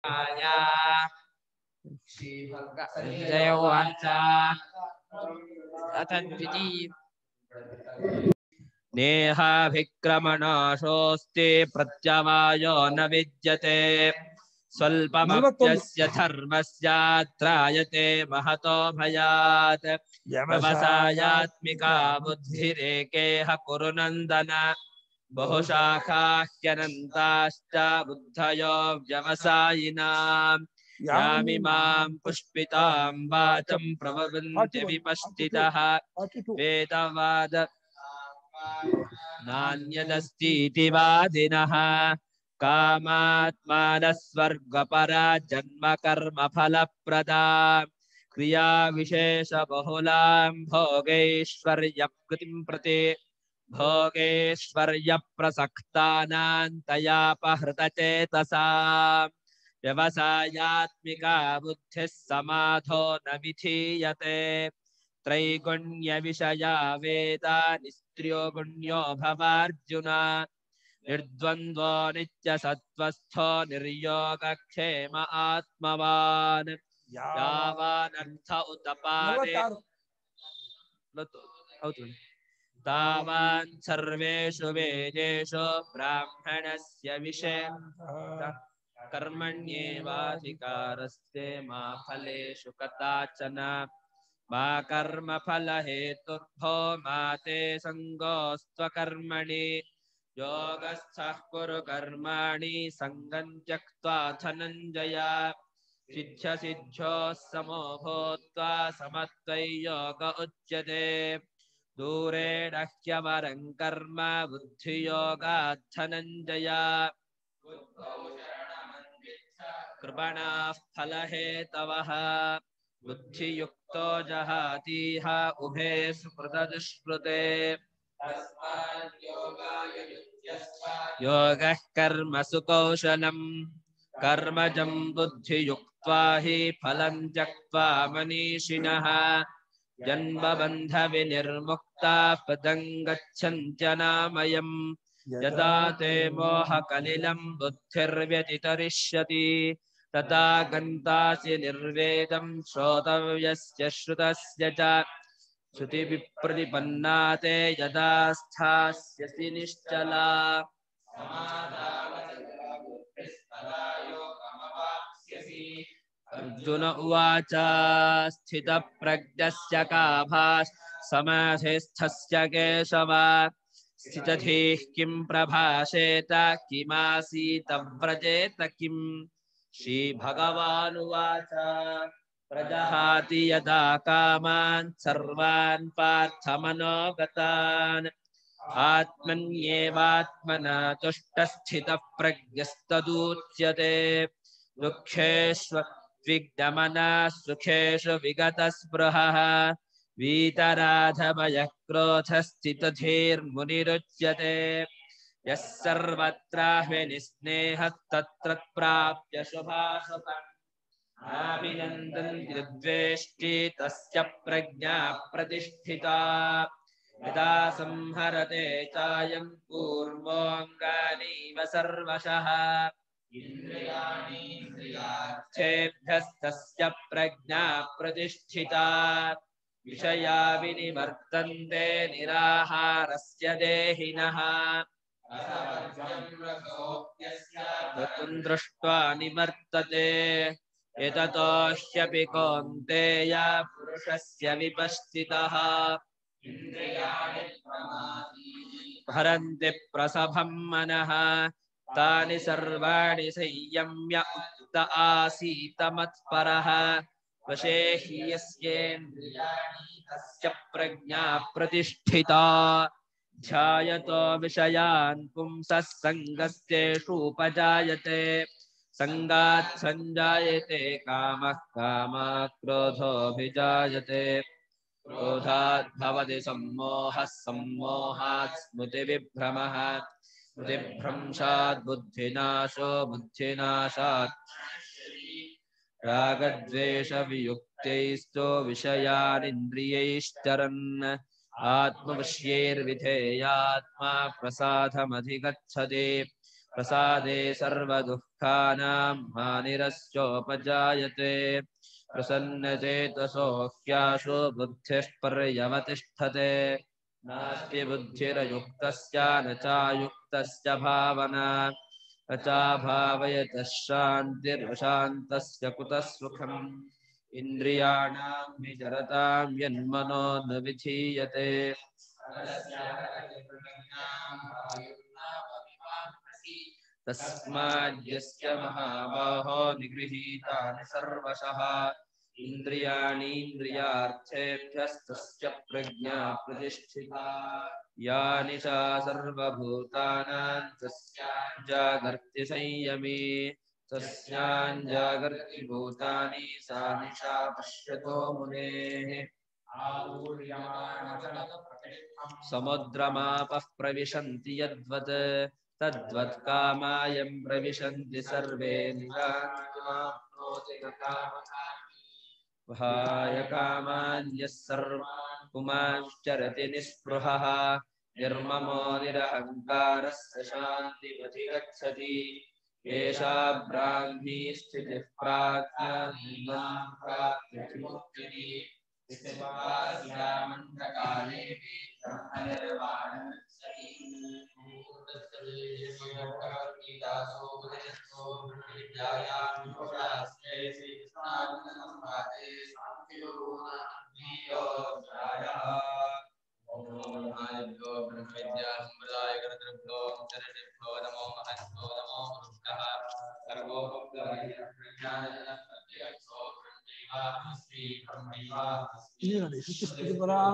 आया संजय उवाच अथ द्वितीय नेहाभिक्रमणाशोऽस्ति प्रत्यवायो न विद्यते स्वल्पमप्यस्य धर्मस्यात्रायते महतो भयात् व्यवसायात्मिका बुद्धिरेकेह कुरु नन्दन बहुशाखाह्यनन्ताश्च बुद्धयो व्यवसायिनाम् यामिमां पुष्पितां वाचं प्रवदन्ति विपश्चितः वेदवाद नान्यदस्तीति वादिनः कामात्मानः स्वर्गपरा जन्म कर्म फलप्रदा क्रियाविशेषबहुलां भोगैश्वर्यकृतिं प्रति भोगेश्वर्यप्रसक्तानान्तयापहृतचेतसा व्यवसायात्मिका बुद्धिः समाधो न विधीयते त्रैगुण्यविषया वेदा निस्त्र्यो गुण्यो भवार्जुन निर्द्वन्द्वो नित्यसत्त्वस्थो निर्योगक्षेम आत्मवान् यावानर्थ उतपादे ಹೌದು तावान् सर्वेषु वेदेषु ब्राह्मणस्य विषय कर्मण्येवाधिकारस्ते मा फलेषु कदाचन मा कर्मफलहेतुर्भो मा ते सङ्गोऽस्त्वकर्मणि योगस्थः कुरु कर्माणि सङ्गं त्यक्त्वा धनञ्जय सिद्ध्यसिद्ध्योः समो भूत्वा समत्वय्योग उच्यते दूरेण ह्यवरं कर्म बुद्धियोगात् धनञ्जय कृपणाः फलहेतवः बुद्धियुक्तो जहातीह उभे सुकृतदुष्कृते योगः कर्मसु कौशलम् कर्मजं बुद्धियुक्त्वा हि फलं त्यक्त्वा मनीषिणः जन्मबन्धविनिर्मुक्ताः पदं गच्छन्त्यनामयम् यदा ते मोहकलिलं बुद्धिर्व्यतितरिष्यति तदा गन्तासि निर्वेदं श्रोतव्यस्य श्रुतस्य च श्रुतिविप्रतिपन्ना ते यदा स्थास्यसि निश्चला अर्जुन उवाच स्थितप्रज्ञस्य का भास् समाधिस्थस्य केशव स्थितधीः किं प्रभाषेत किमासीत व्रजेत किम् श्रीभगवानुवाच प्रजहाति यदा कामान् सर्वान् पार्थमनोगतान् आत्मन्येवात्मना तुष्टस्थितः प्रज्ञस्तदूच्यते दुःखेष्वद्विग्नमनः सुखेषु विगतस्पृहः वीतराधमयः क्रोधस्थितधीर्मुनिरुच्यते यः सर्वत्राह्विनिस्नेहः तत्र प्राप्य शुभाशुभम् नाभिनन्दन्ति द्वेष्टि तस्य प्रज्ञा प्रतिष्ठिता यदा संहरते चायं कूर्मोऽङ्गानीव सर्वशः इन्द्रियाणीन्द्रियार्थेभ्यस्तस्य प्रज्ञा प्रतिष्ठिता विषया विनिवर्तन्ते निराहारस्य देहिनः तत्त्वं दृष्ट्वा निवर्तते एततो ह्यपि कौन्तेय पुरुषस्य विपश्चितः हरन्ति प्रसभं मनः तानि सर्वाणि संयम्य उक्त आसीत मत्परः वशे हि यस्येन्द्रियाणि तस्य प्रज्ञा प्रतिष्ठिता ध्यायतो विषयान् पुंसः सङ्गस्तेषूपजायते सङ्गात् सञ्जायते कामः कामात् क्रोधोऽभिजायते क्रोधात् भवति सम्मोहः सम्मोहात् स्मृतिविभ्रमः स्मृतिभ्रंशात् बुद्धिनाशो बुद्धिनाशात् रागद्वेषवियुक्तैस्तो विषयानिन्द्रियैश्चरन् आत्मविष्यैर्विधेयात्मा प्रसादमधिगच्छति प्रसादे सर्वदुःखानां हानिरस्योपजायते प्रसन्नचेतसो ह्याशु बुद्धिः पर्यवतिष्ठते नास्ति बुद्धिरयुक्तस्य न चायुक्तस्य भावना न चाभावयतः शान्तिरशान्तस्य कुतः सुखम् इन्द्रियाणां विचरतां यन्मनो न विधीयते तस्माद्यस्य महाबाहो निगृहीतानि सर्वशः इन्द्रियाणीन्द्रियार्थेभ्यस्तस्य प्रज्ञा प्रतिष्ठिता या निशा सर्वभूतानां तस्यां जागर्ति संयमी तस्यां जागर्ति भूतानि सा निशा पश्यतो मुनेः समुद्रमापः प्रविशन्ति यद्वत् तद्वत् कामायं प्रविशन्ति सर्वे निराकृतमाप्नोति न कामकामी। वहाय कामान्यः सर्वान् पुमाश्चरति निःस्पृहः निर्ममो निरहङ्कारः स शान्तिमधिगच्छति एषा ब्राह्मी स्थितिः प्राज्ञा प्राप्तिमुक्तिः स्थितिपास्यामन्तकाले ಇಲ್ಲಿ ನೋಡಿ ಶ್ರುತಿ ಪುರಾಣ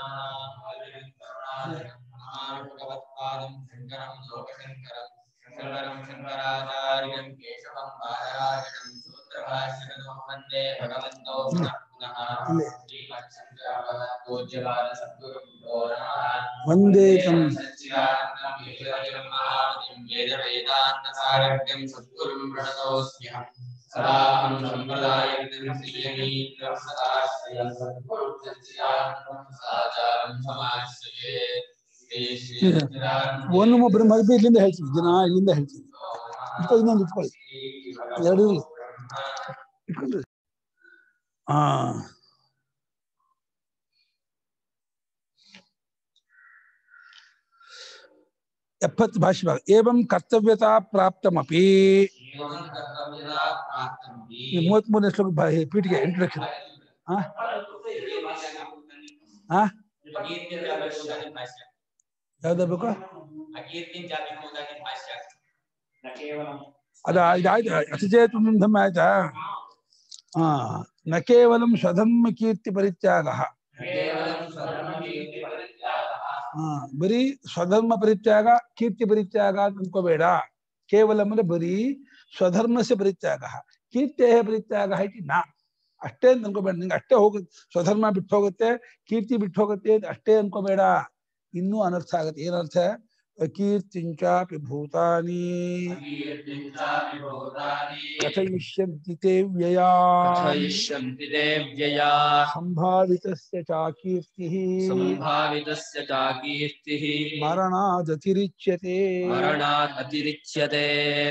ಭಗವತ್ಪಾದಂ ಶಂಕರಂ ಲೋಕಶಂಕರಂ ಶಂಕರಂ ಶಂಕರಾಚಾರ್ಯಂ ಕೇಶವಂ ಬಾದರಾಯಣಂ ಸೂತ್ರಭಾಷ್ಯಕೃತೋ ವಂದೇ ಭಗವಂತೋ ಪುನಃ ಪುನಃ ಇಲ್ಲಿ. ಶ್ರೀಮಚ್ಛಂಕರಾಚಾರ್ಯಪೂಜ್ಯಪಾದ ಸದ್ಗುರುಭ್ಯೋ ನಮಃ ವಂದೇಕಂ ಸಚ್ಚಿದಾನಂದಂ ಈಶ್ವರಂ ಮಹಾಮಹಿಂ ವೇದವೇದಾन्तಸಾರಥ್ಯಂ ಸದ್ಗುರುಂ ಪ್ರಣತೋऽಸ್ಮ್ಯಹಂ ಸದಾಹಂ ಸಂಪ್ರದಾಯಂ ಶ್ರೀಯಮೀಂದ್ರಂ ಸದಾಶ್ರಯಂ ಸದ್ಗುರುಂ ಸಚ್ಚಿದಾನಂದಂ ಸದಾಚಾರಂ ಸಮಾಶ್ರಯೇ ಶ್ರೀ ಶ್ರೀ ಸಚ್ಚಿದಾನಂದ ಒಂದು ಒಬ್ಬರು ಮದುವೆ ಇಲ್ಲಿಂದ ಹೇಳ್ತೀವಿ ದಿನ ಇಲ್ಲಿಂದ ಹೇಳ್ತೀವಿ ಇಟ್ಕೊಳ್ಳಿ ಇನ್ನೊಂದು ಇಟ್ಕೊಳ್ಳಿ ಎರಡು ಇರ್ಲಿ. ಇಟ್ಕೊಳ್ಳಿ ಹಾ ಎಪ್ಪತ್ತು ಭಾಷೆ ಭಾಗ ಏವಂ ಕರ್ತವ್ಯತಾ ಪ್ರಾಪ್ತಮಪಿ ಈ ಮೂವತ್ಮೂರನೇ ಶ್ಲೋಕ ಭಾ- ಈ ಪೀಠಿಗೆ ಇಂಟ್ರೊಡಕ್ಷನ್ ಹಾ ಹಾ ಯಾವ್ದು ಬೇಕು ಅದ ಇದಾಯ್ತು ಅತಿಚೇತು ಧಮ್ಮ ಆಯ್ತಾ ಹಾ ನ ಕೇವಲ ಸ್ವಧರ್ಮ ಕೀರ್ತಿ ಪರಿತ್ಯಾಗ ಹಾ ಬರೀ ಸ್ವಧರ್ಮ ಪರಿತ್ಯಾಗ ಕೀರ್ತಿ ಪರಿತ್ಯಾಗ ಅಂತ ಅನ್ಕೋಬೇಡ ಕೇವಲ ಅಂದ್ರೆ ಬರೀ ಸ್ವಧರ್ಮಸ್ಯ ಪರಿತ್ಯಾಗ ಕೀರ್ತಿಯ ಪರಿತ್ಯಾಗ ಇತಿ ನಾ ಅಷ್ಟೇ ಅಂತ ಅನ್ಕೋಬೇಡ ನಿಂಗೆ ಅಷ್ಟೇ ಹೋಗುತ್ತೆ ಸ್ವಧರ್ಮ ಬಿಟ್ಟು ಹೋಗುತ್ತೆ ಕೀರ್ತಿ ಬಿಟ್ಟು ಹೋಗುತ್ತೆ ಅಂತ ಅಷ್ಟೇ ಅನ್ಕೋಬೇಡ ಇನ್ನೂ ಅನರ್ಥ ಆಗುತ್ತೆ ಏನರ್ಥ ಅಕೀರ್ತಿಂಚಾಪಿ ಭೂತಾನಿ ಕಥಯಿಷ್ಯಂತಿ ತೇ ವ್ಯಯಾ ಕಥಯಿಷ್ಯಂತಿ ते व्यया ಸಂಭಾವಿತಸ್ಯ ಚ ಕೀರ್ತಿ सम्भावितस्य च कीर्तिः ಮರಣಾದತಿರಿಚ್ಯತೆ मरणात् अतिरिच्यते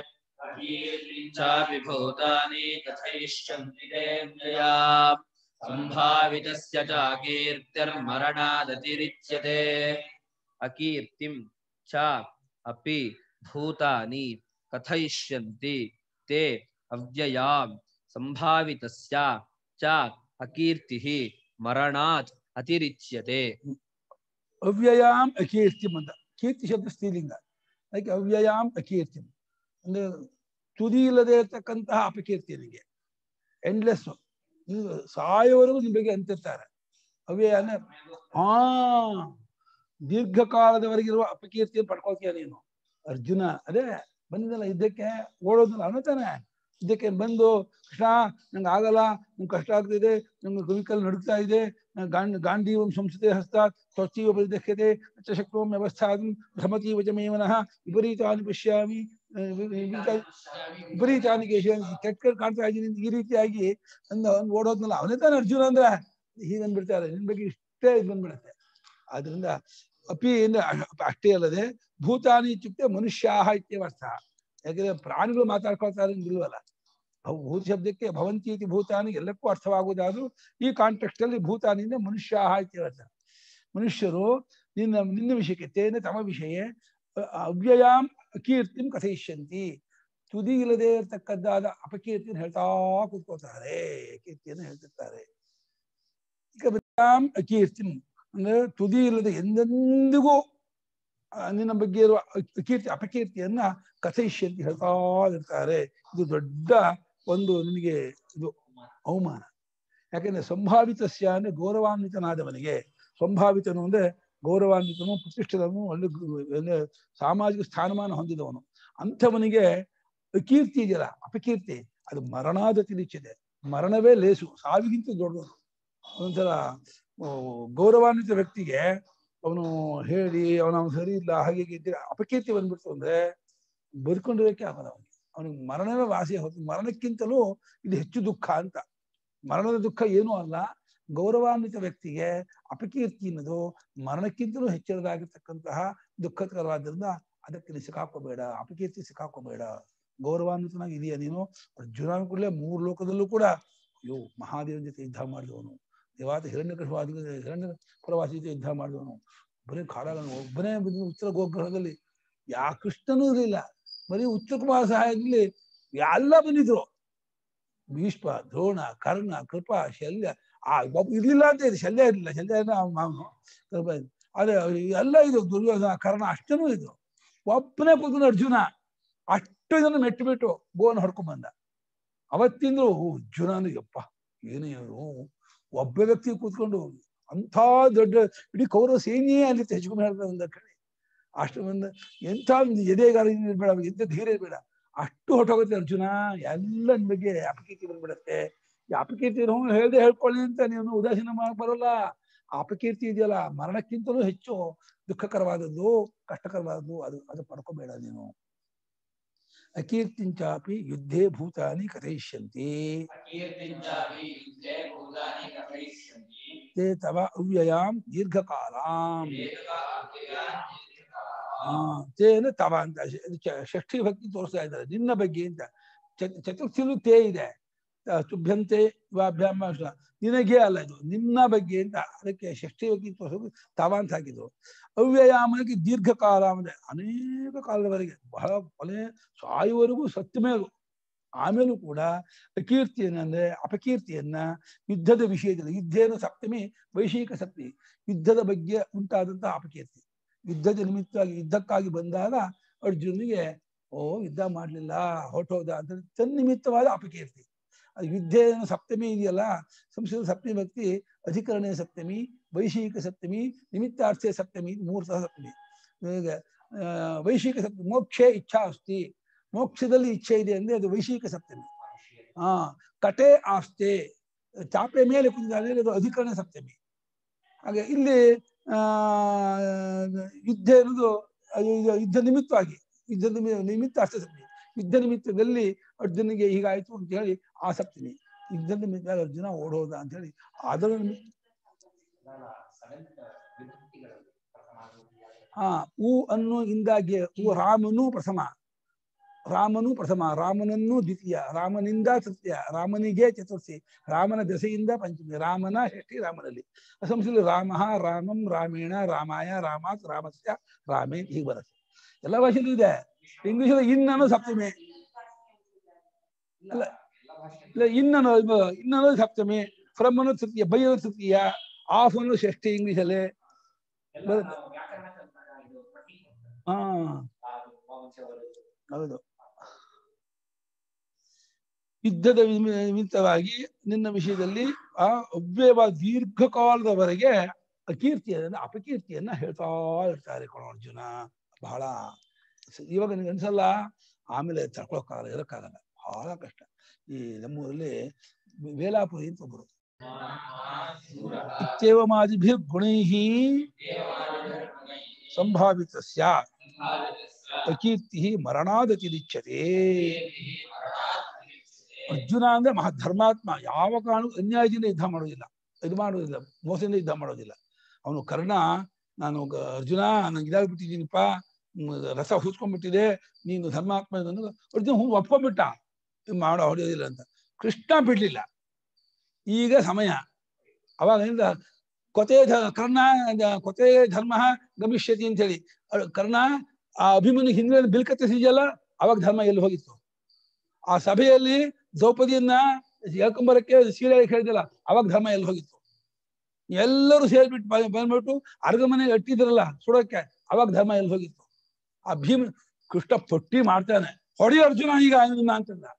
चापि भूतानि कथयिष्यन्ति ते व्यया सम्भावितस्य च कीर्तिर्मरणादतिरिच्यते अकीर्तिं च अपि भूतानि कथयिष्यन्ति ते अव्ययां सम्भावितस्य च अकीर्तिः मरणात् अतिरिच्यते ಅವ್ಯಯಾಂ ಅಕೀರ್ತಿಂ ಅಂತ ಕೀರ್ತಿ ಶಬ್ದ ಸ್ತ್ರೀಲಿಂಗ ಅದಕ್ಕೆ ಅವ್ಯಯಾಂ ಅಕೀರ್ತಿಂ ಅಂದ್ರೆ ತುದಿ ಇಲ್ಲದೆ ಇರತಕ್ಕಂತಹ ಅಪಕೀರ್ತಿ ನಿಮಗೆ ಎಂಡ್ಲೆಸ್ ಸಾಯೋವರೆಗೂ ನಿಮ್ ಬಗ್ಗೆ ಅಂತಿರ್ತಾರೆ ಅವ್ಯಯ ಅಂದ್ರೆ ಹಾ ದೀರ್ಘಕಾಲದವರೆಗಿರುವ ಅಪಕೀರ್ತಿಯನ್ನು ಪಡ್ಕೊಳ್ತೀಯ ನೀನು ಅರ್ಜುನ ಅದೇ ಬಂದಿದ್ದಲ್ಲ ಯುದ್ಧಕ್ಕೆ ಓಡೋದಲ್ಲ ಅನ್ನತಾನೆ ಯುದ್ಧಕ್ಕೆ ಬಂದು ಕೃಷ್ಣ ನಂಗೆ ಆಗಲ್ಲ ನಂಗೆ ಕಷ್ಟ ಆಗ್ತಿದೆ ನಂಗೆ ಗುರುಕಲ್ ನಡುಗ್ತಾ ಇದೆ ನಂಗೆ ಗಾಂಡ್ ಗಾಂಧೀವಂ ಸಂಸ್ಥೆ ಹಸ್ತ ತ್ವಚೀವ ಪರಿದಕ್ಷ್ಯತೆ ಅಚ್ಚ ಶಕ್ತೋಂ ವ್ಯವಸ್ಥಾತಂ ಭ್ರಮತೀವ ಚ ಮೇ ಮನಃ ವಿಪರೀತಾನಿ ಪಶ್ಯಾಮಿ ಆ, ವಿ- ವಿ- ವಿಪರೀತ- ವಿಪರೀತಾನಿ ಕೇಶವಾನಿ ಕೆಟ್ಟ ಕೆಟ್ಟ ಕಾಣ್ತಾ ಇದ್ದೀನಿ ಅಂತ ಈ ರೀತಿಯಾಗಿ ಅಂದ ಅವ್ನು ಓಡೋದ್ನಲ್ಲ ಅವನೇ ತಾನೇ ಅರ್ಜುನ ಅಂದ್ರೆ ಹೀಗೆ ಅಂದ್ಬಿಡ್ತಾರೆ ನಿನ್ ಬಗ್ಗೆ ಇಷ್ಟೇ ಇದು ಬಂದ್ಬಿಡುತ್ತೆ ಆದ್ರಿಂದ ಅಪಿ ಅಂದ್ರೆ ಅ- ಅಷ್ಟೇ ಅಲ್ಲದೆ ಭೂತಾನಿ ಇತ್ಯುಕ್ತೆ ಮನುಷ್ಯಾಹ ಇತ್ಯವರ್ಥ ಯಾಕಂದ್ರೆ ಪ್ರಾಣಿಗಳು ಮಾತಾಡ್ಕೊಳ್ತಾರೆ ಇಲ್ವಲ್ಲ ಅವು ಭೂತ ಶಬ್ದಕ್ಕೆ ಭವಂತಿ ಇತಿ ಭೂತಾನಿ ಎಲ್ಲಕ್ಕೂ ಅರ್ಥವಾಗುವುದಾದ್ರೂ ಈ ಕಾಂಟೆಕ್ಸ್ಟ್ ಅಲ್ಲಿ ಭೂತಾನಿಂದ ಮನುಷ್ಯ ಅಂತ ಹೇಳ್ತಾರೆ ಮನುಷ್ಯರು ನಿನ್ನ ನಿನ್ನ ವಿಷಯಕ್ಕೆ ತೇನ ತಮ ವಿಷಯ ಅವ್ಯಯಾಂ ಕೀರ್ತಿಂ ಕಥಯಿಷ್ಯಂತಿ ತುದಿ ಇಲ್ಲದೆ ಇರತಕ್ಕದ್ದಾದ ಅಪಕೀರ್ತಿಯನ್ನು ಹೇಳ್ತಾ ಕೂತ್ಕೋತಾರೆ ಕೀರ್ತಿಯನ್ನು ಹೇಳ್ತಿರ್ತಾರೆ ಈಗ ವ್ಯಯಾಂ ಅಕೀರ್ತಿಂ ಅಂದ್ರೆ ತುದಿ ಇಲ್ಲದೆ ಎಂದೆಂದಿಗೂ ಆ, ನಿನ್ನ ಬಗ್ಗೆ ಇರುವ ಕೀರ್ತಿ ಅಪಕೀರ್ತಿಯನ್ನ ಕಥಯಿಷ್ಯಂತಿ ಹೇಳ್ತಾ ಇರ್ತಾರೆ ಇದು ದೊಡ್ಡ ಒಂದು ನಿನಗೆ ಇದು ಅವಮಾನ ಯಾಕಂದ್ರೆ ಸಂಭಾವಿತಸ್ಯ ಅಂದ್ರೆ ಗೌರವಾನ್ವಿತನಾದವನಿಗೆ ಸಂಭಾವಿತನು ಅಂದ್ರೆ ಗೌರವಾನ್ವಿತನು ಪ್ರತಿಷ್ಠಿತನು ಒಳ್ಳೆ ಗು- ಒಳ್ಳೆ ಸಾಮಾಜಿಕ ಸ್ಥಾನಮಾನ ಹೊಂದಿದವನು ಅಂಥವನಿಗೆ ಕೀರ್ತಿ ಇದೆಯಲ್ಲ ಅಪಕೀರ್ತಿ ಅದು ಮರಣಾದ ತಿಳಿಸಿದೆ ಮರಣವೇ ಲೇಸು ಸಾವಿಗಿಂತ ದೊಡ್ಡದು ಒಂಥರ ಆ, ಗೌರವಾನ್ವಿತ ವ್ಯಕ್ತಿಗೆ ಅವನು ಹೇಳಿ ಅವನ ಸರಿ ಇಲ್ಲ ಹಾಗೆ ಹೀಗೆ ಇದ್ರೆ ಅಪಕೀರ್ತಿ ಬಂದ್ಬಿಡ್ತು ಅಂದ್ರೆ ಬದುಕೊಂಡಿರೋಕೆ ಆಗಲ್ಲ ಅವನಿಗೆ ಅವನಿಗೆ ಮರಣವೇ ವಾಸಿ ಹೊತ್ತು ಮರಣಕ್ಕಿಂತಲೂ ಇದು ಹೆಚ್ಚು ದುಃಖ ಅಂತ ಮರಣದ ದುಃಖ ಏನೂ ಅಲ್ಲ ಗೌರವಾನ್ವಿತ ವ್ಯಕ್ತಿಗೆ ಅಪಕೀರ್ತಿ ಅನ್ನೋದು ಮರಣಕ್ಕಿಂತಲೂ ಹೆಚ್ಚಿನದಾಗಿರ್ತಕ್ಕಂತಹ ದುಃಖಕರವಾದ್ರಿಂದ ಅದಕ್ಕೆ ನೀನು ಸಿಕ್ಕಾಕೋಬೇಡ ಅಪಕೀರ್ತಿ ಸಿಕ್ಕಾಕೋಬೇಡ ಗೌರವಾನ್ವಿತನಾಗಿ ಇದೆಯಾ ನೀನು ಅರ್ಜುನ ಕೂಡಲೇ ಮೂರು ಲೋಕದಲ್ಲೂ ಕೂಡ ಅಯ್ಯೋ ಮಹಾದೇವನ ಜೊತೆ ಯುದ್ಧ ಮಾಡಿದವನು ದೇವಾತ ಹಿರಣ್ಯ ಕೃಷ್ಣವಾದಿ ಹಿರಣ್ಯ ಪ್ರವಾಸಿ ಜೊತೆ ಯುದ್ಧ ಮಾಡಿದವನು ಬರೀ ಕಾಡಾಗನು ಒಬ್ಬನೇ ಬಂದು ಉತ್ತರ ಗೋಗ್ರಹದಲ್ಲಿ ಯಾ ಕೃಷ್ಣನೂ ಇರಲಿಲ್ಲ ಬರೀ ಉತ್ತರ ಕುಮಾರ ಸಹಾಯದಲ್ಲಿ ಎಲ್ಲ ಬಂದಿದ್ರು ಭೀಷ್ಮ ದ್ರೋಣ ಕರ್ಣ ಕೃಪಾ ಶಲ್ಯ ಆ ಒಬ್ಬ ಇರ್ಲಿಲ್ಲ ಅಂತ ಇದೆ ಶಲ್ಯ ಇರ್ಲಿಲ್ಲ ಶಲ್ಯ ಅವನು ಕೃಪ ಇದ್ದ. ಆದ್ರೆ ಎಲ್ಲ ಇದು ದುರ್ಯೋಧನ ಕರ್ಣ ಅಷ್ಟನೂ ಇದ್ರು ಒಬ್ಬನೇ ಕೂತ್ಕೊಂಡು ಅರ್ಜುನ ಅಷ್ಟು ಜನ ಮೆಟ್ಟು ಬಿಟ್ಟು ಗೋವನ್ನು ಹೊಡ್ಕೊಂಡ್ ಬಂದ ಅವತ್ತಿಂದ್ರು ಅರ್ಜುನ ಅಂದ್ರೆ ಯಪ್ಪ ಏನೇ ಇವ್ರು ಒಬ್ಬ ವ್ಯಕ್ತಿ ಕೂತ್ಕೊಂಡು ಅಂಥ ದೊಡ್ಡ ಇಡೀ ಕೌರವ ಸೇನೆಯೇ ಅಲ್ಲಿ ಹೆಚ್ಕೊಂಡು ಹೇಳ್ತಾರೆ ಒಂದ ಕಡೆ ಅಷ್ಟು ಒಂದು ಎಂಥ ಒಂದು ಎದೆಗಾರ ಬೇಡ ಎಂಥ ಧೀರೆ ಬೇಡ ಅಷ್ಟು ಹೊಟ್ಟೋಗುತ್ತೆ ಅರ್ಜುನ ಎಲ್ಲ ನಿನ್ ಬಗ್ಗೆ ಅಪಕೀರ್ತಿ ಬಂದ್ಬಿಡತ್ತೆ ಈ ಅಪಕೀರ್ತಿ ಹೇಳ್ದೆ ಹೇಳ್ಕೊಳ್ಳಿ ಅಂತ ನೀವು ಉದಾಸೀನ ಮಾಡಕ್ ಬರೋಲ್ಲ ಆ ಅಪಕೀರ್ತಿ ಇದೆಯಲ್ಲ ಮರಣಕ್ಕಿಂತಲೂ ಹೆಚ್ಚು ದುಃಖಕರವಾದದ್ದು ಕಷ್ಟಕರವಾದದ್ದು ಅದು ಅದು ಪಡ್ಕೋಬೇಡ ನೀನು ಅಕೀರ್ತಿಂಚಾಪಿ ಯುದ್ಧೇ ಭೂತಾನಿ ಕಥಯಿಷ್ಯಂತಿ ಅಕೀರ್ತಿಂಚಾಪಿ ಯುದ್ಧೇ ಭೂತಾನಿ ಕಥಯಿಷ್ಯಂತಿ ತೇ ತವ ಅವ್ಯಯಾಂ ದೀರ್ಘಕಾಲಾಂ ಏಕ ಅವ್ಯಯಾನ್ ಆ, ತೇನ ತವ ಅಂತ ಶ- ಇದು ಚ- ಷಷ್ಠಿ ಭಕ್ತಿ ತೋರಿಸ್ತಾ ಇದ್ದಾರೆ ನಿನ್ನ ಬಗ್ಗೆ ಅಂತ ಚ- ಚತುರ್ಥಿಲೂ ತೇ ಇದೆ ಆ, ತುಭ್ಯಂತೆ ವಾಭ್ಯಾಮ ಶ- ನಿನಗೆ ಅಲ್ಲ ಇದು ನಿನ್ನ ಬಗ್ಗೆ ಅಂತ ಅದಕ್ಕೆ ಷಷ್ಠಿ ಭಕ್ತಿ ತೋರಿಸೋದು ತವ ಅಂತ ಹಾಕಿದ್ರು ಅವ್ಯಯಾಮಕ್ಕೆ ದೀರ್ಘಕಾಲ ಅಂದ್ರೆ ಅನೇಕ ಕಾಲದವರೆಗೆ ಬಹಳ ಕೊನೆ ಸಾಯುವವರೆಗೂ ಸತ್ಯಮೇಲು ಆಮೇಲೂ ಕೂಡ ಅಕೀರ್ತಿಯನ್ನ ಅಂದ್ರೆ ಅಪಕೀರ್ತಿಯನ್ನ ಯುದ್ಧದ ವಿಷಯದಲ್ಲಿ ಯುದ್ಧೇನ ಸಪ್ತಮಿ ವೈಶಿಕ ಸಪ್ತಮಿ ಯುದ್ಧದ ಬಗ್ಗೆ ಉಂಟಾದಂತಹ ಅಪಕೀರ್ತಿ ಯುದ್ಧದ ನಿಮಿತ್ತವಾಗಿ ಯುದ್ಧಕ್ಕಾಗಿ ಬಂದಾಗ ಅರ್ಜುನಿಗೆ ಓ ಯುದ್ಧ ಮಾಡ್ಲಿಲ್ಲ ಹೊರಟೋದ ಅಂತ ತನ್ನಿಮಿತ್ತವಾದ ಅಪಕೀರ್ತಿ ಅದು ಯುದ್ಧ ಸಪ್ತಮಿ ಇದೆಯಲ್ಲ ಸಂಸ್ಕೃತ ಸಪ್ತಮಿ ಭಕ್ತಿ ಅಧಿಕರಣೆ ಸಪ್ತಮಿ ವೈಶಿಕ ಸಪ್ತಮಿ ನಿಮಿತ್ತಾರ್ಥೆ ಸಪ್ತಮಿ ಇದು ಮೂರು ಸಹ ಸಪ್ತಮಿ ಈಗ ಆ, ವೈಶಿಕ ಸಪ್ತಮಿ ಮೋಕ್ಷೇ ಇಚ್ಛಾ ಅಸ್ತಿ ಮೋಕ್ಷದಲ್ಲಿ ಇಚ್ಛೆ ಇದೆ ಅಂದ್ರೆ ಅದು ವೈಶಿಕ ಸಪ್ತಮಿ ಆ ಕಟೆ ಆಸ್ತೆ ಚಾಪೆ ಮೇಲೆ ಕುಂತಿದ್ದಾರೆ ಅದು ಅಧಿಕರಣ ಸಪ್ತಮಿ ಹಾಗೆ ಇಲ್ಲಿ ಆ ಯುದ್ಧ ಅನ್ನೋದು ಅದು ಇದು ಯುದ್ಧ ನಿಮಿತ್ತವಾಗಿ ಯುದ್ಧ ನಿಮಿ- ನಿಮಿತ್ತ ಅಷ್ಟೇ ಸಪ್ತಮಿ ಯುದ್ಧ ನಿಮಿತ್ತದಲ್ಲಿ ಅರ್ಜುನಿಗೆ ಹೀಗಾಯ್ತು ಅಂತ ಹೇಳಿ ಆ ಸಪ್ತಮಿ ಯುದ್ಧ ನಿಮಿತ್ತ ಅರ್ಜುನ ಓಡೋದ ಅಂತ ಹೇಳಿ ಅದರ ನಿಮಿತ್ತ ಹಾ ಹೂ ಅನ್ನು ಇಂದಾಗಿ ಹೂ ರಾಮನು ಪ್ರಥಮ ರಾಮನು ಪ್ರಥಮ ರಾಮನನ್ನು ದ್ವಿತೀಯ ರಾಮನಿಂದ ತೃತೀಯ ರಾಮನಿಗೆ ಚತುರ್ಥಿ ರಾಮನ ದೆಸೆಯಿಂದ ಪಂಚಮಿ ರಾಮನ ಷಷ್ಠಿ ರಾಮನಲ್ಲಿ ಸಂಸ್ಕೃತ ರಾಮ ರಾಮಂ ರಾಮೇಣ ರಾಮಾಯ ರಾಮಾತ್ ರಾಮಸ್ಯ ರಾಮೇ ಹೀಗೆ ಬರುತ್ತೆ ಎಲ್ಲ ಭಾಷೆಲೂ ಇದೆ ಇಂಗ್ಲಿಷ್ ಇನ್ನನು ಸಪ್ತಮಿ ಅಲ್ಲ ಇಲ್ಲ ಇನ್ನನು ಇನ್ನನು ಸಪ್ತಮಿ ಫ್ರಮ್ ಅನ್ನು ತೃತೀಯ ಬೈ ಅನ್ನು ತೃತೀಯ ಆಫ್ ಅನ್ನು ಷಷ್ಠಿ ಇಂಗ್ಲಿಷಲ್ಲಿ ಹಾ ಹೌದು ಯುದ್ಧದ ನಿಮಿ- ನಿಮಿತ್ತವಾಗಿ ನಿನ್ನ ವಿಷಯದಲ್ಲಿ ಆ ಅವ್ಯಯವಾದ ದೀರ್ಘಕಾಲದವರೆಗೆ ಅಕೀರ್ತಿಯನ್ನ ಅಪಕೀರ್ತಿಯನ್ನ ಹೇಳ್ತಾ ಇರ್ತಾರೆ ಕಣ ಅರ್ಜುನ ಬಹಳ ಸ- ಇವಾಗ ನಿನ್ಗೆ ಅನ್ಸಲ್ಲ ಆಮೇಲೆ ತಡ್ಕೊಳಕ್ಕಾಗಲ್ಲ ಇರಕ್ಕಾಗಲ್ಲ ಬಹಳ ಕಷ್ಟ ಈ ನಮ್ಮೂರಲ್ಲಿ ವೇಲಾಪುರಿ ಅಂತ ಒಬ್ಬರು ಇತ್ಯೇವಮಾದಿಭಿರ್ ಗುಣೈಃ ಸಂಭಾವಿತಸ್ಯ ಅಕೀರ್ತಿ ಮರಣಾದತಿರಿಚ್ಯತೆ ಅರ್ಜುನ ಅಂದ್ರೆ ಮಹಾ ಧರ್ಮಾತ್ಮ ಯಾವ ಕಾರಣಕ್ಕೂ ಅನ್ಯಾಯದಿಂದ ಯುದ್ಧ ಮಾಡೋದಿಲ್ಲ ಇದು ಮಾಡೋದಿಲ್ಲ ಮೋಸದಿಂದ ಯುದ್ಧ ಮಾಡೋದಿಲ್ಲ ಅವನು ಕರ್ಣ ನಾನು ಗ- ಅರ್ಜುನ ನಂಗೆ ಇದಾಗ್ಬಿಟ್ಟಿದ್ದೀನಿಪ್ಪ ಮ್, ರಸ ಹೂಸ್ಕೊಂಡ್ಬಿಟ್ಟಿದೆ ನೀನು ಧರ್ಮಾತ್ಮ ಇದನ್ನು ಅರ್ಜುನ ಹೂ ಒಪ್ಕೊಂಡ್ಬಿಟ್ಟ ಇದ್ ಮಾಡೋ ಹೊಡೆಯೋದಿಲ್ಲ ಅಂತ ಕೃಷ್ಣ ಬಿಡ್ಲಿಲ್ಲ ಈಗ ಸಮಯ ಅವಾಗಿಂದ ಕೊತೆ ಧ- ಕರ್ಣ ದ- ಕೊತೆ ಧರ್ಮ ಗಮಿಷ್ಯತಿ ಅಂತ ಹೇಳಿ ಅಹ್ ಕರ್ಣ ಆ ಅಭಿಮನ್ಯು ಹಿಂದೆ ಬಿಲ್ಕತ್ತಿಸಿದೆಯಲ್ಲ ಅವಾಗ ಧರ್ಮ ಎಲ್ಲಿ ಹೋಗಿತ್ತು ಆ ಸಭೆಯಲ್ಲಿ ದ್ರೌಪದಿಯನ್ನ ಹೇಳ್ಕೊಂಬರಕ್ಕೆ ಸೀರೆ ಹೇಳಿದಿಲ್ಲ ಅವಾಗ ಧರ್ಮ ಎಲ್ಲಿ ಹೋಗಿತ್ತು ಎಲ್ಲರೂ ಸೇರ್ಬಿಟ್ಟು ಬ- ಬಂದ್ಬಿಟ್ಟು ಅರ್ಗ ಮನೆಗೆ ಅಟ್ಟಿದ್ರಲ್ಲ ಸುಡೋಕೆ ಅವಾಗ ಧರ್ಮ ಎಲ್ಲಿ ಹೋಗಿತ್ತು ಆ ಭೀಮ್ ಕೃಷ್ಣ ಪಟ್ಟಿ ಮಾಡ್ತಾನೆ ಹೊಡಿ ಅರ್ಜುನ ಈಗ ಇವನ್ನ ಅಂತಂದ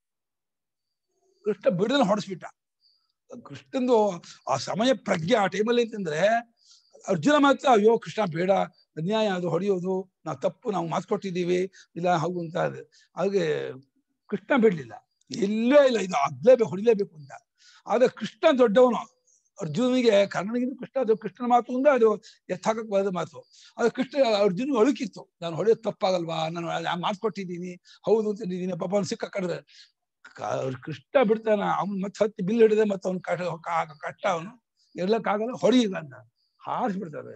ಕೃಷ್ಣ ಬಿಡದನ್ನ ಹೊಡೆಸ್ಬಿಟ್ಟ ಕೃಷ್ಣಂದು ಆ ಸಮಯ ಪ್ರಜ್ಞೆ ಆ ಟೈಮಲ್ಲಿ ಅಂತಂದ್ರೆ ಅರ್ಜುನ ಮಾತ್ರ ಅಯ್ಯೋ ಕೃಷ್ಣ ಬೇಡ ಅನ್ಯಾಯ ಅದು ಹೊಡೆಯೋದು ನಾವು ತಪ್ಪು ನಾವು ಮಾತು ಕೊಟ್ಟಿದ್ದೀವಿ ಇಲ್ಲ ಹಾಗು ಅಂತ ಅದು. ಹಾಗೆ ಕೃಷ್ಣ ಬಿಡ್ಲಿಲ್ಲ ಇಲ್ಲೇ ಇಲ್ಲ ಇದು ಆಗ್ಲೇಬೇಕು ಹೊಡಿಲೇಬೇಕು ಅಂತ ಆದ್ರೆ ಕೃಷ್ಣ ದೊಡ್ಡವನು ಅರ್ಜುನಿಗೆ ಕರ್ಣನಿಗಿಂತ ಕೃಷ್ಣ ಅದು ಕೃಷ್ಣನ ಮಾತು ಅಂದ್ರೆ ಅದು ಎತ್ತಾಕಕ್ ಬರೋದು ಮಾತು ಅದು ಕೃಷ್ಣ ಅರ್ಜುನ ಅಳುಕಿತ್ತು ನಾನು ಹೊಡೆಯೋದು ತಪ್ಪಾಗಲ್ವಾ ನಾನು ನಾನು ಮಾತು ಕೊಟ್ಟಿದ್ದೀನಿ ಹೌದು ಅಂತ ನೀನು ಪಾಪ ಅವ್ನು ಸಿಕ್ಕ ಕಡ್ರೆ ಕೃಷ್ಣ ಬಿಡ್ತಾನ ಅವ್ನು ಮತ್ತೆ ಹತ್ತಿ ಬಿಲ್ ಹಿಡಿದೆ ಮತ್ತೆ ಅವ್ನು ಕಷ್ಟ ಕಾ- ಕಷ್ಟ ಅವನು ಇರ್ಲಕ್ಕಾಗಲ್ಲ ಹೊಡಿಯಿಲ್ಲ ಅಂತ ಹಾರಿಸ್ಬಿಡ್ತಾರೆ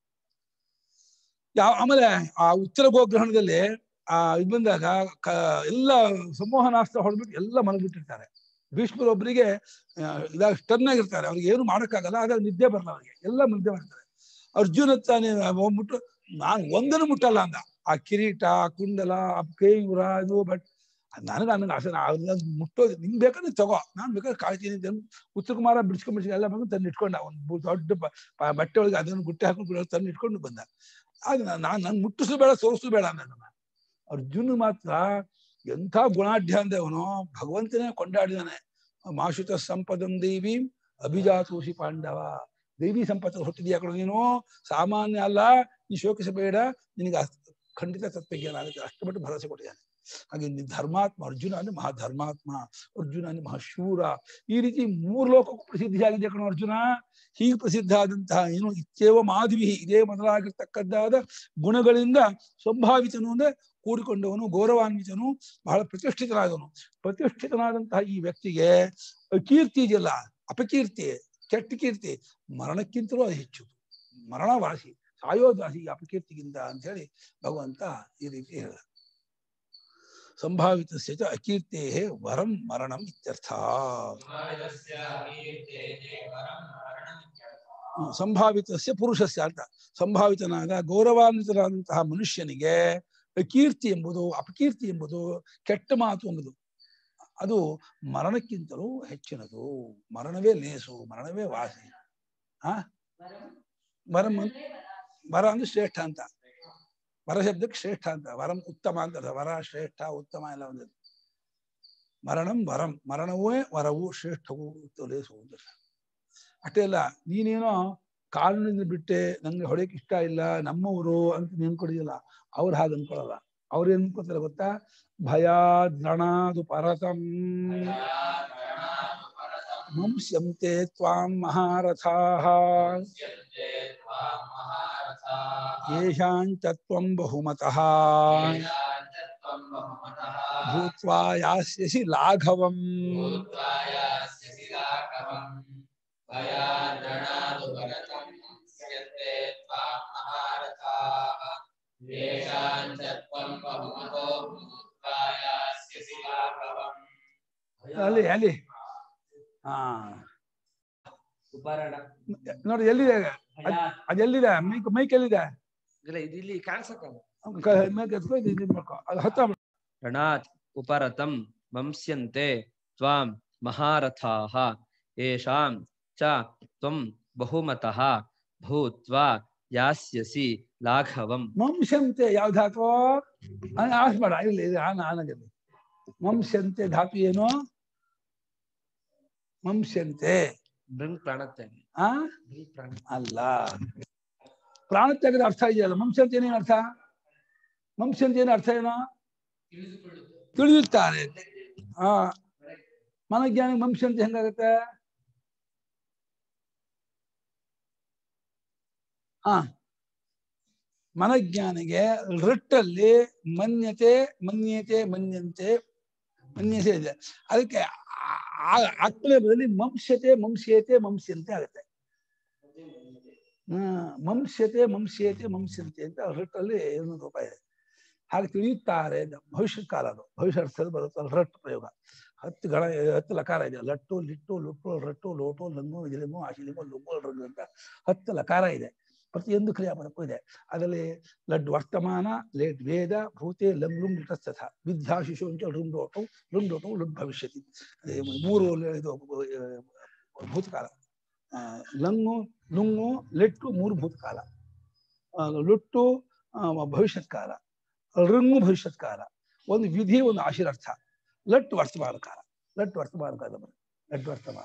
ಯಾವ ಆಮೇಲೆ ಆ ಉತ್ತರ ಗೋಗ್ರಹಣದಲ್ಲಿ ಆ ಇದ್ ಬಂದಾಗ ಕ ಎಲ್ಲ ಸಂಮೋಹನಾಸ್ತ್ರ ಹೊಡೆದ್ಬಿಟ್ಟು ಎಲ್ಲ ಮಲಗ್ಬಿಟ್ಟಿರ್ತಾರೆ ಭೀಷ್ಮರೊಬ್ಬರಿಗೆ ಇದಾಗ ಸ್ಟನ್ ಆಗಿರ್ತಾರೆ ಅವ್ರಿಗೆ ಏನು ಮಾಡಕ್ಕಾಗಲ್ಲ ಆಗ ನಿದ್ದೆ ಬರಲ್ಲ ಅವ್ರಿಗೆ ಎಲ್ಲ ನಿದ್ದೆ ಮಾಡ್ತಾರೆ ಅರ್ಜುನ ತಾನೇ ಹೋಗ್ಬಿಟ್ಟು ನಾನು ಒಂದನ್ನು ಮುಟ್ಟಲ್ಲ ಅಂದ ಆ ಕಿರೀಟ ಆ ಕುಂಡಲ ಆ ಕೇಯೂರ ಇದು ಬಟ್ ನನಗೆ ನನಗೆ ಆಸೆ ಅದನ್ನ ಮುಟ್ಟೋದು ನಿಂಗ್ ಬೇಕಾದ್ರೆ ತಗೋ ನಾನ್ ಬೇಕಾದ್ರೆ ಕಾಯ್ತೀನಿ ಅಂತ ಅಂದ್ಬಿಟ್ಟು ಉತ್ತರ ಕುಮಾರ ಬಿಡಿಸ್ಕೊಂಡ್ ಬಿಡಿಸ್ಕೊಂಡು ಎಲ್ಲ ಬಂದು ತಂದು ಇಟ್ಕೊಂಡ ಒಂದು ದೊಡ್ಡ ಬ- ಪ- ಬಟ್ಟೆ ಒಳಗೆ ಅದನ್ನು ಗುಟ್ಟೆ ಹಾಕೊಂಡು ತಂದು ಇಟ್ಕೊಂಡು ಬಂದ ಆಗ ನಾನು ನನ್ ಮುಟ್ಟಿಸು ಬೇಡ ಸೋರಿಸು ಬೇಡ ಅಂದ ನನ್ನ ಅರ್ಜುನ್ ಮಾತ್ರ ಎಂಥ ಗುಣಾಢ್ಯ ಅಂದೆ ಅವನು ಭಗವಂತನೇ ಕೊಂಡಾಡಿದಾನೆ ಮಾಶುತ ಸಂಪದಂ ದೇವಿ ಅಭಿಜಾತೋಷಿ ಪಾಂಡವ ದೇವಿ ಸಂಪತ್ತು ಹುಟ್ಟಿದ್ಯಾ ಕಣ ನೀನು ಸಾಮಾನ್ಯ ಅಲ್ಲ ನೀ ಶೋಕಿಸಬೇಡ ನಿನಗೆ ಅಸ್- ಖಂಡಿತ ತತ್ವಜ್ಞಾನ ಆಗುತ್ತೆ ಅಷ್ಟು ಮಟ್ಟು ಭರವಸೆ ಕೊಟ್ಟಿದ್ದಾನೆ ಹಾಗೆ ನೀ ಧರ್ಮಾತ್ಮ ಅರ್ಜುನ ಅಂದ್ರೆ ಮಹಾ ಧರ್ಮಾತ್ಮ ಅರ್ಜುನ ಅಂದ್ರೆ ಮಹಾಶೂರ ಈ ರೀತಿ ಮೂರು ಲೋಕಕ್ಕೂ ಪ್ರಸಿದ್ಧಿಯಾಗಿದೆ ಕಣ ಅರ್ಜುನ ಹೀಗೆ ಪ್ರಸಿದ್ಧ ಆದಂತಹ ಏನು ಇತ್ಯೇವ ಮಾಧವಿ ಇದೇ ಮೊದಲಾಗಿರ್ತಕ್ಕದ್ದಾದ ಗುಣಗಳಿಂದ ಸಂಭಾವಿತನು ಅಂದ್ರೆ ಕೂಡಿಕೊಂಡವನು ಗೌರವಾನ್ವಿತನು ಬಹಳ ಪ್ರತಿಷ್ಠಿತನಾದವನು ಪ್ರತಿಷ್ಠಿತನಾದಂತಹ ಈ ವ್ಯಕ್ತಿಗೆ ಕೀರ್ತಿ ಇದೆಯಲ್ಲ ಅಪಕೀರ್ತಿ ಕೆಟ್ಟ ಕೀರ್ತಿ ಮರಣಕ್ಕಿಂತಲೂ ಅದು ಹೆಚ್ಚು ಮರಣವಾಸಿ ಸಾಯೋದಾಸಿ ಅಪಕೀರ್ತಿಗಿಂತ ಅಂತ ಹೇಳಿ ಭಗವಂತ ಈ ರೀತಿ ಹೇಳಿದ ಸಂಭಾವಿತ ಅಕೀರ್ತೆ ವರಂ ಮರಣಂ ಇತ್ಯರ್ಥ ಸಮಾಜಸ್ಯ ಕೀರ್ತೆಯೇ ವರಂ ಮರಣಮಿತ್ಯರ್ಥಃ. ಹ್ಮ್, ಸಂಭಾವಿತಸ್ಯ ಪುರುಷಸ್ಯ ಅಂತ ಸಂಭಾವಿತನಾದ ಗೌರವಾನ್ವಿತನಾದಂತಹ ಮನುಷ್ಯನಿಗೆ ಕೀರ್ತಿ ಎಂಬುದು ಅಪಕೀರ್ತಿ ಎಂಬುದು ಕೆಟ್ಟ ಮಾತು ಎಂಬುದು ಅದು ಮರಣಕ್ಕಿಂತಲೂ ಹೆಚ್ಚಿನದು ಮರಣವೇ ಲೇಸು ಮರಣವೇ ವಾಸಿ ಆ ವರಂ ಅನ್- ವರ ಅಂದ್ರೆ ಶ್ರೇಷ್ಠ ಅಂತ ವರ ಶಬ್ದಕ್ಕೆ ಶ್ರೇಷ್ಠ ಅಂತ ವರಂ ಉತ್ತಮ ಅಂತ ಅರ್ಥ. ವರ ಶ್ರೇಷ್ಠ ಉತ್ತಮ ಎಲ್ಲ ಒಂದು ಮರಣಂ ವರಂ ಮರಣವೇ ವರವು ಶ್ರೇಷ್ಠವು ಉತ್ತ- ಲೇಸು ಅಂತ ಅರ್ಥ. ಅಷ್ಟೇ ಅಲ್ಲ ನೀನೇನೋ ಕಾರಣದಿಂದ ಬಿಟ್ಟೆ ನಂಗೆ ಹೊಡೆಯಕ್ಕೆ ಇಷ್ಟ ಇಲ್ಲ ನಮ್ಮವರು ಅಂತ ನೆನ್ಕೊಡಿದಿಲ್ಲ ಅವ್ರು ಹಾಗೆ ಅನ್ಕೊಳಲ್ಲ ಅವ್ರು ಏನ್ ಅನ್ಕೋತಾರೆ ಗೊತ್ತಾ ಭಯ ದ್ರಣಾದು ಪರತಂ ಭಯಾದ್ರಣಾದು ಪರತಂ ಮುಂಸ್ಯಂತೆ ತ್ವಾಂ ಮಹಾರಥಾಃ ಮುಚ್ಯಂತೆ ತ್ವಾಂ ಮಹಾರಥಾಃ. ಯೇಷಾಂಚ ತ್ವಂ ಬಹುಮತಃ ವೇದಾಂತ ತ್ವಂ ಬಹುಮತಃ ಭೂತ್ವಾ ಯಾಸ್ಯಸಿ ಲಾಘವಂ ಭೂತ್ವಾ ಯಾಸ್ಯಸಿ ಲಾಘವಂ. ಭಯಾದ್ರಣಾದು ಪರತಂ ಮುಚ್ಯಂತೆ ತ್ವಾಂ ಮಹಾರಥಾಃ. ವೇದಾಂತ ತ್ವಂ ಬಹುಮತೋ ಭೂತ್ವಾ ಯಾಸ್ಯಸಿ ಲಾಘವಂ. ಅಲ್ಲಿ ಅಲ್ಲಿ ಹಾ ಉಪರಣ ನೋಡಿ ಎಲ್ಲಿದೆ ಭಯ ಅದೆಲ್ಲಿದೆ ಮೈಕ್ ಮೈಕ್ ಎಲ್ಲಿದೆ ಇಲ್ಲ ಇದು ಇಲ್ಲಿ ಕಾಣಿಸಕ್ಕಲ್ಲ ಕ- ಮೈಕ್ ಎತ್ಕೊ ಇದು ಇದು ಮಾಡ್ಕೊ ಅದು ಹತ್ತ ರಣಾತ್ ಉಪರತಂ ವಂಸ್ಯಂತೆ ತ್ವಾಂ ಮಹಾರಥಾಃ ಯೇಷಾಂ ಚ ತ್ವಂ ಬಹುಮತಃ ಭೂತ್ವಾ ಯಾಸ್ಯಸಿ ಲಾಘವಂ ಮಂಶಂತೆ ಯಾವ ಧಾತು ಆಸ್ಬೇಡ ಇಲ್ಲಿ ಇದು ಆನ ಆನಗಲ್ಲಿ ಮಂಶಂತೆ ಧಾತು ಏನು ಮಂಶಂತೆ ಬೃಂಗ್ ಪ್ರಾಣತ್ಯಾಗ ಆ ಬೃಂಗ್ ಪ್ರಾಣ ಅಲ್ಲ ಪ್ರಾಣತ್ಯಾಗದ ಅರ್ಥ ಇದೆಯಲ್ಲ ಮಂಶಂತೆ ಏನೇನು ಅರ್ಥ ಮಂಶಂತೆ ಏನು ಅರ್ಥ ಏನೋ ತಿಳಿಯುತ್ತಾರೆ ಆ ಮನಜ್ಞಾನ ಮಂಶಂತೆ ಹೆಂಗಾಗತ್ತೆ ಆ ಮನಜ್ಞಾನಿಗೆ ರಟ್ಟಲ್ಲಿ ಮನ್ಯತೆ ಮನ್ಯತೆ ಮನ್ಯಂತೆ ಮನ್ಯತೆ ಇದೆ ಅದಕ್ಕೆ ಆ- ಆ- ಆತ್ಮನೇಪದಲ್ಲಿ ಮಂಸ್ಯತೆ ಮಂಸ್ಯತೆ ಮಂಸ್ಯಂತೆ ಆಗುತ್ತೆ ಮಂಸ್ಯತೆ ಮಂಸ್ಯತೆ ಮಂಸ್ಯಂತೆ ಅಂತ ರಟ್ಟಲ್ಲಿ ಇನ್ನೊಂದು ರೂಪಾಯಿ ಇದೆ ಹಾಗೆ ತಿಳಿಯುತ್ತಾರೆ ಅಂತ ಭವಿಷ್ಯದ ಕಾಲ ಅದು ಭವಿಷ್ಯಾರ್ಥದಲ್ಲಿ ಬರುತ್ತಲ್ಲ ರಟ್ ಪ್ರಯೋಗ ಹತ್ತು ಗಣ ಹತ್ತು ಲಕಾರ ಇದೆ ಲಟ್ಟು ಲಿಟ್ಟು ಲುಟ್ಟು ರಟ್ಟು ಲೋಟು ಲಂಗು ಇಲಿಮು ಆಶಿಲಿಮು ಲುಂಗು ರಂಗು ಅಂತ ಹತ್ತು ಲಕಾರ ಇದೆ ಪ್ರತಿಯೊಂದು ಕ್ರಿಯಾಪದಕ್ಕೂ ಇದೆ ಅದರಲ್ಲಿ ಲಡ್ ವರ್ತಮಾನ ಲೇಟ್ ವೇದ ಭೂತೆ ಲಂ ಲುಂ ಲಿಟಸ್ತಥ ವಿದ್ಯಾ ಶಿಶು ಅಂತ ರುಂಡೋಟು ರುಂಡೋಟು ಲುಡ್ ಭವಿಷ್ಯತಿ ಅದೇ ಮೂರು ಇದು ಆ, ಭೂತಕಾಲ ಆ, ಲಂಗು ಲುಂಗು ಲೆಟ್ಟು ಮೂರು ಭೂತಕಾಲ ಆ, ಲುಟ್ಟು ಆ, ಭವಿಷ್ಯತ್ ಕಾಲ ಋಂಗು ಭವಿಷ್ಯತ್ ಕಾಲ ಒಂದು ವಿಧಿ ಒಂದು ಆಶೀರ್ಥ ಲಟ್ ವರ್ತಮಾನ ಕಾಲ ಲಟ್ ವರ್ತಮಾನ ಕಾಲ ಬರುತ್ತೆ. ಲಟ್ ವರ್ತಮಾನ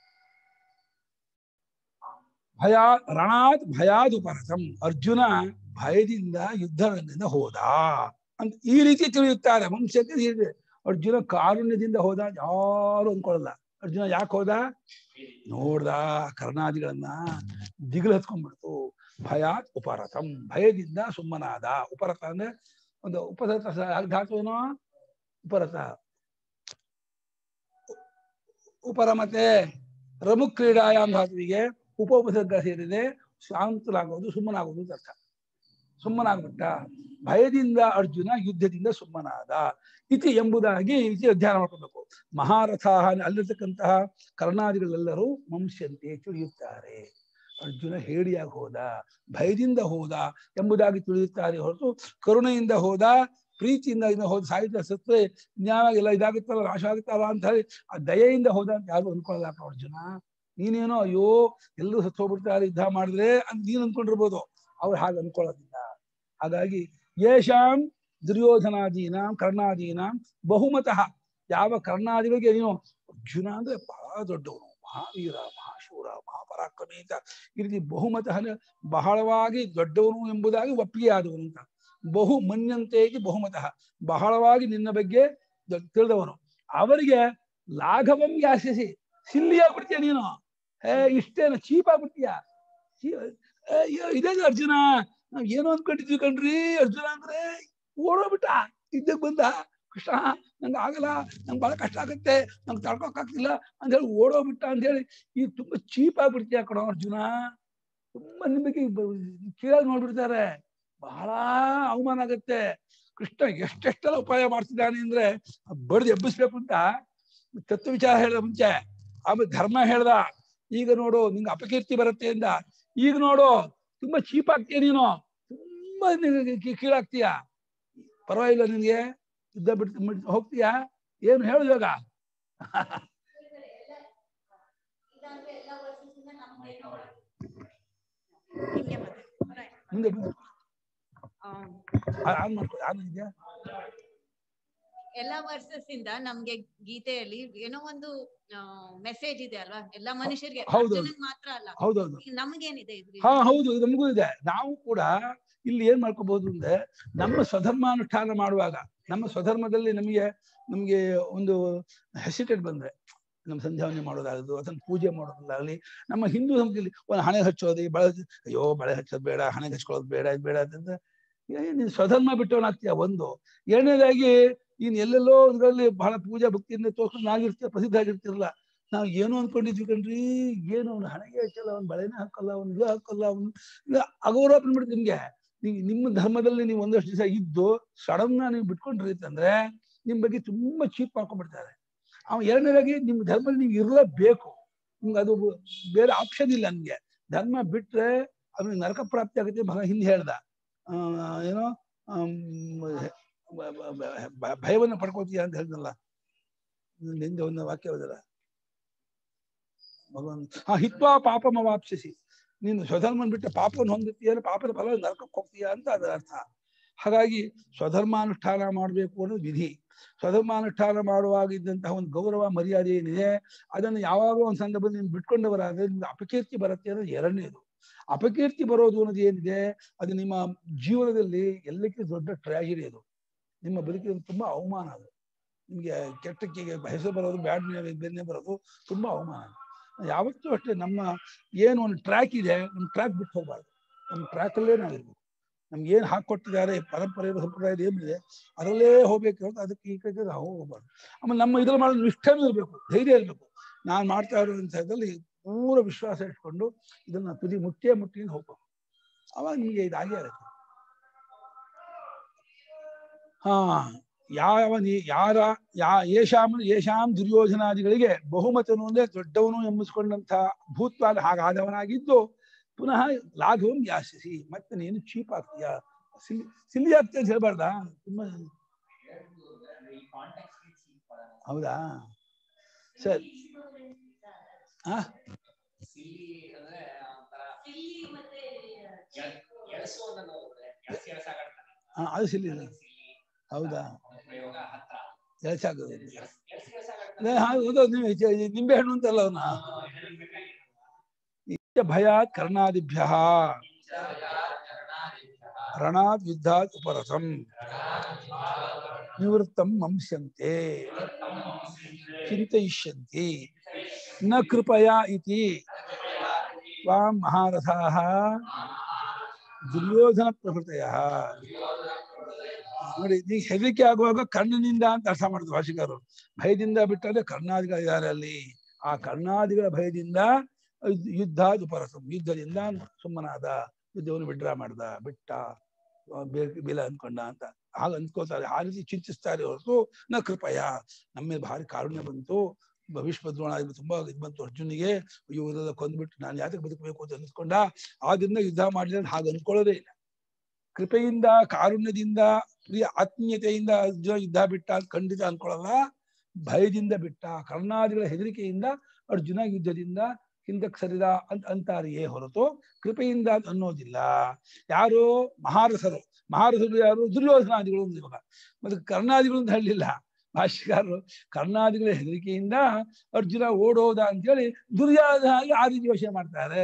ಭಯ ರಣಾತ್ ಭಯಾದುಪರತಂ ಅರ್ಜುನ ಭಯದಿಂದ ಯುದ್ಧದಿಂದ ಹೋದ ಅಂತ ಈ ರೀತಿ ತಿಳಿಯುತ್ತಾರೆ ವಂಶಕ್ಕೆ ಹೀಗೆ ಅರ್ಜುನ ಕಾರುಣ್ಯದಿಂದ ಹೋದ ಅಂತ ಯಾರು ಅಂದ್ಕೊಳ್ಳಲ್ಲ ಅರ್ಜುನ ಯಾಕೆ ಹೋದ ನೋಡ್ದ ಕರ್ಣಾದಿಗಳನ್ನ ದಿಗಿಲು ಹತ್ಕೊಂಡ್ಬಿಡ್ತು ಭಯಾತ್ ಉಪರತಂ ಭಯದಿಂದ ಸುಮ್ಮನಾದ ಉಪರತ ಅಂದ್ರೆ ಒಂದು ಉಪರತ ಸ- ಧಾತು ಏನೋ ಉಪರತ ಉಪರ ಮತ್ತೆ ರಮು ಕ್ರೀಡಾಯಾಮ್ ಧಾತುವಿಗೆ ಉಪ ಉಪಸರ್ಗ ಸೇರಿದೆ ಶಾಂತಲಾಗೋದು ಸುಮ್ಮನಾಗೋದು ಅಂತ ಅರ್ಥ ಸುಮ್ಮನಾಗ್ಬಿಟ್ಟ ಭಯದಿಂದ ಅರ್ಜುನ ಯುದ್ಧದಿಂದ ಸುಮ್ಮನಾದ ಇತಿ ಎಂಬುದಾಗಿ ಇತಿ ಅಧ್ಯಯನ ಮಾಡ್ಕೋಬೇಕು ಮಹಾರಥ ಅಲ್ಲಿರ್ತಕ್ಕಂತಹ ಕರ್ಣಾದಿಗಳೆಲ್ಲರೂ ಮಂಸ್ಯಂತೆ ತಿಳಿಯುತ್ತಾರೆ ಅರ್ಜುನ ಹೇಡಿಯಾಗಿ ಹೋದ ಭಯದಿಂದ ಹೋದ ಎಂಬುದಾಗಿ ತಿಳಿಯುತ್ತಾರೆ ಹೊರತು ಕರುಣೆಯಿಂದ ಹೋದ ಪ್ರೀತಿಯಿಂದ ಇನ್ನು ಹೋದ ಸಾಹಿತ್ಯ ಸತ್ರೆ ನ್ಯಾಯವಾಗಿ ಇದಾಗುತ್ತಲ್ಲ ನಾಶ ಆಗುತ್ತಲ್ಲ ಅಂತ ಹೇಳಿ ಆ ದಯೆಯಿಂದ ಹೋದ ಅಂತ ಯಾರು ಅನ್ಕೊಳ್ಳಲ್ಲ ಕಣೋ ಅರ್ಜುನ ನೀನೇನೋ ಅಯ್ಯೋ ಎಲ್ಲರೂ ಸತ್ತು ಹೋಗ್ಬಿಡ್ತಾರೆ ಯುದ್ಧ ಮಾಡಿದ್ರೆ ಅಂತ ನೀನ್ ಅನ್ಕೊಂಡಿರ್ಬೋದು ಅವ್ರು ಹಾಗೆ ಅನ್ಕೊಳ್ಳೋದಿಲ್ಲ ಹಾಗಾಗಿ ಯೇಷಾಂ ದುರ್ಯೋಧನಾದೀನಾಂ ಕರ್ಣಾದೀನಾಂ ಬಹುಮತಃ ಯಾವ ಕರ್ಣಾದಿಗಳಿಗೆ ನೀನು ಅರ್ಜುನ ಅಂದ್ರೆ ಬಹಳ ದೊಡ್ಡವನು ಮಹಾವೀರ ಮಹಾಶೂರ ಮಹಾಪರಾಕ್ರಮಿ ಅಂತ ಈ ರೀತಿ ಬಹುಮತಃ ಅಂದ್ರೆ ಬಹಳವಾಗಿ ದೊಡ್ಡವನು ಎಂಬುದಾಗಿ ಒಪ್ಪಿಗೆ ಆದವನು ಅಂತ ಬಹು ಮನ್ಯಂತೆಗೆ ಬಹುಮತಃ ಬಹಳವಾಗಿ ನಿನ್ನ ಬಗ್ಗೆ ದೊ- ತಿಳಿದವನು ಅವರಿಗೆ ಲಾಘವಂ ಯಾಸಿಸಿ ಸಿಲ್ಲಿ ಆಗ್ಬಿಡ್ತೀಯ ನೀನು ಏ ಇಷ್ಟೇನ ಚೀಪ್ ಆಗ್ಬಿಡ್ತೀಯ ಚೀ- ಏ, ಅಯ್ಯೋ, ಇದೇ ಅರ್ಜುನ ನಾವ್ ಏನೋ ಅನ್ಕೊಂಡಿದ್ವಿ ಕಣ್ರಿ ಅರ್ಜುನ ಅಂದ್ರೆ ಓಡೋಗ್ಬಿಟ್ಟ ಇದ್ದಕ್ ಬಂದ ಕೃಷ್ಣ ನಂಗೆ ಆಗಲ್ಲ ನಂಗೆ ಬಹಳ ಕಷ್ಟ ಆಗುತ್ತೆ ನಂಗೆ ತಡ್ಕೊಕ್ ಆಗ್ತಿಲ್ಲ ಅಂತ ಹೇಳಿ ಓಡೋಗ್ಬಿಟ್ಟ ಅಂತ ಹೇಳಿ ಈ ತುಂಬಾ ಚೀಪ್ ಆಗ್ಬಿಡ್ತೀಯ ಕಣೋ ಅರ್ಜುನ ತುಂಬಾ ನಿಮಗೆ ಕೀಳಾಗಿ ನೋಡ್ಬಿಡ್ತಾರೆ ಬಹಳ ಅವಮಾನ ಆಗತ್ತೆ ಕೃಷ್ಣ ಎಷ್ಟೆಷ್ಟೆಲ್ಲ ಉಪಾಯ ಮಾಡ್ತಿದ್ದಾನೆ ಅಂದ್ರೆ ಬಡ್ದು ಎಬ್ಬಿಸ್ಬೇಕು ಅಂತ ತತ್ವ ವಿಚಾರ ಹೇಳ್ದ ಮುಂಚೆ ಆಮೇಲೆ ಧರ್ಮ ಹೇಳ್ದ ಈಗ ನೋಡು ನಿಂಗೆ ಅಪಕೀರ್ತಿ ಬರುತ್ತೆ ಅಂದ ಈಗ ನೋಡು ತುಂಬಾ ಚೀಪ್ ಆಗ್ತೀಯ ನೀನು ತುಂಬಾ ನಿನಗೆ ಕೀ- ಕೀಳಾಗ್ತೀಯ ಪರವಾಗಿಲ್ಲ ನಿನ್ಗೆ ಯುದ್ಧ ಬಿಟ್ಟು ಬಿಟ್ಟು ಹೋಗ್ತೀಯಾ ಏನು ಹೇಳು ಇವಾಗ ಮುಂದೆ ಮುಂದೆ ಆ- ಆನ್ ಮಾಡ್ಕೊ ಆನ್ ಇದೆಯಾ ಎಲ್ಲಾ ವರ್ಸಸ್ ಇಂದ ನಮ್ಗೆ ಗೀತೆಯಲ್ಲಿ ಏನೋ ಒಂದು ಮೆಸೇಜ್ ಇದೆ ಅಲ್ವಾ ಎಲ್ಲಾ ಮನುಷ್ಯರಿಗೆ ಹೌದು. ಅರ್ಜುನನ್ಗ್ ಮಾತ್ರ ಅಲ್ಲ ಹೌದೌದು ಈಗ ನಮಗೇನಿದೆ ಇದ್ರಿಂದ ಹಾ ಹೌದು ಇದು ನಮಗೂ ಇದೆ ನಾವು ಕೂಡ ಇಲ್ಲಿ ಏನ್ ಮಾಡ್ಕೋಬಹುದು ಅಂದ್ರೆ ನಮ್ಮ ಸ್ವಧರ್ಮಾನುಷ್ಠಾನ ಮಾಡುವಾಗ ನಮ್ಮ ಸ್ವಧರ್ಮದಲ್ಲಿ ನಮಗೆ ನಮ್ಗೆ ಒಂದು ಹೆಸಿಟೇಟ್ ಬಂದ್ರೆ ನಮ್ಮ ಸಂಧ್ಯಾವನೆ ಮಾಡೋದಾಗದು ಅದನ್ನ ಪೂಜೆ ಮಾಡೋದಾಗ್ಲಿ ನಮ್ಮ ಹಿಂದೂ ಸಂಸ್ಕೃತಿಯಲ್ಲಿ ಒಂದು ಹಣೆ ಹಚ್ಚೋದು ಈ ಬಳೆ ಅಯ್ಯೋ ಬಳೆ ಹಚ್ಚೋದು ಬೇಡ ಹಣೆಗೆ ಹಚ್ಕೊಳ್ಳೋದು ಬೇಡ ಇದು ಬೇಡ ಅಂತಂದ್ರೆ ಏ, ನೀನ್ ಸ್ವಧರ್ಮ ಬಿಟ್ಟವನಾಗ್ತೀಯ ಒಂದು ಎರಡನೇದಾಗಿ ನೀನ್ ಎಲ್ಲೆಲ್ಲೋ ಇದ್ರಲ್ಲಿ ಬಹಳ ಪೂಜಾ ಭಕ್ತಿಯಿಂದ ತೋರ್ಸ್ಕೊಂಡು ಆಗಿರ್ತೀಯ ಪ್ರಸಿದ್ಧ ಆಗಿರ್ತಿರಲ್ಲ ನಾವು ಏನು ಅನ್ಕೊಂಡಿದ್ವಿ ಕಣ್ರಿ ಏನು ಅವ್ನು ಹಣೆಗೆ ಹಚ್ಚಲ್ಲ ಅವ್ನು ಬಳೆನೇ ಹಾಕಲ್ಲ ಅವ್ನು ಇದು ಹಾಕಲ್ಲ ಅವ್ನು ಇದು ಅಗೌರವ ಬಂದ್ಬಿಡುತ್ತೆ ನಿಮ್ಗೆ ನೀವು ನಿಮ್ಮ ಧರ್ಮದಲ್ಲಿ ನೀವು ಒಂದಷ್ಟು ದಿವಸ ಇದ್ದು ಸಡನ್ ನೀವು ಬಿಟ್ಕೊಂಡ್ರಿ ಅಂತಂದ್ರೆ ನಿಮ್ ಬಗ್ಗೆ ತುಂಬಾ ಚೀಪ್ ಮಾಡ್ಕೊಂಡ್ಬಿಡ್ತಾರೆ ಅವ ಎರಡನೇದಾಗಿ ನಿಮ್ ಧರ್ಮದಲ್ಲಿ ನೀವು ಇರಲೇಬೇಕು ನಿಮ್ಗೆ ಅದು ಬೇರೆ ಆಪ್ಷನ್ ಇಲ್ಲ ನಿಮ್ಗೆ ಧರ್ಮ ಬಿಟ್ರೆ ಅವ್ನಿಗೆ ನರಕ ಪ್ರಾಪ್ತಿ ಆಗುತ್ತೆ ಭಗ ಹಿಂದೆ ಹೇಳ್ದ ಆ, ಏನೋ ಆಮ್, ಬ- ಬ- ಬ- ಬ- ಭಯವನ್ನು ಪಡ್ಕೋತೀಯ ಅಂತ ಹೇಳ್ದಲ್ಲ ನಿಂದೆ ಒಂದು ವಾಕ್ಯ ಹೋದಲ್ಲ ಭಗವಾನ್ ಹಾ ಹಿತ್ವಾ ಪಾಪಮ ವಾಪ್ಸಿಸಿ ನೀನು ಸ್ವಧರ್ಮನ್ ಬಿಟ್ಟು ಪಾಪವನ್ನು ಹೊಂದುತ್ತೀಯ ಅಂದ್ರೆ ಪಾಪದ ಫಲ ನರಕಕ್ಕೆ ಹೋಗ್ತೀಯ ಅಂತ ಅದರ ಅರ್ಥ ಹಾಗಾಗಿ ಸ್ವಧರ್ಮಾನುಷ್ಠಾನ ಮಾಡಬೇಕು ಅನ್ನೋದು ವಿಧಿ ಸ್ವಧರ್ಮಾನುಷ್ಠಾನ ಮಾಡುವಾಗ ಇದ್ದಂತಹ ಒಂದು ಗೌರವ ಮರ್ಯಾದೆ ಏನಿದೆ ಅದನ್ನು ಯಾವಾಗಲೂ ಒಂದು ಸಂದರ್ಭದಲ್ಲಿ ನೀನು ಬಿಟ್ಕೊಂಡವರಾದ್ರೆ ನಿಮ್ಗೆ ಅಪಕೀರ್ತಿ ಬರುತ್ತೆ ಅನ್ನೋದು ಎರಡನೇದು ಅಪಕೀರ್ತಿ ಬರೋದು ಅನ್ನೋದು ಏನಿದೆ ಅದು ನಿಮ್ಮ ಜೀವನದಲ್ಲಿ ಎಲ್ಲಕ್ಕಿಂತ ದೊಡ್ಡ ಟ್ರ್ಯಾಜಿಡಿ ಅದು ನಿಮ್ಮ ಬದುಕಿನ ತುಂಬಾ ಅವಮಾನ ಅದು ನಿಮ್ಗೆ ಕೆಟ್ಟಕ್ಕೆ ಹೆಸರು ಬರೋದು ಬ್ಯಾಡ್ ಬೆನ್ನೆ ಬರೋದು ತುಂಬಾ ಅವಮಾನ ಯಾವತ್ತೂ ಅಷ್ಟೇ ನಮ್ಮ ಏನು ಒಂದು ಟ್ರ್ಯಾಕ್ ಇದೆ ನಮ್ಮ ಟ್ರ್ಯಾಕ್ ಬಿಟ್ಟು ಹೋಗ್ಬಾರ್ದು ನಮ್ಮ ಟ್ರ್ಯಾಕಲ್ಲೇ ನಾವಿರ್ಬೇಕು ನಮ್ಗೆ ಏನ್ ಹಾಕೊಟ್ಟಿದ್ದಾರೆ ಪರಂಪರೆ ಸಂಪ್ರದಾಯದ ಏನಿದೆ ಅದರಲ್ಲೇ ಹೋಗ್ಬೇಕು ಅಂತ ಅದಕ್ಕೆ ಈ ಕಡೆ ನಾವು ಹೋಗ್ಬಾರ್ದು ಆಮೇಲೆ ನಮ್ಮ ಇದ್ರಲ್ಲಿ ಮಾಡೋ ನಿಷ್ಠೆನೂ ಇರ್ಬೇಕು ಧೈರ್ಯ ಇರ್ಬೇಕು ನಾನ್ ಮಾಡ್ತಾ ಇರುವಂತಹದ್ದಲ್ಲಿ ಪೂರ ವಿಶ್ವಾಸ ಇಟ್ಕೊಂಡು ಇದನ್ನ ತುದಿ ಮುಟ್ಟೇ ಮುಟ್ಟಿ ಹೋಗ್ಬೇಕು ಅವಾಗ ನಿಮಗೆ ಇದಾಗಿ ಆಗುತ್ತೆ ಹಾ ಯಾವ ನೀ- ಯಾರ ಯಾ ಯೇಷಾಮ್ ಯೇಷಾಂ ದುರ್ಯೋಧನಾದಿಗಳಿಗೆ ಬಹುಮತನು ಅಂದ್ರೆ ದೊಡ್ಡವನು ಎಂಬಿಸ್ಕೊಂಡಂತ ಭೂತ್ವಾದ ಹಾಗಾದವನಾಗಿದ್ದು ಪುನಃ ಲಾಘವಂ ಯಾಸಿಸಿ ಮತ್ತೆ ನೀನು ಚೀಪ್ ಆಗ್ತೀಯ ಸಿಲ್ಲಿ ಸಿಲ್ಲಿ ಆಗ್ತೀಯ ಅಂತ ಹೇಳ್ಬಾರ್ದ ತುಂಬಾ ಈ ಕಾಂಟ್ಯಾಕ್ಟ್ ಹೌದಾ ಸರಿ ಆ ಸಿಲ್ಲಿ ಅಂದ್ರೆ ಒಂಥರ ಎಳ್- ಎಳಸು ಅಂತ ನೋಡಿದ್ರೆ ಎಳಸಿ ಎಳಸಾಗಾಡ್ತಾನೆ ಆ, ಅದು ಸಿಲ್ಲಿ ಇದೆ. ಸಿಲ್ಲಿ ಹೌದಾ ಪ್ರಯೋಗ ಹತ್ರ ಎಲ್ಸಾಗೋದು ಎಳಸಿ ಎಳಸಿ ಎಳಸಾಗಾಡ್ತಾನೆ ಅದೇ ಹಾಗೆ ಹೌದು, ನೀವು ಚ- ನಿಂಬೆ ಹಣ್ಣು ಅಂತಲ್ಲ ಅವನ ಭಯಾತ್ ಕರ್ಣಾದಿಭ್ಯ ರಣಾದ್ ಯುದ್ಧಾತ್ ಉಪರಸಂ ನಿವೃತ್ತಂ ಮಂಸ್ಯಂತೆ ಚಿಂತಯಿಷ್ಯಂತಿ ನ ಕೃಪಯಾ ಇತಿ ತ್ವಾಂ ಮಹಾರಥಾಃ ದುರ್ಯೋಧನ ಪ್ರಕೃತಯ ನೋಡಿ ನೀವು ಹೆದರಿಕೆ ಆಗುವಾಗ ಕರ್ಣನಿಂದ ಅಂತ ಅರ್ಥ ಮಾಡಿದ್ರು ಭಾಷಿಕರು ಭಯದಿಂದ ಬಿಟ್ಟರೆ ಕರ್ಣಾದಿಗಳು ಇದ್ದಾರೆ ಅಲ್ಲಿ ಆ ಕರ್ಣಾದಿಗಳ ಭಯದಿಂದ ಯುದ್ಧ- ಯುದ್ಧಾದ್ ಉಪರಸಂ ಯುದ್ಧದಿಂದ ಸುಮ್ಮನಾದ ಯುದ್ಧವನ್ನು ವಿಡ್ರಾ ಮಾಡ್ದ ಬಿಟ್ಟ ಆ, ಬೇ- ಬೇಲ ಅಂದ್ಕೊಂಡ ಅಂತ ಹಾಗೆ ಅಂದ್ಕೋತಾರೆ ಆ ರೀತಿ ಚಿಂತಿಸ್ತಾರೆ ಹೊರತು ನ ಕೃಪಯ ನಮ್ಮ ಮೇಲೆ ಭಾರಿ ಕಾರುಣ್ಯ ಬಂತು ಭವಿಷ್ಯ ದ್ರೋಣ ತುಂಬಾ ಇದು ಬಂತು ಅರ್ಜುನಿಗೆ ಇವರೆಲ್ಲ ಕೊಂದ್ಬಿಟ್ಟು ನಾನು ಯಾತಕ್ಕೆ ಬದುಕಬೇಕು ಅಂತ ಅನ್ಸ್ಕೊಂಡ ಆದ್ರಿಂದ ಯುದ್ಧ ಮಾಡಲಿ ಅಂತ ಹಾಗೆ ಅನ್ಕೊಳ್ಳೋದೇ ಇಲ್ಲ ಕೃಪೆಯಿಂದ ಕಾರುಣ್ಯದಿಂದ ಪ್ರಿಯ ಆತ್ಮೀಯತೆಯಿಂದ ಅರ್ಜುನ ಯುದ್ಧ ಬಿಟ್ಟ ಅಂತ ಖಂಡಿತ ಅನ್ಕೊಳ್ಳಲ್ಲ ಭಯದಿಂದ ಬಿಟ್ಟ ಕರ್ಣಾದಿಗಳ ಹೆದರಿಕೆಯಿಂದ ಅರ್ಜುನ ಯುದ್ಧದಿಂದ ಹಿಂದಕ್ಕೆ ಸರಿದ ಅಂತ ಅಂತಾರೆಯೇ ಹೊರತು ಕೃಪೆಯಿಂದ ಅಂತ ಅನ್ನೋದಿಲ್ಲ ಯಾರು ಮಹಾರಥರು ಮಹಾರಥರು ಯಾರು ದುರ್ಯೋಧನಾದಿಗಳು ಅಂತ ಇವಾಗ ಮತ್ತೆ ಕರ್ಣಾದಿಗಳು ಅಂತ ಹೇಳಲಿಲ್ಲ ಭಾಷ್ಯಕಾರರು ಕರ್ಣಾದಿಗಳ ಹೆದರಿಕೆಯಿಂದ ಅರ್ಜುನ ಓಡೋದ ಅಂತೇಳಿ ದುರ್ಯೋಧನ ಆಗಿ ಆ ರೀತಿ ಯೋಚನೆ ಮಾಡ್ತಾರೆ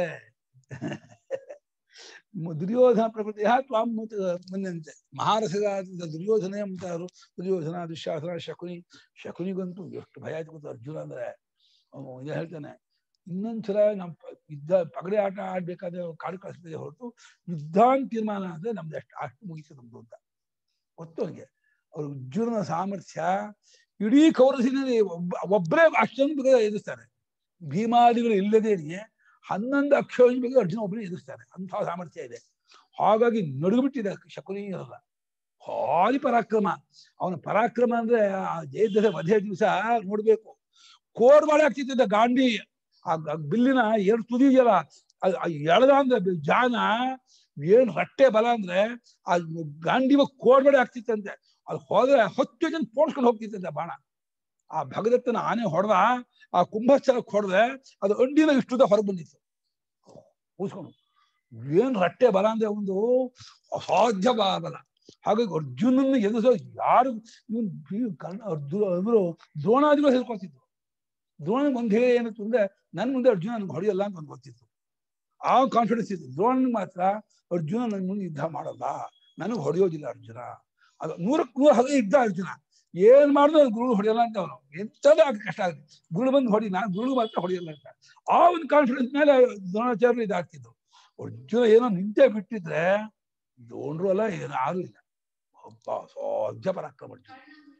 ಮ- ದುರ್ಯೋಧನ ಪ್ರಕೃತಿಯ ತ್ವಾಂ ಮುಂದಂತೆ ಮಹಾರಥಗಾದ ದುರ್ಯೋಧನ ಅಂತಾರು ದುರ್ಯೋಧನ ದುಶ್ಯಾಸನ ಶಕುನಿ ಶಕುನಿಗಂತೂ ಎಷ್ಟು ಭಯ ಆಯ್ತು ಗೊತ್ತಾ ಅರ್ಜುನ ಅಂದ್ರೆ ಅವನು ಇದು ಹೇಳ್ತಾನೆ ಇನ್ನೊಂದ್ಸಲ ನಮ್ ಪ- ಯುದ್ಧ ಪಗಡೆ ಆಟ ಆಡ್ಬೇಕಾದ್ರೆ ಕಾಡು ಕಳಿಸ್ತಿದೆ ಹೊರತು ಯುದ್ಧ ಅಂತ ತೀರ್ಮಾನ ಅಂದ್ರೆ ನಮ್ದು ಅಷ್ಟು ಅಷ್ಟು ಮುಗಿತು ನಮ್ದು ಅಂತ ಗೊತ್ತು ಅವನಿಗೆ ಅವ್ರ ಅರ್ಜುನನ ಸಾಮರ್ಥ್ಯ ಇಡೀ ಕೌರಸಿನಲ್ಲಿ ಒಬ್ಬ ಒಬ್ಬರೇ ಅಷ್ಟೊಂದು ಬೇಗ ಎದುರಿಸ್ತಾರೆ ಭೀಮಾದಿಗಳು ಇಲ್ಲದೇನೆ ಹನ್ನೊಂದು ಅಕ್ಷೋಹಿಣಿ ಬಗ್ಗೆ ಅರ್ಜುನ ಒಬ್ಬರೇ ಎದುರಿಸ್ತಾರೆ ಅಂಥ ಸಾಮರ್ಥ್ಯ ಇದೆ ಹಾಗಾಗಿ ನಡುಗುಬಿಟ್ಟಿದೆ ಶಕುನಿ ಇರಲ್ಲ ಭಾರಿ ಪರಾಕ್ರಮ ಅವನ ಪರಾಕ್ರಮ ಅಂದ್ರೆ ಆ ಜಯದ್ರಥ ವಧೆ ದಿವಸ ನೋಡ್ಬೇಕು ಕೋಡ್ ಮಾಡಿ ಆಗ್ತಿದ್ದ ಗಾಂಡಿ ಆ ಗ- ಬಿಲ್ಲಿನ ಎರಡು ತುದಿ ಇದೆಯಲ್ಲ ಅದು ಆ ಎಳೆದ ಅಂದ್ರೆ ಬಿ- ಜಾನ ಏನ್ ಹೊಟ್ಟೆ ಬಲ ಅಂದ್ರೆ ಆ ಗಾಂಡಿವ ಕೋಡ್ಬಡೆ ಆಗ್ತಿತ್ತಂತೆ ಅದು ಹೋದ್ರೆ ಹತ್ತು ಜನ ಪೋಡ್ಸ್ಕೊಂಡು ಹೋಗ್ತಿತ್ತಂತೆ ಬಾಣ ಆ ಭಗದತ್ತನ ಆನೆ ಹೊಡೆದ ಆ ಕುಂಭಸ್ಥಳಕ್ಕೆ ಹೊಡೆದ್ರೆ ಅದು ಅಂಡಿನ ಇಷ್ಟುದ ಹೊರಗೆ ಬಂದಿತ್ತು ಕೂಸ್ಕೊಂಡು ಏನ್ ರಟ್ಟೆ ಬಲ ಅಂದ್ರೆ ಒಂದು ಅಸಾಧ್ಯ ಬ- ಬಲ ಹಾಗಾಗಿ ಅರ್ಜುನನ್ನ ಎದುರಿಸೋ ಯಾರು ಇವನ್ ಬಿ- ಕರ್ಣ ಅರ್ಜುನ ಇವರು ದ್ರೋಣಾದಿಗಳು ಹೇಳ್ಕೊಳ್ತಿದ್ರು ದ್ರೋಣ ಒಂದ್ ಹೇಳಿ ಏನಿತ್ತು ಅಂದ್ರೆ ನನ್ ಮುಂದೆ ಅರ್ಜುನ ನನ್ಗೆ ಹೊಡೆಯಲ್ಲ ಅಂತ ಒಂದು ಗೊತ್ತಿತ್ತು ಆ ಕಾನ್ಫಿಡೆನ್ಸ್ ಇತ್ತು ದ್ರೋಣನ್ ಮಾತ್ರ ಅರ್ಜುನ ನನ್ ಮುಂದೆ ಯುದ್ಧ ಮಾಡಲ್ಲ ನನಗೆ ಹೊಡೆಯೋದಿಲ್ಲ ಅರ್ಜುನ ಅದು ನೂರಕ್ಕೆ ನೂರ ಹದೇ ಇದ್ದ ಅರ್ಜುನ ಏನ್ ಮಾಡಿದ್ರು ಅವ್ನು ಗುರುಳು ಹೊಡೆಯಲ್ಲ ಅಂತ ಅವನು ಎಂತದೇ ಆಗ ಕಷ್ಟ ಆಗುತ್ತೆ ಗುರುಳು ಬಂದು ಹೊಡಿ ನಾನು ಗುರುಳು ಮಾತ್ರ ಹೊಡೆಯಲ್ಲ ಅಂತ ಆ ಒಂದು ಕಾನ್ಫಿಡೆನ್ಸ್ ಮೇಲೆ ದ್ರೋಣಾಚಾರ್ಯರು ಇದಾಗ್ತಿದ್ರು ಅರ್ಜುನ ಏನೋ ನಿಂತೆ ಬಿಟ್ಟಿದ್ರೆ ದ್ರೋಣರು ಅಲ್ಲ ಏನೋ ಯಾರು ಇಲ್ಲ ಒಬ್ಬ ಸಾಧ್ಯ ಪರಾಕ್ರಮ ಅರ್ಜುನ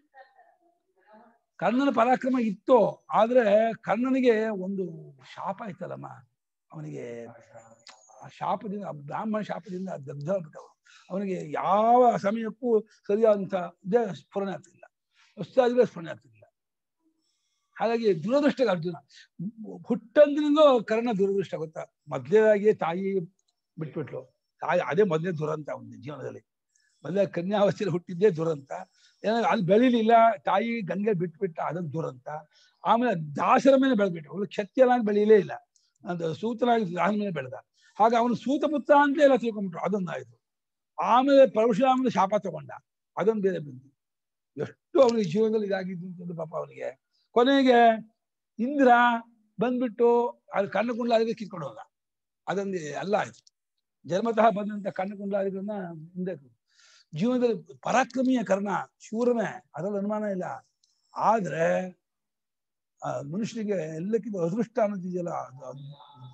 ಕರ್ಣನ ಪರಾಕ್ರಮ ಇತ್ತು ಆದ್ರೆ ಕರ್ಣನಿಗೆ ಒಂದು ಶಾಪ ಇತ್ತಲ್ಲಮ್ಮ ಅವನಿಗೆ ಆ ಶಾಪದಿಂದ ಆ ಬ್ರಾಹ್ಮಣ ಶಾಪದಿಂದ ದಗ್ಧ ಆಗ್ಬಿಟ್ಟವ ಅವನಿಗೆ ಯಾವ ಸಮಯಕ್ಕೂ ಸರಿಯಾದಂತ ಇದೇ ಸ್ಫುರಣೆ ಆಗ್ತಿಲ್ಲ ಹೊಸ್ತಾದಿಗಳ ಸ್ಫುರಣೆ ಆಗ್ತಿಲ್ಲ ಹಾಗಾಗಿ ದುರದೃಷ್ಟ ಅರ್ಜುನ ಹುಟ್ಟಂದ್ರಿಂದ ಕರ್ಣ ದುರದೃಷ್ಟ ಗೊತ್ತಾ ಮೊದಲೇದಾಗಿ ತಾಯಿ ಬಿಟ್ಬಿಟ್ಲು ತಾಯಿ ಅದೇ ಮೊದಲೇ ದುರಂತ ಅವನ ಜೀವನದಲ್ಲಿ ಮೊದಲೇ ಕನ್ಯಾವಸ್ಥೆಯಲ್ಲಿ ಹುಟ್ಟಿದ್ದೇ ದುರಂತ ಏನಾದ್ರೆ ಅಲ್ಲಿ ಬೆಳಿಲಿಲ್ಲ ತಾಯಿ ಗಂಗೆ ಬಿಟ್ಬಿಟ್ಟ ಅದೊಂದು ದುರಂತ ಆಮೇಲೆ ದಾಸರ ಮೇಲೆ ಬೆಳೆದ್ಬಿಟ್ಟು ಅವಳು ಕ್ಷತ್ರಿಯನಾಗಿ ಬೆಳೀಲೇ ಇಲ್ಲ ಅದು ಸೂತನಾಗಿ ದಾಸನ ಮೇಲೆ ಬೆಳೆದ ಹಾಗೆ ಅವನು ಸೂತಪುತ್ರ ಅಂತ ಎಲ್ಲ ತಿಳ್ಕೊಂಡ್ಬಿಟ್ರು ಅದೊಂದಾಯ್ತು ಆಮೇಲೆ ಪರಶುರಾಮನ ಶಾಪ ತಗೊಂಡ ಅದೊಂದು ಬೇರೆ ಬಂತು ಎಷ್ಟು ಅವನಿಗೆ ಜೀವನದಲ್ಲಿ ಇದಾಗಿದ್ದು ಅಂತಂದು ಪಾಪ ಅವನಿಗೆ ಕೊನೆಗೆ ಇಂದ್ರ ಬಂದ್ಬಿಟ್ಟು ಅದು ಕಣ್ಣಕುಂಡಲಾದಿಗೆ ಕಿತ್ಕೊಂಡು ಹೋದ ಅದೊಂದು ಎಲ್ಲ ಆಯ್ತು ಜನ್ಮತಃ ಬಂದಂತ ಕಣ್ಣಕುಂಡಲಾದಿಗಳನ್ನ ಹಿಂದೆ ಜೀವನದಲ್ಲಿ ಪರಾಕ್ರಮಿಯ ಕರ್ಣ ಶೂರನೇ ಅದರಲ್ಲಿ ಅನುಮಾನ ಇಲ್ಲ ಆದ್ರೆ ಆ ಮನುಷ್ಯನಿಗೆ ಎಲ್ಲಕ್ಕಿಂತ ಅದೃಷ್ಟ ಅನ್ನೋದಿದೆಯಲ್ಲ ಅದು ಅದು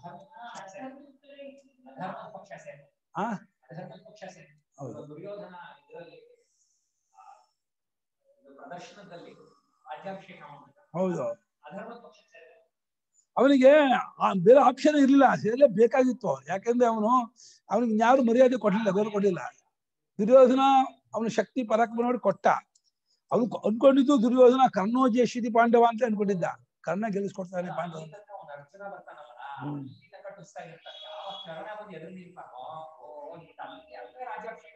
ಅಧರ್ಮ ಪಕ್ಷ ಸೇನೆ ಆ ಅಧರ್ಮ ಪಕ್ಷ ಸೇನೆ ಹೌದು ದುರ್ಯೋಧನ ಇದರಲ್ಲಿ ಆ, ಇದು ಪ್ರದರ್ಶನದಲ್ಲಿ ರಾಜ್ಯಾಭಿಷೇಕ ಮಾಡ್ತಾರೆ ಹೌದು ಅಧರ್ಮ ಪಕ್ಷ ಸೇನೆ ಅವನಿಗೆ ಆ- ಬೇರೆ ಆಪ್ಷನ್ ಇರಲಿಲ್ಲ ಸೇರಲೇ ಬೇಕಾಗಿತ್ತು ಯಾಕೆಂದ್ರೆ ಅವನು ಅವನಿಗೆ ಯಾರು ಮರ್ಯಾದೆ ಕೊಡ್ಲಿಲ್ಲ ಗೌರವ ಕೊಡ್ಲಿಲ್ಲ ದುರ್ಯೋಧನ ಅವನ ಶಕ್ತಿ ಪರಾಕ್ರಮ ನೋಡಿ ಕೊಟ್ಟ ಅವನು ಅನ್ಕೊಂಡಿದ್ದು ದುರ್ಯೋಧನ ಕರ್ಣೋಜೇಶಿತಿ ಪಾಂಡವ ಅಂತ ಅನ್ಕೊಂಡಿದ್ದ ಕರ್ಣ ಗೆಲ್ಲಿಸ್ಕೊಡ್ತಾನೆ ಪಾಂಡವ ಅಂತ. ಅರ್ಜುನ ಬರ್ತಾನಲ್ಲ ಹ್ಮ್. ಈತ ಕಟ್ಟಿಸ್ತಾ ಇರ್ತಾನೆ ಯಾವ ಕರ್ಣ ಬಂದು ಎದುರು ನಿಲ್ತಾನೋ ಓ ಈತ ಅಲ್ಲಿಗೆ ಅಲ್ಲೇ ರಾಜ್ಯಾಭಿಷೇಕ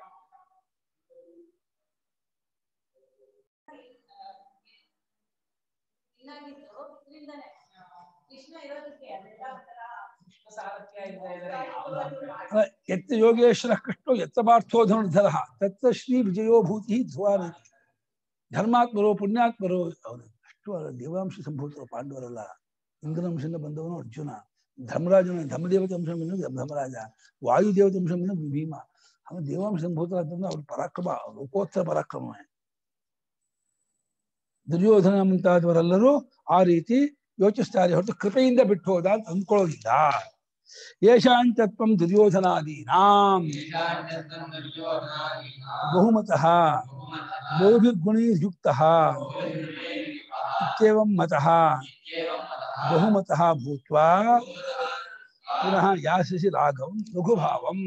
ಇನ್ನಾಗಿತ್ತು ಇದ್ರಿಂದಾನೆ ಕೃಷ್ಣ ಇರೋದಕ್ಕೆ ಅದೆಲ್ಲ ಒಂಥರ ಕೃಷ್ಣ ಸಾರಥ್ಯ ಇಲ್ದೇ ಇದ್ರೆ ಯಾವ್ದು ಅಲ್ಲ, ಎತ್ತ ಯೋಗೇಶ್ವರ ಕೃಷ್ಣೋ ಎತ್ತ ಪಾರ್ಥೋಧನುರ್ಧರ ತತ್ತ ಶ್ರೀ ವಿಜಯೋ ಭೂತಿ ಧ್ರುವಾನ ಧರ್ಮಾತ್ಮರೋ ಪುಣ್ಯಾತ್ಮರೋ ಅವನು ಅಷ್ಟು ಅಲ್ಲ, ದೇವಾಂಶ ಸಂಭೂತರು ಪಾಂಡವರಲ್ಲ ಇಂದ್ರವಂಶದಿಂದ ಬಂದವನು ಅರ್ಜುನ ಧರ್ಮರಾಜನ ಧರ್ಮದೇವತೆ ಅಂಶ ಬಂದು ಧರ್ಮರಾಜ ವಾಯುದೇವತೆ ಅಂಶ ಬಂದು ಭೀಮ ಅವನು ದೇವಾಂಶ ಸಂಭೂತರಾದ್ರಿಂದ ಅವ್ರ ಪರಾಕ್ರಮ ಲೋಕೋತ್ತರ ಪರಾಕ್ರಮವೇ ದುರ್ಯೋಧನ ಮುಂತಾದವರೆಲ್ಲರೂ ಆ ರೀತಿ ಯೋಚಿಸ್ತಾರೆ ಹೊರತು ಕೃಪೆಯಿಂದ ಬಿಟ್ಟು ಹೋದ ಅಂತ ಅಂದ್ಕೊಳ್ಳೋದಿಲ್ಲ ಯಶಾಂತತ್ವಂ ದುರ್ಯೋಧನಾದೀನಾಂ ಬಹುಮತಃ ಬಹುಭಿರ್ಗುಣೈರ್ಯುಕ್ತಃ ಇತ್ಯೇವಂ ಮತಃ ಬಹುಮತಃ ಭೂತ್ವಾ ಪುನಃ ಯಾಸಿಸಿ ರಾಘವಂ ಲಘುಭಾವಂ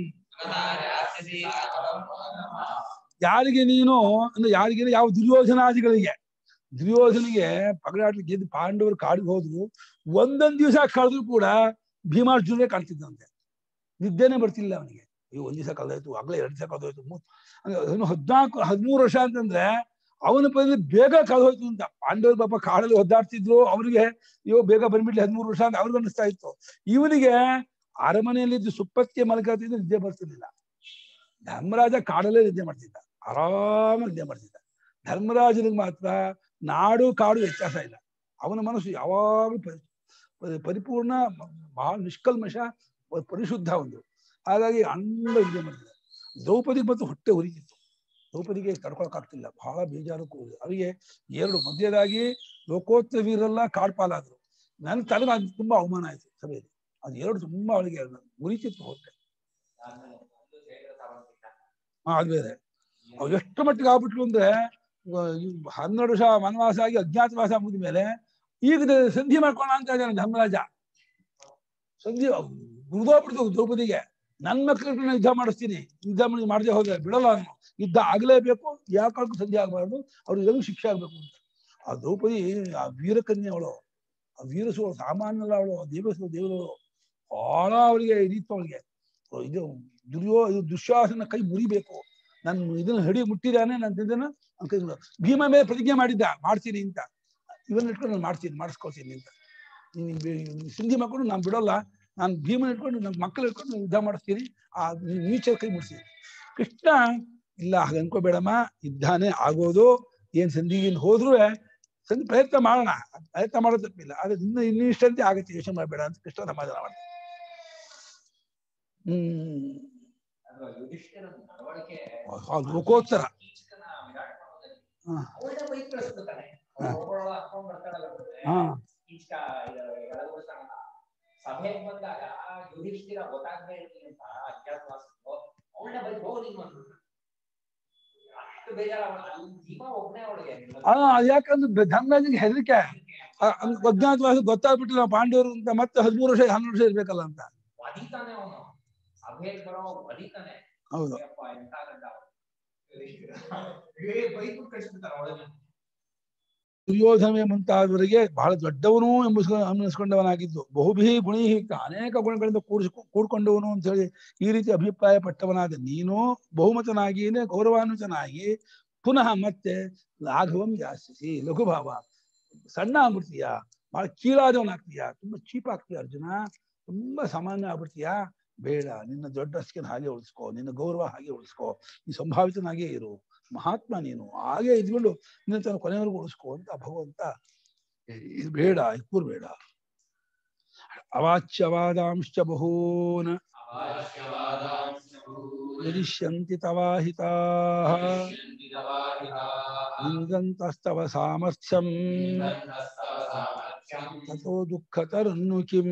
ಯಾರಿಗೆ ನೀನು ಅಂದ್ರೆ ಯಾರಿಗೆ ಯಾವ ದುರ್ಯೋಧನಾದಿಗಳಿಗೆ ದುರ್ಯೋಧನಿಗೆ ಪಗಡಾಟ ಗೆದ್ದು ಪಾಂಡವರು ಕಾಡಿಗೆ ಹೋದ್ರು ಒಂದೊಂದ್ ದಿವಸ ಕಳೆದ್ರು ಕೂಡ ಭೀಮಾರ್ಜುನೇ ಕಾಣ್ತಿದ್ದಂತೆ ನಿದ್ದೆನೆ ಬರ್ತಿಲ್ಲ ಅವನಿಗೆ ಅಯ್ಯೋ ಒಂದ್ ದಿವಸ ಕಳೆದೋಯ್ತು ಆಗ್ಲೇ ಎರಡ್ ದಿವಸ ಕಳೆದೋಯ್ತು ಮೂ- ಅಂದ್ರೆ ಅವನು ಹದ್ನಾಲ್ಕು ಹದಿಮೂರು ವರ್ಷ ಅಂತಂದ್ರೆ ಅವನ ಪದದಲ್ಲಿ ಬೇಗ ಕಳೆದೋಯ್ತು ಅಂತ ಪಾಂಡವರು ಪಾಪ ಕಾಡಲ್ಲಿ ಒದ್ದಾಡ್ತಿದ್ರು ಅವ್ರಿಗೆ ಅಯ್ಯೋ ಬೇಗ ಬಂದ್ಬಿಡ್ಲಿ ಹದಿಮೂರು ವರ್ಷ ಅಂತ ಅವ್ರಿಗೆ ಅನಿಸ್ತಾ ಇತ್ತು ಇವನಿಗೆ ಅರಮನೆಯಲ್ಲಿದ್ದು ಸುಪ್ಪತ್ತಿಗೆ ಮಲ್ಕೋತಿದ್ದು ನಿದ್ದೆ ಬರ್ತಿರ್ಲಿಲ್ಲ ಧರ್ಮರಾಜ ಕಾಡಲ್ಲೇ ನಿದ್ದೆ ಮಾಡ್ತಿದ್ದ ಆರಾಮಾಗಿ ನಿದ್ದೆ ಮಾಡ್ತಿದ್ದ ಧರ್ಮರಾಜನಿಗೆ ಮಾತ್ರ ನಾಡು ಕಾಡು ವ್ಯತ್ಯಾಸ ಇಲ್ಲ ಅವನ ಮನಸ್ಸು ಯಾವಾಗಲೂ ಪರಿ- ಪರಿ- ಪರಿಪೂರ್ಣ ಮ- ಬಹಳ ನಿಷ್ಕಲ್ಮಶ ಪ- ಪರಿಶುದ್ಧ ಒಂದು ಹಾಗಾಗಿ ಅಂದ ನಿದ್ದೆ ಮಾಡ್ತಿದ್ದ ದ್ರೌಪದಿಗೆ ಬಂತು ಹೊಟ್ಟೆ ಉರಿತಿತ್ತು ದ್ರೌಪದಿಗೆ ತಡ್ಕೊಳಕ್ಕಾಗ್ತಿಲ್ಲ ಬಹಳ ಬೇಜಾರು ಕೂಡಿದೆ ಅವರಿಗೆ ಎರಡು ಮಧ್ಯದಾಗಿ ಲೋಕೋತ್ತರ ವೀರೆಲ್ಲ ಕಾಡ್ಪಾಲಾದ್ರು ನನ್ ತಲೆಗೆ ಅದು ತುಂಬಾ ಅವಮಾನ ಆಯ್ತು ಸಭೆಯಲ್ಲಿ ಅದು ಎರಡು ತುಂಬಾ ಅವಳಿಗೆ ಉರಿತಿತ್ತು ಹೊಟ್ಟೆ ಹಾ ಅದು ಬೇರೆ ಅವ್ ಎಷ್ಟು ಮಟ್ಟಿಗೆ ಆಗ್ಬಿಟ್ಲು ಅಂದ್ರೆ ಇವ- ಇವ್ ಹನ್ನೆರಡು ವರ್ಷ ವನವಾಸ ಆಗಿ ಅಜ್ಞಾತವಾಸ ಮುಗಿದ ಮೇಲೆ ಈಗ ದ- ಸಂಧಿ ಮಾಡ್ಕೊಳ್ಳ ಅಂತ ಇದ್ದಾನೆ ಧರ್ಮರಾಜ ಸಂಧಿ ಮುಗಿದೋಗ್ಬಿಡ್ತು ದ್ರೌಪದಿಗೆ ನನ್ನ ಮಕ್ಕಳನ್ನ ಯುದ್ಧ ಮಾಡಿಸ್ತೀನಿ ಯುದ್ಧ ಮಾಡಿ ಮಾಡದೆ ಹೋದ್ರೆ ಬಿಡಲ್ಲ ನಾನು ಯುದ್ಧ ಆಗ್ಲೇಬೇಕು ಯಾವ ಕಾಲಕ್ಕೂ ಸಂಧಿ ಆಗ್ಬಾರ್ದು ಅವ್ರಿಗೆ ಎಲ್ಲೂ ಶಿಕ್ಷೆ ಆಗ್ಬೇಕು ಅಂತ ಆ ದ್ರೌಪದಿ ಆ ವೀರಕನ್ಯೆ ಅವಳು ಆ ವೀರಸು ಸಾಮಾನ್ಯಲ್ಲ ಅವಳು ದೇವಸು ದೇವರು ಬಹಳ ಅವಳಿಗೆ ಇದಿತ್ತು ಅವಳಿಗೆ ಇದು ದುರ್ಯೋ ಇದು ದುಶ್ಯಾಸನ ಕೈ ಮುರಿಬೇಕು ನಾನು ಇದನ್ನ ಹಿಡಿ ಮುಟ್ಟಿದಾನೆ ನನ್ನ ಇದನ್ನ ಅವ್ನ್ ಕೈ ಮುರಿದ. ಭೀಮ ಮೇಲೆ ಪ್ರತಿಜ್ಞೆ ಮಾಡಿದ್ದ ಮಾಡ್ತೀನಿ ಅಂತ ಇವನ್ನ ಇಟ್ಕೊಂಡು ನಾನು ಮಾಡ್ತೀನಿ ಮಾಡಿಸ್ಕೊಳ್ತೀನಿ ಅಂತ ನೀನ್ ಬಿ- ಸಿಂಧಿ ಮಕ್ಕಳು ನಾನು ಬಿಡೋಲ್ಲ ನಾನು ಭೀಮನ ಇಟ್ಕೊಂಡು ನನ್ನ ಮಕ್ಕಳು ಇಟ್ಕೊಂಡು ನಾನು ಯುದ್ಧ ಮಾಡಿಸ್ತೀನಿ ಆ ನೀಚ ಕೈ ಮುಡ್ತೀನಿ ಕೃಷ್ಣ ಇಲ್ಲ ಹಾಗೆ ಅನ್ಕೋಬೇಡಮ್ಮ ಯುದ್ಧಾನೇ ಆಗೋದು ಏನ್ ಸಂಧಿಗಿನ್ ಹೋದ್ರು ಸಂಧಿ ಪ್ರಯತ್ನ ಮಾಡೋಣ ಪ್ರಯತ್ನ ಮಾಡೋದು ತಪ್ಪಿಲ್ಲ ಆದ್ರೆ ಇನ್ನು ಇನ್ನಿಷ್ಟಂತೆ ಆಗತ್ತೆ ಯೋಚನೆ ಮಾಡಬೇಡ ಅಂತ ಕೃಷ್ಣ ಸಮಾಧಾನ ಮಾಡ್ತಾರೆ ಹ್ಮ್ ಅದು ಯುಧಿಷ್ಠಿರ ನಡವಳಿಕೆ ಆ ಲೋಕೋತ್ತರ ಕೀಚಕನ ವಿರಾಟ್ ಪರ್ವದಲ್ಲಿ ಹಾ. ಅವಳನ್ನ ಬೈಕ್ ಕಳಿಸ್ಬಿಡ್ತಾನೆ ಹಾ. ಒಬ್ಬಳು ಹಾಕೊಂಡ್ ಬರ್ತಾಳಲ್ಲ ಮುಂದೆ, ಹಾ ಕೀಚಕ ಇದು ಎಳಗುಡ್ತಾನಲ್ಲ, ಸಭೆಗೆ ಬಂದಾಗ ಯುಧಿಷ್ಠಿರ ಗೊತ್ತಾಗದೆ ಇರ್ಲಿ ಅಂತ ಅಜ್ಞಾತವಾಸದ್ದು ಅವಳನ್ನ ಬೈಕ್ ಹೋಗಿ ನೀನು ಅಂದ್ಬಿಟ್ರು. ಅಷ್ಟು ಬೇಜಾರ ಅಲ್ಲಿ ಜೀವ ಒಬ್ಬನೇ ಅವಳಿಗೆ ಆ ಅದ್ ಯಾಕಂದ್ರೆ ಧರ್ಮರಾಜನಿಗೆ ಹೆದರಿಕೆ ಅಜ್ಞಾತವಾಸ ಗೊತ್ತಾಗ್ಬಿಟ್ಟು ನಾವು ಪಾಂಡವರು ಅಂತ ಮತ್ತೆ ಹದಿಮೂರು ವರ್ಷ ಹನ್ನೊಂದು ವರ್ಷ ಇರ್ಬೇಕಲ್ಲ ಅಂತ ವಧಿತಾನೆ ಅವನು ಸಭೆಗೆ ಬರೋ ವಧಿತಾನೆ ಹೌದು ಅಯ್ಯಪ್ಪ ಎಂತ ಗಂಡ ಅವ್ನು. ಯುಧಿಷ್ಠಿರ. ಏ ಬೈಕ್ ಕಳಿಸ್ಬಿಡ್ತಾರ ಅವಳನ್ನ ದುರ್ಯೋಧನ ಮುಂತಾದವರಿಗೆ ಬಹಳ ದೊಡ್ಡವನು ಎಂಬುಸ್ಕ ಅನ್ನಿಸ್ಕೊಂಡವನಾಗಿದ್ದು ಬಹುಭಿ ಗುಣಿಯುಕ್ತ ಅನೇಕ ಗುಣಗಳಿಂದ ಕೂಡಿಸ್ ಕೂಡ್ಕೊಂಡವನು ಅಂತ ಹೇಳಿ ಈ ರೀತಿ ಅಭಿಪ್ರಾಯ ಪಟ್ಟವನಾದ ನೀನು ಬಹುಮತನಾಗಿಯೇ ಗೌರವಾನ್ವಿತನಾಗಿ ಪುನಃ ಮತ್ತೆ ಲಾಘವಂ ಯಾಸಿಸಿ ಲಘುಭಾವ ಸಣ್ಣ ಆಗ್ಬಿಡ್ತೀಯ ಬಹಳ ಕೀಳಾದವನಾಗ್ತೀಯ ತುಂಬಾ ಚೀಪ್ ಆಗ್ತೀಯ ಅರ್ಜುನ ತುಂಬಾ ಸಾಮಾನ್ಯ ಆಗ್ಬಿಡ್ತೀಯ ಬೇಡ ನಿನ್ನ ದೊಡ್ಡ ಅಸ್ಕಿನ ಹಾಗೆ ಉಳಿಸ್ಕೋ ನಿನ್ನ ಗೌರವ ಹಾಗೆ ಉಳಿಸ್ಕೋ ನೀ ಸಂಭಾವಿತನಾಗೇ ಇರು ಮಹಾತ್ಮ ನೀನು ಹಾಗೆ ಇದ್ಕೊಂಡು ನಿನ್ನ ತನ್ನ ಕೊನೆವರೆಗೂ ಉಳಿಸ್ಕೋ ಅಂತ ಭಗವಂತ ಇದು ಬೇಡ ಇದು ಕೂರ್ಬೇಡ ಅವಾಚ್ಯವಾದಾಂಶ್ಚ ಬಹೂನ್ ಯದಿಷ್ಯಂತಿ ತವಾಹಿತಾ ನಿಂದಂತಸ್ತವ ಸಾಮರ್ಥ್ಯಂ ತಥೋ ದುಃಖತರನ್ನು ಕಿಂ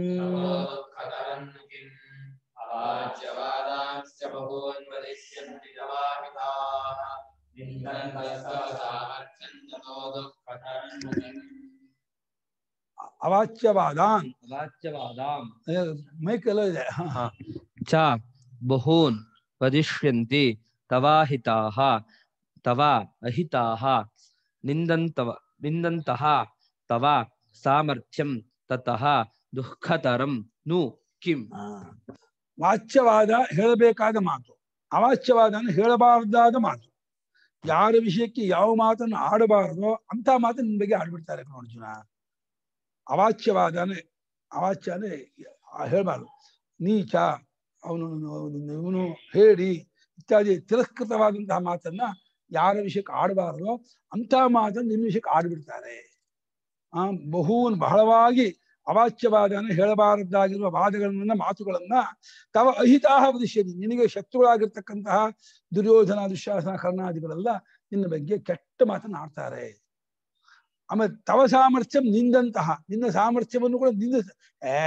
ಅವಾಚ್ಯವಾದಾನ್ ಅವಾಚ್ಯವಾದಾಂ ಮೈಕ್ ಎಲ್ಲ ಇದೆ ಹ, ಹ. ಚ ಬಹೂನ್ ವದಿಷ್ಯಂತಿ ತವಾಹಿತಾಹ ತವ ಅಹಿತಾಹ ನಿಂದಂತವ ನಿಂದಂತಹ ತವ ಸಾಮರ್ಥ್ಯಂ ತತಃ ದುಃಖತರಂ ನು ಕಿಂ ಆ. ವಾಚ್ಯವಾದ ಹೇಳಬೇಕಾದ ಮಾತು ಅವಾಚ್ಯವಾದ ಅಂದ್ರೆ ಹೇಳಬಾರದಾದ ಮಾತು ಯಾರ ವಿಷಯಕ್ಕೆ ಯಾವ ಮಾತನ್ನು ಆಡಬಾರದೋ ಅಂತ ಮಾತನ್ನು ನಿನ್ ಬಗ್ಗೆ ಆಡ್ಬಿಡ್ತಾರೆ ಕಣೋ ಅರ್ಜುನ ಅವಾಚ್ಯವಾದ ಅಂದ್ರೆ ಅವಾಚ್ಯ ಅಂದ್ರೆ ಹೇಳಬಾರ್ದು ನೀಚ ಅವನು ಇವನು ಹೇಳಿ ಇತ್ಯಾದಿ ತಿರಸ್ಕೃತವಾದಂತಹ ಮಾತನ್ನ ಯಾರ ವಿಷಯಕ್ಕೆ ಆಡಬಾರದೋ ಅಂತ ಮಾತನ್ನು ನಿನ್ನ ವಿಷಯಕ್ಕೆ ಆಡ್ಬಿಡ್ತಾರೆ ಆ ಬಹುನ್ ಬಹಳವಾಗಿ ಅವಾಚ್ಯವಾದ ಅಂದ್ರೆ ಹೇಳಬಾರದಾಗಿರುವ ವಾದಗಳನ್ನ ಮಾತುಗಳನ್ನ ತವ ಅಹಿತಾಹ ವದಿಷ್ಯದಿ ನಿನಗೆ ಶತ್ರುಗಳಾಗಿರ್ತಕ್ಕಂತಹ ದುರ್ಯೋಧನ ದುಶ್ಯಾಸನ ಕರ್ಣಾದಿಗಳೆಲ್ಲ ನಿನ್ನ ಬಗ್ಗೆ ಕೆಟ್ಟ ಮಾತನ್ನ ಆಡ್ತಾರೆ ಆಮೇಲೆ ತವ ಸಾಮರ್ಥ್ಯಂ ನಿಂದಂತಹ ನಿನ್ನ ಸಾಮರ್ಥ್ಯವನ್ನು ಕೂಡ ನಿಂದ ಏ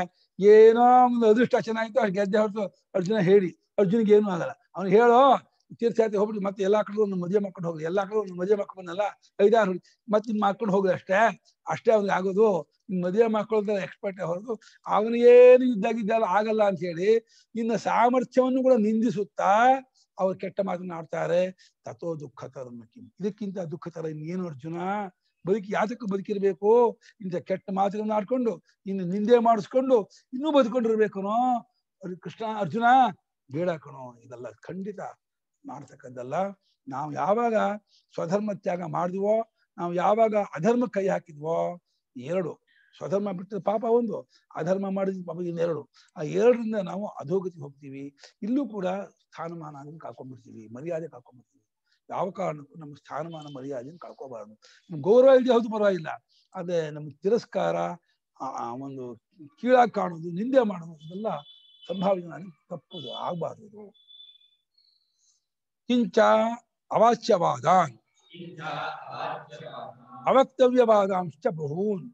ಏನೋ ಒಂದು ಅದೃಷ್ಟ ಚೆನ್ನಾಗಿತ್ತು ಅಷ್ಟು ಗೆದ್ದೆ ಹೊರತು ಅರ್ಜುನ ಹೇಳಿ ಅರ್ಜುನಿಗೆ ಏನೂ ಆಗಲ್ಲ ಅವ್ನು ಹೇಳೋ ತೀರ್ಥಯಾತ್ರೆ ಹೋಗ್ಬಿಟ್ಟು ಮತ್ತೆ ಎಲ್ಲಾ ಕಡೆ ಒಂದು ಮದುವೆ ಮಾಡ್ಕೊಂಡು ಹೋಗ್ಲಿ ಎಲ್ಲಾ ಕಡೆ ಒಂದು ಮದುವೆ ಮಾಡ್ಕೊಂಡು ಬಂದಲ್ಲ ಐದಾರು ಮತ್ತೆ ಇನ್ ಮಾಡ್ಕೊಂಡು ಹೋಗ್ಲಿ ಅಷ್ಟೇ ಅಷ್ಟೇ ಅವ್ನಿಗೆ ಆಗೋದು ಇನ್ ಮದುವೆ ಮಾಡ್ಕೊಳ್ಳೋದ್ರ ಎಕ್ಸ್ಪರ್ಟ್ ಹೊರತು ಅವನಿಗೇನು ಇದ್ದಾಗಿದ್ದಲ್ಲ ಆಗಲ್ಲ ಅಂತ ಹೇಳಿ ನಿನ್ನ ಸಾಮರ್ಥ್ಯವನ್ನು ಕೂಡ ನಿಂದಿಸುತ್ತಾ ಅವ್ರು ಕೆಟ್ಟ ಮಾತನ್ನ ಆಡ್ತಾರೆ ತಥೋ ದುಃಖ ತರಮಕಿ ಇದಕ್ಕಿಂತ ದುಃಖ ತರ ಇನ್ನೇನು ಅರ್ಜುನ ಬದುಕಿ ಯಾತಕ್ಕೆ ಬದುಕಿರ್ಬೇಕು ಇಂಥ ಕೆಟ್ಟ ಮಾತುಗಳನ್ನ ಆಡ್ಕೊಂಡು ಇನ್ನು ನಿಂದೆ ಮಾಡಿಸ್ಕೊಂಡು ಇನ್ನೂ ಬದುಕೊಂಡಿರ್ಬೇಕನೋ ಅವ್ರಿಗೆ ಕೃಷ್ಣ ಅರ್ಜುನ ಬೇಡ ಕಣೋ ಇದೆಲ್ಲ ಖಂಡಿತ ಮಾಡ್ತಕ್ಕದ್ದಲ್ಲ ನಾವು ಯಾವಾಗ ಸ್ವಧರ್ಮ ತ್ಯಾಗ ಮಾಡಿದ್ವೋ ನಾವು ಯಾವಾಗ ಅಧರ್ಮ ಕೈ ಹಾಕಿದ್ವೋ ಎರಡು ಸ್ವಧರ್ಮ ಬಿಟ್ಟರೆ ಪಾಪ ಒಂದು ಅಧರ್ಮ ಮಾಡಿದ ಪಾಪ ಇನ್ನೆರಡು ಆ ಎರಡರಿಂದ ನಾವು ಅಧೋಗತಿ ಹೋಗ್ತೀವಿ ಇಲ್ಲೂ ಕೂಡ ಸ್ಥಾನಮಾನ ಅದನ್ನ ಕಳ್ಕೊಂಡ್ಬಿಡ್ತೀವಿ ಮರ್ಯಾದೆ ಕಳ್ಕೊಂಡ್ಬಿಡ್ತೀವಿ ಯಾವ ಕಾರಣಕ್ಕೂ ನಮ್ಮ ಸ್ಥಾನಮಾನ ಮರ್ಯಾದೆಯನ್ನು ಕಳ್ಕೋಬಾರದು ನಮ್ ಗೌರವ ಇದೆ ಹೌದು ಪರವಾಗಿಲ್ಲ ಆದ್ರೆ ನಮ್ಮ ತಿರಸ್ಕಾರ ಆ ಆ ಒಂದು ಕೀಳಾಗಿ ಕಾಣೋದು ನಿಂದೆ ಮಾಡೋದು ಇದೆಲ್ಲ ಸಂಭಾವನೆ ತಪ್ಪುದು ಆಗ್ಬಾರ್ದು ಕಿಂಚ ಅವಾಚ್ಯವಾದ ಅವಕ್ತವ್ಯವಾದಾಂಶ ಬಹೂನ್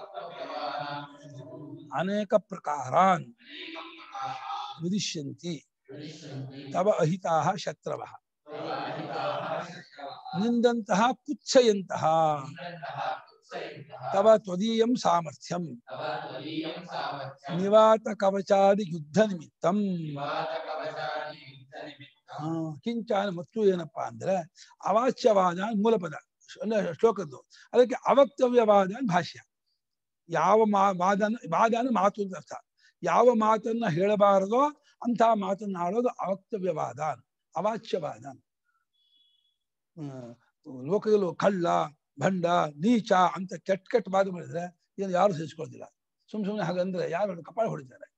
ಅನೇಕ ಪ್ರಕಾರಾನ್ ವಿದಿಶ್ಯಂತಿ ತವ ಅಹಿತಾಹ ಶತ್ರವಃ ನಿಂದಂತಹ ಕುತ್ಸಯಂತಹ ತವ ತ್ವದೀಯಂ ಸಾಮರ್ಥ್ಯಂ ನಿವಾತ ಕವಚಾದಿ ಯುದ್ಧ ನಿಮಿತ್ತಂ ಆ, ಕಿಂಚಾನ ಮತ್ತು ಏನಪ್ಪಾ ಅಂದ್ರೆ ಅವಾಚ್ಯವಾದ ಮೂಲಪದ ಅಂದ್ರೆ ಶ್ಲೋಕದ್ದು ಅದಕ್ಕೆ ಅವಕ್ತವ್ಯವಾದ ಅಂತ ಭಾಷ್ಯ ಯಾವ ಮಾ ವಾದನ ವಾದನ ಮಾತು ಅಂತ ಅರ್ಥ ಯಾವ ಮಾತನ್ನ ಹೇಳಬಾರದೋ ಅಂತ ಮಾತನ್ನ ಆಡೋದು ಅವಕ್ತವ್ಯವಾದ ಅವಾಚ್ಯವಾದ ಹ್ಮ್, ಲೋಕದಲ್ಲೂ ಕಳ್ಳ ಭಂಡ ನೀಚ ಅಂತ ಕೆಟ್ಟ ಕೆಟ್ಟ ಮಾತು ಮಾಡಿದ್ರೆ ಏನು ಯಾರು ಸಹಿಸ್ಕೊಳ್ಳೋದಿಲ್ಲ ಸುಮ್ ಸುಮ್ಮನೆ ಹಾಗಂದ್ರೆ ಯಾರು ಕಪಾಳ ಹೊಡಿತಾರೆ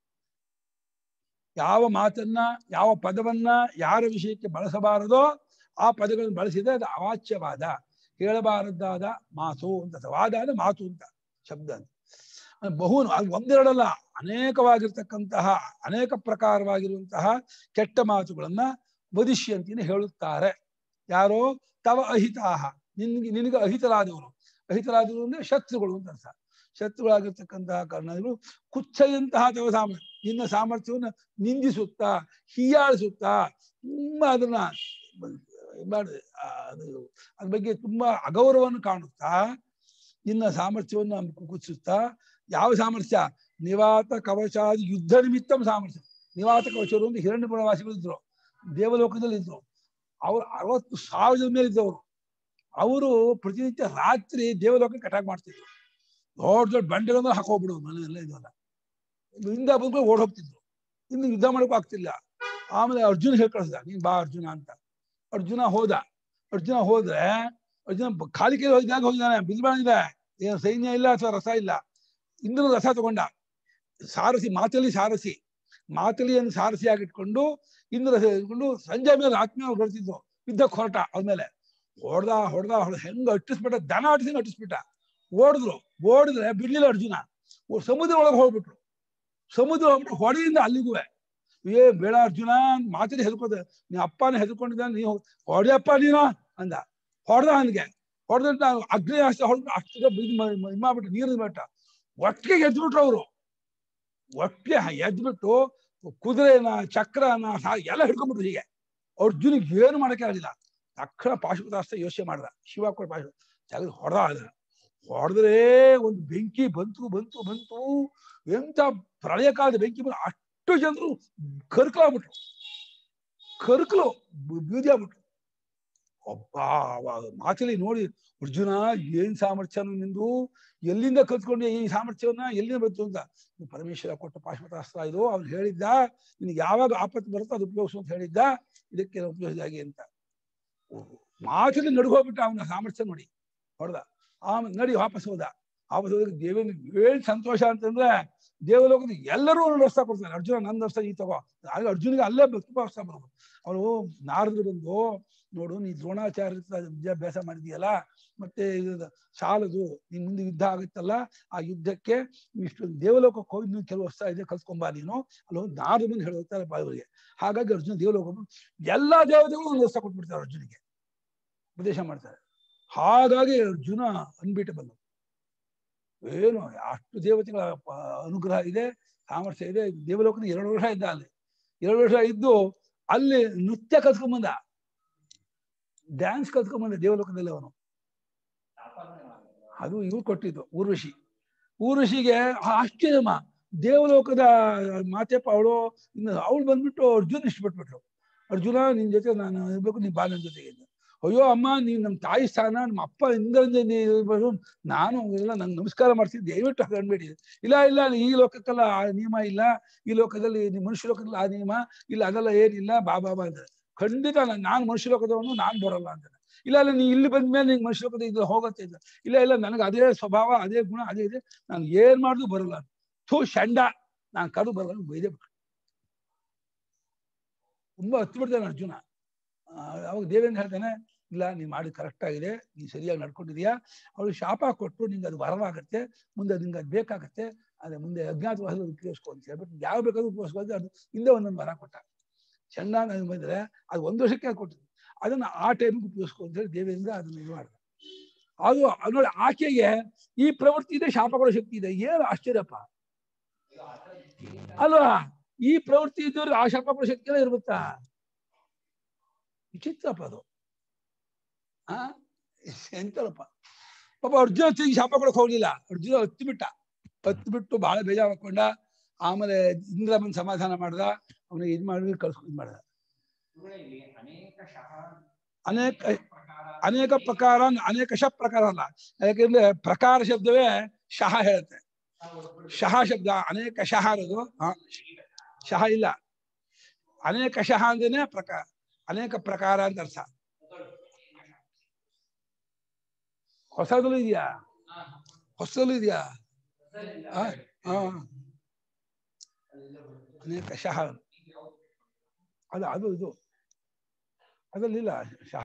ಯಾವ ಮಾತನ್ನ ಯಾವ ಪದವನ್ನ ಯಾರ ವಿಷಯಕ್ಕೆ ಬಳಸಬಾರದೋ ಆ ಪದಗಳನ್ನು ಬಳಸಿದ್ರೆ ಅದು ಅವಾಚ್ಯವಾದ ಹೇಳಬಾರದಾದ ಮಾತು ಅಂತ ಅರ್ಥ. ವಾದ ಅಂದ್ರೆ ಮಾತು ಅಂತ ಶಬ್ದ ಅಂತ ಅಂದ್ರೆ ಬಹು ಅದು ಒಂದೆರಡಲ್ಲ ಅನೇಕವಾಗಿರ್ತಕ್ಕಂತಹ ಅನೇಕ ಪ್ರಕಾರವಾಗಿರುವಂತಹ ಕೆಟ್ಟ ಮಾತುಗಳನ್ನ ವದಿಷ್ಯಂತಿನ ಹೇಳುತ್ತಾರೆ ಯಾರೋ ತವ ಅಹಿತಾಹ ನಿನ್ಗೆ ನಿನಗೆ ಅಹಿತರಾದವರು ಅಹಿತರಾದವರು ಅಂದ್ರೆ ಶತ್ರುಗಳು ಅಂತ ಅರ್ಥ ಶತ್ರುಗಳಾಗಿರ್ತಕ್ಕಂತಹ ಕರ್ಣಗಳು ಕುಚ್ಚೆಯಂತಹ ತವ ಸಾಮರ್ಥ್ಯ ನಿನ್ನ ಸಾಮರ್ಥ್ಯವನ್ನು ನಿಂದಿಸುತ್ತಾ ಹೀಯಾಳಿಸುತ್ತಾ ತುಂಬಾ ಅದನ್ನ ಮಾಡಿ ಅದು ಅದ್ರ ಬಗ್ಗೆ ತುಂಬಾ ಅಗೌರವವನ್ನು ಕಾಣುತ್ತಾ ನಿನ್ನ ಸಾಮರ್ಥ್ಯವನ್ನು ಕುಗ್ಗಿಸುತ್ತಾ ಯಾವ ಸಾಮರ್ಥ್ಯ ನಿವಾತ ಕವಚಾದಿ ಯುದ್ಧ ನಿಮಿತ್ತಂ ಸಾಮರ್ಥ್ಯ ನಿವಾತ ಕವಚರು ಒಂದು ಹಿರಣ್ಯ ಪ್ರವಾಸಿಗಳು ಇದ್ರು ದೇವಲೋಕದಲ್ಲಿ ಇದ್ರು ಅವ್ರು ಅರವತ್ತು ಸಾವಿರ ಜನ ಮೇಲೆ ಇದ್ದವರು ಅವರು ಪ್ರತಿನಿತ್ಯ ರಾತ್ರಿ ದೇವಲೋಕಕ್ಕೆ ಅಟ್ಯಾಕ್ ಮಾಡ್ತಿದ್ರು ದೊಡ್ಡ ದೊಡ್ಡ ಬಂಡೆಗಳನ್ನ ಹಾಕೋಬಿಡೋದು ಮನೆಯೆಲ್ಲ ಇದೆಲ್ಲ ಹಿಂದೆ ಬಂದು ಓಡ್ ಹೋಗ್ತಿದ್ರು ಇನ್ನು ಯುದ್ಧ ಮಾಡಕ್ಕೂ ಆಗ್ತಿಲ್ಲ ಆಮೇಲೆ ಅರ್ಜುನ ಹೇಳಿ ಕಳಿಸ್ದ ನೀನ್ ಬಾ ಅರ್ಜುನ ಅಂತ ಅರ್ಜುನ ಹೋದ ಅರ್ಜುನ ಹೋದ್ರೆ ಅರ್ಜುನ ಬ- ಖಾಲಿ ಕೈ ಹೋಗಿದಾಗ ಹೋಗಿದ್ದಾನೆ ಬಿಲ್ಬಾಣಿದೆ ಏನು ಸೈನ್ಯ ಇಲ್ಲ ಅಥವಾ ರಸ ಇಲ್ಲ ಇಂದ್ರನ ರಸ ತಗೊಂಡ ಸಾರಸಿ ಮಾತಲಿ ಸಾರಸಿ ಮಾತಲಿಯನ್ನು ಸಾರಸಿಯಾಗಿಟ್ಕೊಂಡು ಇಂದ್ರ ರಸ ಇಟ್ಕೊಂಡು ಸಂಜೆ ಮೇಲೆ ಆತ್ಮೀಯ ಹೊರಟಿದ್ದು ಯುದ್ಧಕ್ಕೆ ಹೊರಟ ಅದ್ಮೇಲೆ ಹೊಡೆದ ಹೊಡೆದ ಹೊಡೆದ ಹೆಂಗ ಅಟ್ಟಿಸ್ಬಿಟ್ಟ ದನ ಅಟ್ಟಿಸಿ ಅಟ್ಟಿಸ್ಬಿಟ್ಟ ಓಡಿದ್ರು ಓಡಿದ್ರೆ ಬಿಡ್ಲಿಲ್ಲ ಅರ್ಜುನ ಓ- ಸಮುದ್ರ ಒಳಗೆ ಹೋಗ್ಬಿಟ್ರು ಸಮುದ್ರ ಹೋಗ್ಬಿಟ್ಟು ಹೊಡೆಯಿಂದ ಅಲ್ಲಿಗೂ ಏ ಬೇಡ ಅರ್ಜುನ ಮಾತಿನ ಹೆದರ್ಕೋದ ನೀ ಅಪ್ಪನ ಹೆದರ್ಕೊಂಡಿದ್ದ ನೀವು ಹೊಡೆಯಪ್ಪ ನೀನು ಅಂದ ಹೊಡೆದ ಅವನಿಗೆ ಹೊಡೆದ ಅಗ್ನಿ ಅಷ್ಟ ಹೊಡೆದು ಅಷ್ಟು ಇದು ಮಾಡ್ಬಿಟ್ಟು ನೀರು ಬಿಟ್ಟ ಒಟ್ಟಿಗೆ ಎದ್ಬಿಟ್ರು ಅವರು ಒಟ್ಟಿಗೆ ಎದ್ಬಿಟ್ಟು ಕುದುರೆನ ಚಕ್ರನ ಸಾ- ಎಲ್ಲ ಹಿಡ್ಕೊಂಡ್ಬಿಟ್ರು ಹೀಗೆ ಅರ್ಜುನಿಗೆ ಏನು ಮಾಡಕ್ಕೆ ಆಗಲಿಲ್ಲ ತಕ್ಷಣ ಪಾಶುಪತಾಸ್ತ್ರ ಯೋಚನೆ ಮಾಡ್ದ ಶಿವ ಕೂಡ ಪಾಶು ತೆಗೆದು ಹೊಡೆದ ಅದ ಹೊಡೆದ್ರೆ ಒಂದು ಬೆಂಕಿ ಬಂತು ಬಂತು ಬಂತು ಎಂತ ಪ್ರಳಯ ಕಾಲದ ಬೆಂಕಿ ಬಂದು ಅಷ್ಟು ಜನರು ಕರ್ಕಲಾಗ್ಬಿಟ್ರು ಕರ್ಕಲು ಬೀದಿ ಆಗ್ಬಿಟ್ರು ಒಬ್ಬ ಮಾತಲ್ಲಿ ನೋಡಿ ಅರ್ಜುನ ಏನ್ ಸಾಮರ್ಥ್ಯನು ನಿಂದು ಎಲ್ಲಿಂದ ಕಲ್ತ್ಕೊಂಡೆ ಈ ಸಾಮರ್ಥ್ಯವನ್ನ ಎಲ್ಲಿಂದ ಬಂತು ಅಂತ ಇದು ಪರಮೇಶ್ವರ ಕೊಟ್ಟ ಪಾಶ್ವತಾಸ್ತ್ರ ಇದು ಅವ್ನು ಹೇಳಿದ್ದ ನಿನಗೆ ಯಾವಾಗ ಆಪತ್ತು ಬರುತ್ತೋ ಅದು ಉಪಯೋಗಿಸು ಅಂತ ಹೇಳಿದ್ದ ಇದಕ್ಕೆ ಉಪಯೋಗಿಸಿದಾಗೆ ಅಂತ ಮಾತಲ್ಲಿ ನಡುಗೋಗ್ಬಿಟ್ಟ ಅವನ ಸಾಮರ್ಥ್ಯ ನೋಡಿ ಹೊಡೆದ ಆಮೇಲೆ ನಡಿ ವಾಪಸ್ ಹೋದ ವಾಪಸ್ ಹೋದಾಗ ದೇವೇಂದ್ರ ಏನ್ ಸಂತೋಷ ಅಂತಂದ್ರೆ ದೇವಲೋಕದ ಎಲ್ಲರೂ ಒಂದು ವರ್ಷ ಕೊಡ್ತಾರೆ ಅರ್ಜುನ ನನ್ನ ವರ್ಷ ಈ ತಗೋ ಆಗ ಅರ್ಜುನಿಗೆ ಅಲ್ಲೇ ಬ- ತುಂಬಾ ವರ್ಷ ಬರೋದು ಅವನು ನಾರದ್ರು ಬಂದು ನೋಡು ನೀ ದ್ರೋಣಾಚಾರ್ಯ ಹತ್ರ ವಿದ್ಯಾಭ್ಯಾಸ ಮಾಡಿದೀಯಲ್ಲ ಮತ್ತೆ ಇದು ಸಾಲದು ನೀನ್ ಮುಂದೆ ಯುದ್ಧ ಆಗುತ್ತಲ್ಲ ಆ ಯುದ್ಧಕ್ಕೆ ಇಷ್ಟು ದೇವಲೋಕಕ್ಕೆ ಹೋಗಿ ನೀನು ಕೆಲವು ವರ್ಷ ಇದೆ ಕಲ್ತ್ಕೊಂಬ ನೀನು ಅಲ್ಲಿ ಹೋಗಿ ನಾರದು ಬಂದು ಹೇಳ್ತಾರೆ ಬಾಯಿಗೆ ಹಾಗಾಗಿ ಅರ್ಜುನ ದೇವಲೋಕ ಬಂದು ಎಲ್ಲಾ ದೇವತೆಗಳು ಒಂದು ವರ್ಷ ಕೊಟ್ಬಿಡ್ತಾರೆ ಅರ್ಜುನಿಗೆ ಉಪದೇಶ ಮಾಡ್ತಾರೆ ಹಾಗಾಗಿ ಅರ್ಜುನ ಅನ್ಬೀಟಬಲ್ ಏನು ಅಷ್ಟು ದೇವತೆಗಳ ಪ- ಅನುಗ್ರಹ ಇದೆ ಸಾಮರ್ಥ್ಯ ಇದೆ ದೇವಲೋಕದ ಎರಡು ವರ್ಷ ಇದ್ದ ಅಲ್ಲಿ ಎರಡು ವರ್ಷ ಇದ್ದು ಅಲ್ಲಿ ನೃತ್ಯ ಕಲ್ತ್ಕೊಂಬಂದ ಡ್ಯಾನ್ಸ್ ಕಲ್ತ್ಕೊಂಬಂದ ದೇವಲೋಕದಲ್ಲಿ ಅವನು ಅದು ಇವ್ರು ಕೊಟ್ಟಿದ್ದು ಊರ್ವಶಿ ಊರ್ವಶಿಗೆ ಆಶ್ಚರ್ಯಮ್ಮ ದೇವಲೋಕದ ಮಾತೆಪ್ಪ ಅವಳು ಇನ್ನು ಅವಳು ಬಂದ್ಬಿಟ್ಟು ಅರ್ಜುನ್ ಇಷ್ಟಪಟ್ಬಿಟ್ರು ಅರ್ಜುನ ನಿನ್ ಜೊತೆ ನಾನು ಇರ್ಬೇಕು ನೀನ್ ಬಾ ನನ್ನ ಜೊತೆಗೆ ಅಂತ. ಅಯ್ಯೋ ಅಮ್ಮ ನೀನ್ ನಮ್ಮ ತಾಯಿ ಸ್ಥಾನ ನಮ್ಮ ಅಪ್ಪ ಇಂದ್ರಂಜ ನಾನು ಎಲ್ಲ ನಂಗೆ ನಮಸ್ಕಾರ ಮಾಡ್ತೀನಿ ದಯವಿಟ್ಟು ಹಾಗನ್ಬೇಡಿ ಇಲ್ಲ ಇಲ್ಲ ಈ ಲೋಕಕ್ಕೆಲ್ಲ ಆ ನಿಯಮ ಇಲ್ಲ ಈ ಲೋಕದಲ್ಲಿ ನೀವು ಮನುಷ್ಯ ಲೋಕದಲ್ಲಿ ಆ ನಿಯಮ ಇಲ್ಲ ಅದೆಲ್ಲ ಏನಿಲ್ಲ ಬಾ ಬಾ ಬಾ ಅಂತಾರೆ ಖಂಡಿತ ನಾನು ನಾನು ಮನುಷ್ಯ ಲೋಕದವನು ನಾನ್ ಬರಲ್ಲ ಅಂತಾನೆ ಇಲ್ಲ ಇಲ್ಲ ನೀ ಇಲ್ಲಿ ಬಂದ್ಮೇಲೆ ನಿಂಗೆ ಮನುಷ್ಯ ಲೋಕದ ಇದು ಹೋಗತ್ತೆ ಅಂತ ಇಲ್ಲ ಇಲ್ಲ ನನಗೆ ಅದೇ ಸ್ವಭಾವ ಅದೇ ಗುಣ ಅದೇ ಇದೆ ನಾನು ಏನ್ ಮಾಡಿದ್ರು ಬರಲ್ಲ ಥೂ ಶಂಡ ನಾನು ಕರು ಬರಲ್ಲ ಬೈದೆ ಬಿಟ್ರು ತುಂಬಾ ಹತ್ತು ಬಿಡ್ತಾನೆ ಅರ್ಜುನ ಆ, ಅವಾಗ ದೇವೇಂದ್ರ ಹೇಳ್ತಾನೆ ಇಲ್ಲ ನೀನ್ ಮಾಡಿ ಕರೆಕ್ಟ್ ಆಗಿದೆ ನೀನ್ ಸರಿಯಾಗಿ ನಡ್ಕೊಂಡಿದೀಯಾ ಅವಳು ಶಾಪ ಕೊಟ್ಟು ನಿಂಗೆ ಅದು ವರವಾಗತ್ತೆ ಮುಂದೆ ಅದು ನಿಂಗೆ ಅದು ಬೇಕಾಗತ್ತೆ ಅದೇ ಮುಂದೆ ಅಜ್ಞಾತವಾಸ ಉಪಯೋಗಿಸ್ಕೊ ಅಂತ ಹೇಳ್ಬಿಟ್ಟು ಯಾವ ಬೇಕಾದ್ರೂ ಉಪಯೋಗಿಸ್ಕೊ ಅಂತ ಅದು ಹಿಂದೆ ಒಂದೊಂದು ವರ ಕೊಟ್ಟ ಚಂಡ ನನಗೆ ಬಂದ್ರೆ ಅದು ಒಂದು ವರ್ಷಕ್ಕೆ ಕೊಟ್ಟಿದ್ದು ಅದನ್ನ ಆ ಟೈಮ್ಗೆ ಉಪಯೋಗಿಸ್ಕೊ ಅಂತ ಹೇಳಿ ದೇವೇಂದ್ರ ಅದನ್ನ ಇದು ಮಾಡಿದ ಅದು ಅದು ನೋಡಿ ಆಕೆಗೆ ಈ ಪ್ರವೃತ್ತಿ ಇದೆ ಶಾಪ ಕೊಡೋ ಶಕ್ತಿ ಇದೆ ಏನು ಆಶ್ಚರ್ಯಪ್ಪ ಅಲ್ವಾ ಈ ಪ್ರವೃತ್ತಿ ಇದ್ದವ್ರಿಗೆ ಆ ಶಾಪ ಕೊಡೋ ಶಕ್ತಿ ಎಲ್ಲ ಇರ್ಬತ್ತಾ ವಿಚಿತ್ರಪ್ಪ ಅದು ಆ ಎಂತಲ್ಲಪ್ಪ ಪಾಪ ಅರ್ಜುನ ತಿರುಗಿ ಶಾಪ ಕೊಡಕ್ ಹೋಗ್ಲಿಲ್ಲ ಅರ್ಜುನ ಹತ್ತು ಬಿಟ್ಟ ಹತ್ತು ಬಿಟ್ಟು ಬಹಳ ಬೇಜಾರ್ ಹಾಕೊಂಡ ಆಮೇಲೆ ಇಂದ್ರ ಬಂದು ಸಮಾಧಾನ ಮಾಡ್ದ ಅವನಿಗೆ ಇದ್ ಮಾಡಿ ಕಳ್ಸ್ಕೊಂಡ್ ಇದ್ ಮಾಡ್ದ ಇವುಗಳಲ್ಲಿ ಅನೇಕ ಶಹ ಅನೇಕ ಪ್ರಕಾರ ಅನೇಕ ಪ್ರಕಾರ ಅನೇಕ ಶ ಪ್ರಕಾರ ಅಲ್ಲ ಯಾಕೆಂದ್ರೆ ಪ್ರಕಾರ ಶಬ್ದವೇ ಶಹ ಹೇಳುತ್ತೆ ಶಹ ಶಬ್ದ ಅನೇಕ ಶಹ ಅನ್ನೋದು ಆ, ಶಹ ಇಲ್ಲ ಅನೇಕ ಶಹ ಅಂದ್ರೇನೆ ಪ್ರಕಾರ ಅನೇಕ ಪ್ರಕಾರ ಅಂತ ಅರ್ಥ ಹೊಸದಲ್ಲೂ ಇದೆಯಾ ಹೊಸದಲ್ಲೂ ಇದೆಯಾ ಆ, ಆ. ಅನೇಕ ಶಹ ಅದು ಅದು ಇದು ಅದರಲ್ಲಿಲ್ಲ ಶಹ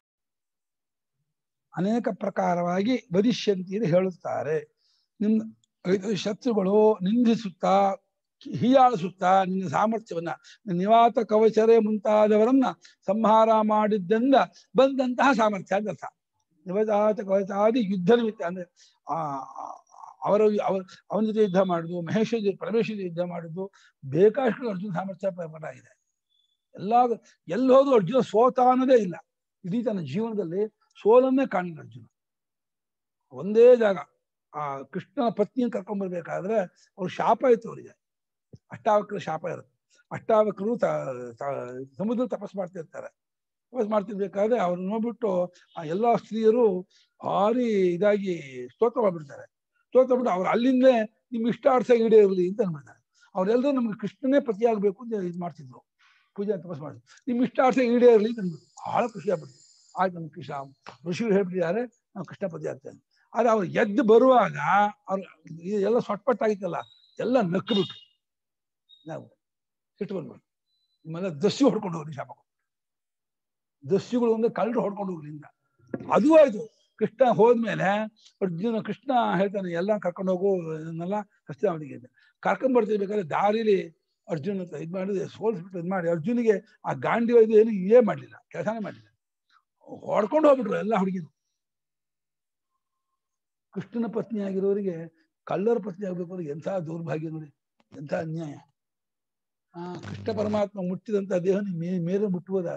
ಅನೇಕ ಪ್ರಕಾರವಾಗಿ ವದಿಷ್ಯಂತಿ ಎಂದು ಹೇಳುತ್ತಾರೆ ನಿನ್ನ ಇದು ಶತ್ರುಗಳು ನಿಂದಿಸುತ್ತಾ ಹೀಯಾಳಿಸುತ್ತಾ ನಿನ್ನ ಸಾಮರ್ಥ್ಯವನ್ನ ನಿನ್ನ ನಿವಾತ ಕವಚರೆ ಮುಂತಾದವರನ್ನ ಸಂಹಾರ ಮಾಡಿದ್ದರಿಂದ ಬಂದಂತಹ ಸಾಮರ್ಥ್ಯ ಅಂತ ಅರ್ಥ ನಿವಾತ ಕವಚಾದಿ ಯುದ್ಧ ನಿಮಿತ್ತ ಅಂದ್ರೆ ಆ ಆ- ಅವರ ಅವರ ಅವನ ಜೊತೆ ಯುದ್ಧ ಮಾಡುದು ಮಹೇಶ ಜೊತೆ ಪರಮೇಶ ಜೊತೆ ಯುದ್ಧ ಮಾಡುದು ಬೇಕಾಷ್ಟು ಅರ್ಜುನ ಸಾಮರ್ಥ್ಯ ಪ್ರಕಟ ಆಗಿದೆ ಎಲ್ಲ ಎಲ್ಲಿ ಹೋದ್ರು ಅರ್ಜುನ ಸೋತ ಅನ್ನೋದೇ ಇಲ್ಲ ಇಡೀ ತನ್ನ ಜೀವನದಲ್ಲಿ ಸೋಲನ್ನೇ ಕಾಣಿಲ್ಲ ಅರ್ಜುನ ಒಂದೇ ಜಾಗ ಆ ಕೃಷ್ಣನ ಪತ್ನಿಯನ್ನು ಕರ್ಕೊಂಡ್ ಬರ್ಬೇಕಾದ್ರೆ ಅವ್ರ ಶಾಪ ಇತ್ತು ಅವರಿಗೆ ಅಷ್ಟಾವಕ್ರ ಶಾಪ ಇರುತ್ತೆ ಅಷ್ಟಾವಕ್ರು ತ ತ- ಸಮುದ್ರ ತಪಸ್ ಮಾಡ್ತಿರ್ತಾರೆ ತಪಸ್ ಮಾಡ್ತಿರ್ಬೇಕಾದ್ರೆ ಅವ್ರು ನೋಡ್ಬಿಟ್ಟು ಆ ಎಲ್ಲಾ ಸ್ತ್ರೀಯರು ಭಾರಿ ಇದಾಗಿ ಸ್ತೋತ್ರ ಮಾಡ್ಬಿಡ್ತಾರೆ ಸ್ತೋತ್ರ ಬಿಟ್ಟು ಅವ್ರು ಅಲ್ಲಿಂದಲೇ ನಿಮ್ ಇಷ್ಟಾರ್ಥ ಈಡೇರಲಿ ಅಂತ ಅನ್ಬಿಡ್ತಾರೆ ಅವ್ರೆಲ್ಲರೂ ನಮ್ಗೆ ಕೃಷ್ಣನೇ ಪತಿಯಾಗಬೇಕು ಅಂತ ಇದು ಮಾಡ್ತಿದ್ರು ಪೂಜೆ ತಪಸ್ ಮಾಡಿದ್ರು ನಿಮ್ ಇಷ್ಟಾರ್ಥ ಈಡೇರಲಿ ಅಂತ ಅಂದ್ಬಿಟ್ಟು ಬಹಳ ಖುಷಿ ಆಗ್ಬಿಡ್ತು ಆಯ್ತು ನಮ್ ಕೃಷ್ಣ ಋಷಿಗಳು ಹೇಳ್ಬಿಟ್ಟಿದ್ದಾರೆ ನಾವು ಕೃಷ್ಣ ಪತಿ ಆಗ್ತೇನೆ ಆದ್ರೆ ಅವ್ರು ಎದ್ದು ಬರುವಾಗ ಅವ್ರು ಎಲ್ಲ ಸೊಟ್ಪಟ್ಟಾಗಿತ್ತಲ್ಲ ಎಲ್ಲ ನಕ್ಕು ಬಿಟ್ರು ನಾವು ಸಿಟ್ಟು ಬಂದ್ಬಿಟ್ಟು ನಿಮ್ಮೆಲ್ಲ ದಸ್ಯು ಹೊಡ್ಕೊಂಡು ಹೋಗ್ರಿ ಶಾಪ ಕೊಟ್ಟು. ದಸ್ಯುಗಳು ಒಂದು ಕಳ್ಳರು ಹೊಡ್ಕೊಂಡು ಹೋಗ್ಲಿ ಅಂತ ಅದು ಆಯ್ತು ಕೃಷ್ಣ ಹೋದ್ಮೇಲೆ ಅರ್ಜುನ ಕೃಷ್ಣ ಹೇಳ್ತಾನೆ ಎಲ್ಲ ಕರ್ಕೊಂಡು ಹೋಗು ಇದನ್ನೆಲ್ಲ ಹಸ್ತಿನಾವತಿಗೆ ಅಂತ ಕರ್ಕೊಂಡ್ ಬರ್ತಿರ್ಬೇಕಾದ್ರೆ ದಾರಿಲಿ ಅರ್ಜುನ ಹತ್ರ ಇದ್ ಮಾಡಿ ಸೋಲ್ಸ್ಬಿಟ್ಟು ಇದ್ ಮಾಡಿ ಅರ್ಜುನಿಗೆ ಆ ಗಾಂಡಿ ಇದು ಏನು ಇದೇ ಮಾಡ್ಲಿಲ್ಲ ಕೆಲಸನೇ ಮಾಡ್ಲಿಲ್ಲ ಹೊಡ್ಕೊಂಡು ಹೋಗ್ಬಿಟ್ರು ಎಲ್ಲ ಹುಡುಗಿರು ಕೃಷ್ಣನ ಪತ್ನಿ ಆಗಿರೋರಿಗೆ ಕಳ್ಳರ ಪತ್ನಿ ಆಗ್ಬೇಕು ಅಂದ್ರೆ ಎಂಥ ದೌರ್ಭಾಗ್ಯ ನೋಡಿ ಎಂಥ ಅನ್ಯಾಯ ಆ ಕೃಷ್ಣ ಪರಮಾತ್ಮ ಮುಟ್ಟಿದಂತ ದೇಹ ಮೇ ಮೇಲೆ ಮುಟ್ಟುವುದ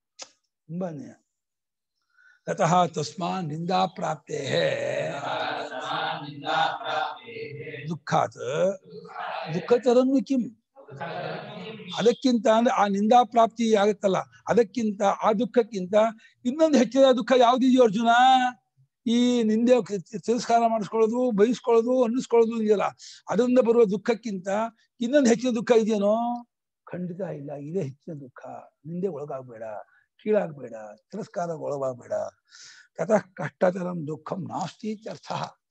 ತುಂಬಾ ಅನ್ಯಾಯ ತತಃ ತಸ್ಮಾ ನಿಂದಾ ಪ್ರಾಪ್ತೇ ದುಃಖಾತ್ ದುಃಖತರನ್ನು ಕಿಂ ಅದಕ್ಕಿಂತ ಅಂದ್ರೆ ಆ ನಿಂದಾ ಪ್ರಾಪ್ತಿ ಆಗುತ್ತಲ್ಲ ಅದಕ್ಕಿಂತ ಆ ದುಃಖಕ್ಕಿಂತ ಇನ್ನೊಂದು ಹೆಚ್ಚಿನ ದುಃಖ ಯಾವ್ದಿದೆಯೋ ಅರ್ಜುನ ಈ ನಿಂದೆ ತಿರಸ್ಕಾರ ಮಾಡಿಸ್ಕೊಳ್ಳೋದು ಬಯಸ್ಕೊಳ್ಳೋದು ಅನ್ನಿಸ್ಕೊಳ್ಳೋದು ಇದೆಯಲ್ಲ ಅದರಿಂದ ಬರುವ ದುಃಖಕ್ಕಿಂತ ಇನ್ನೊಂದು ಹೆಚ್ಚಿನ ದುಃಖ ಇದೆಯೇನೋ ಖಂಡಿತ ಇಲ್ಲ ಇದೇ ಹೆಚ್ಚಿನ ದುಃಖ ನಿಂದೆ ಒಳಗಾಗ್ಬೇಡ ಕೀಳಾಗ್ಬೇಡ ತಿರಸ್ಕಾರ ಒಳಗಾಗ್ಬೇಡ ತತಃ ಕಷ್ಟತರಂ ದುಃಖಂ ನಾಸ್ತಿ ಅರ್ಥ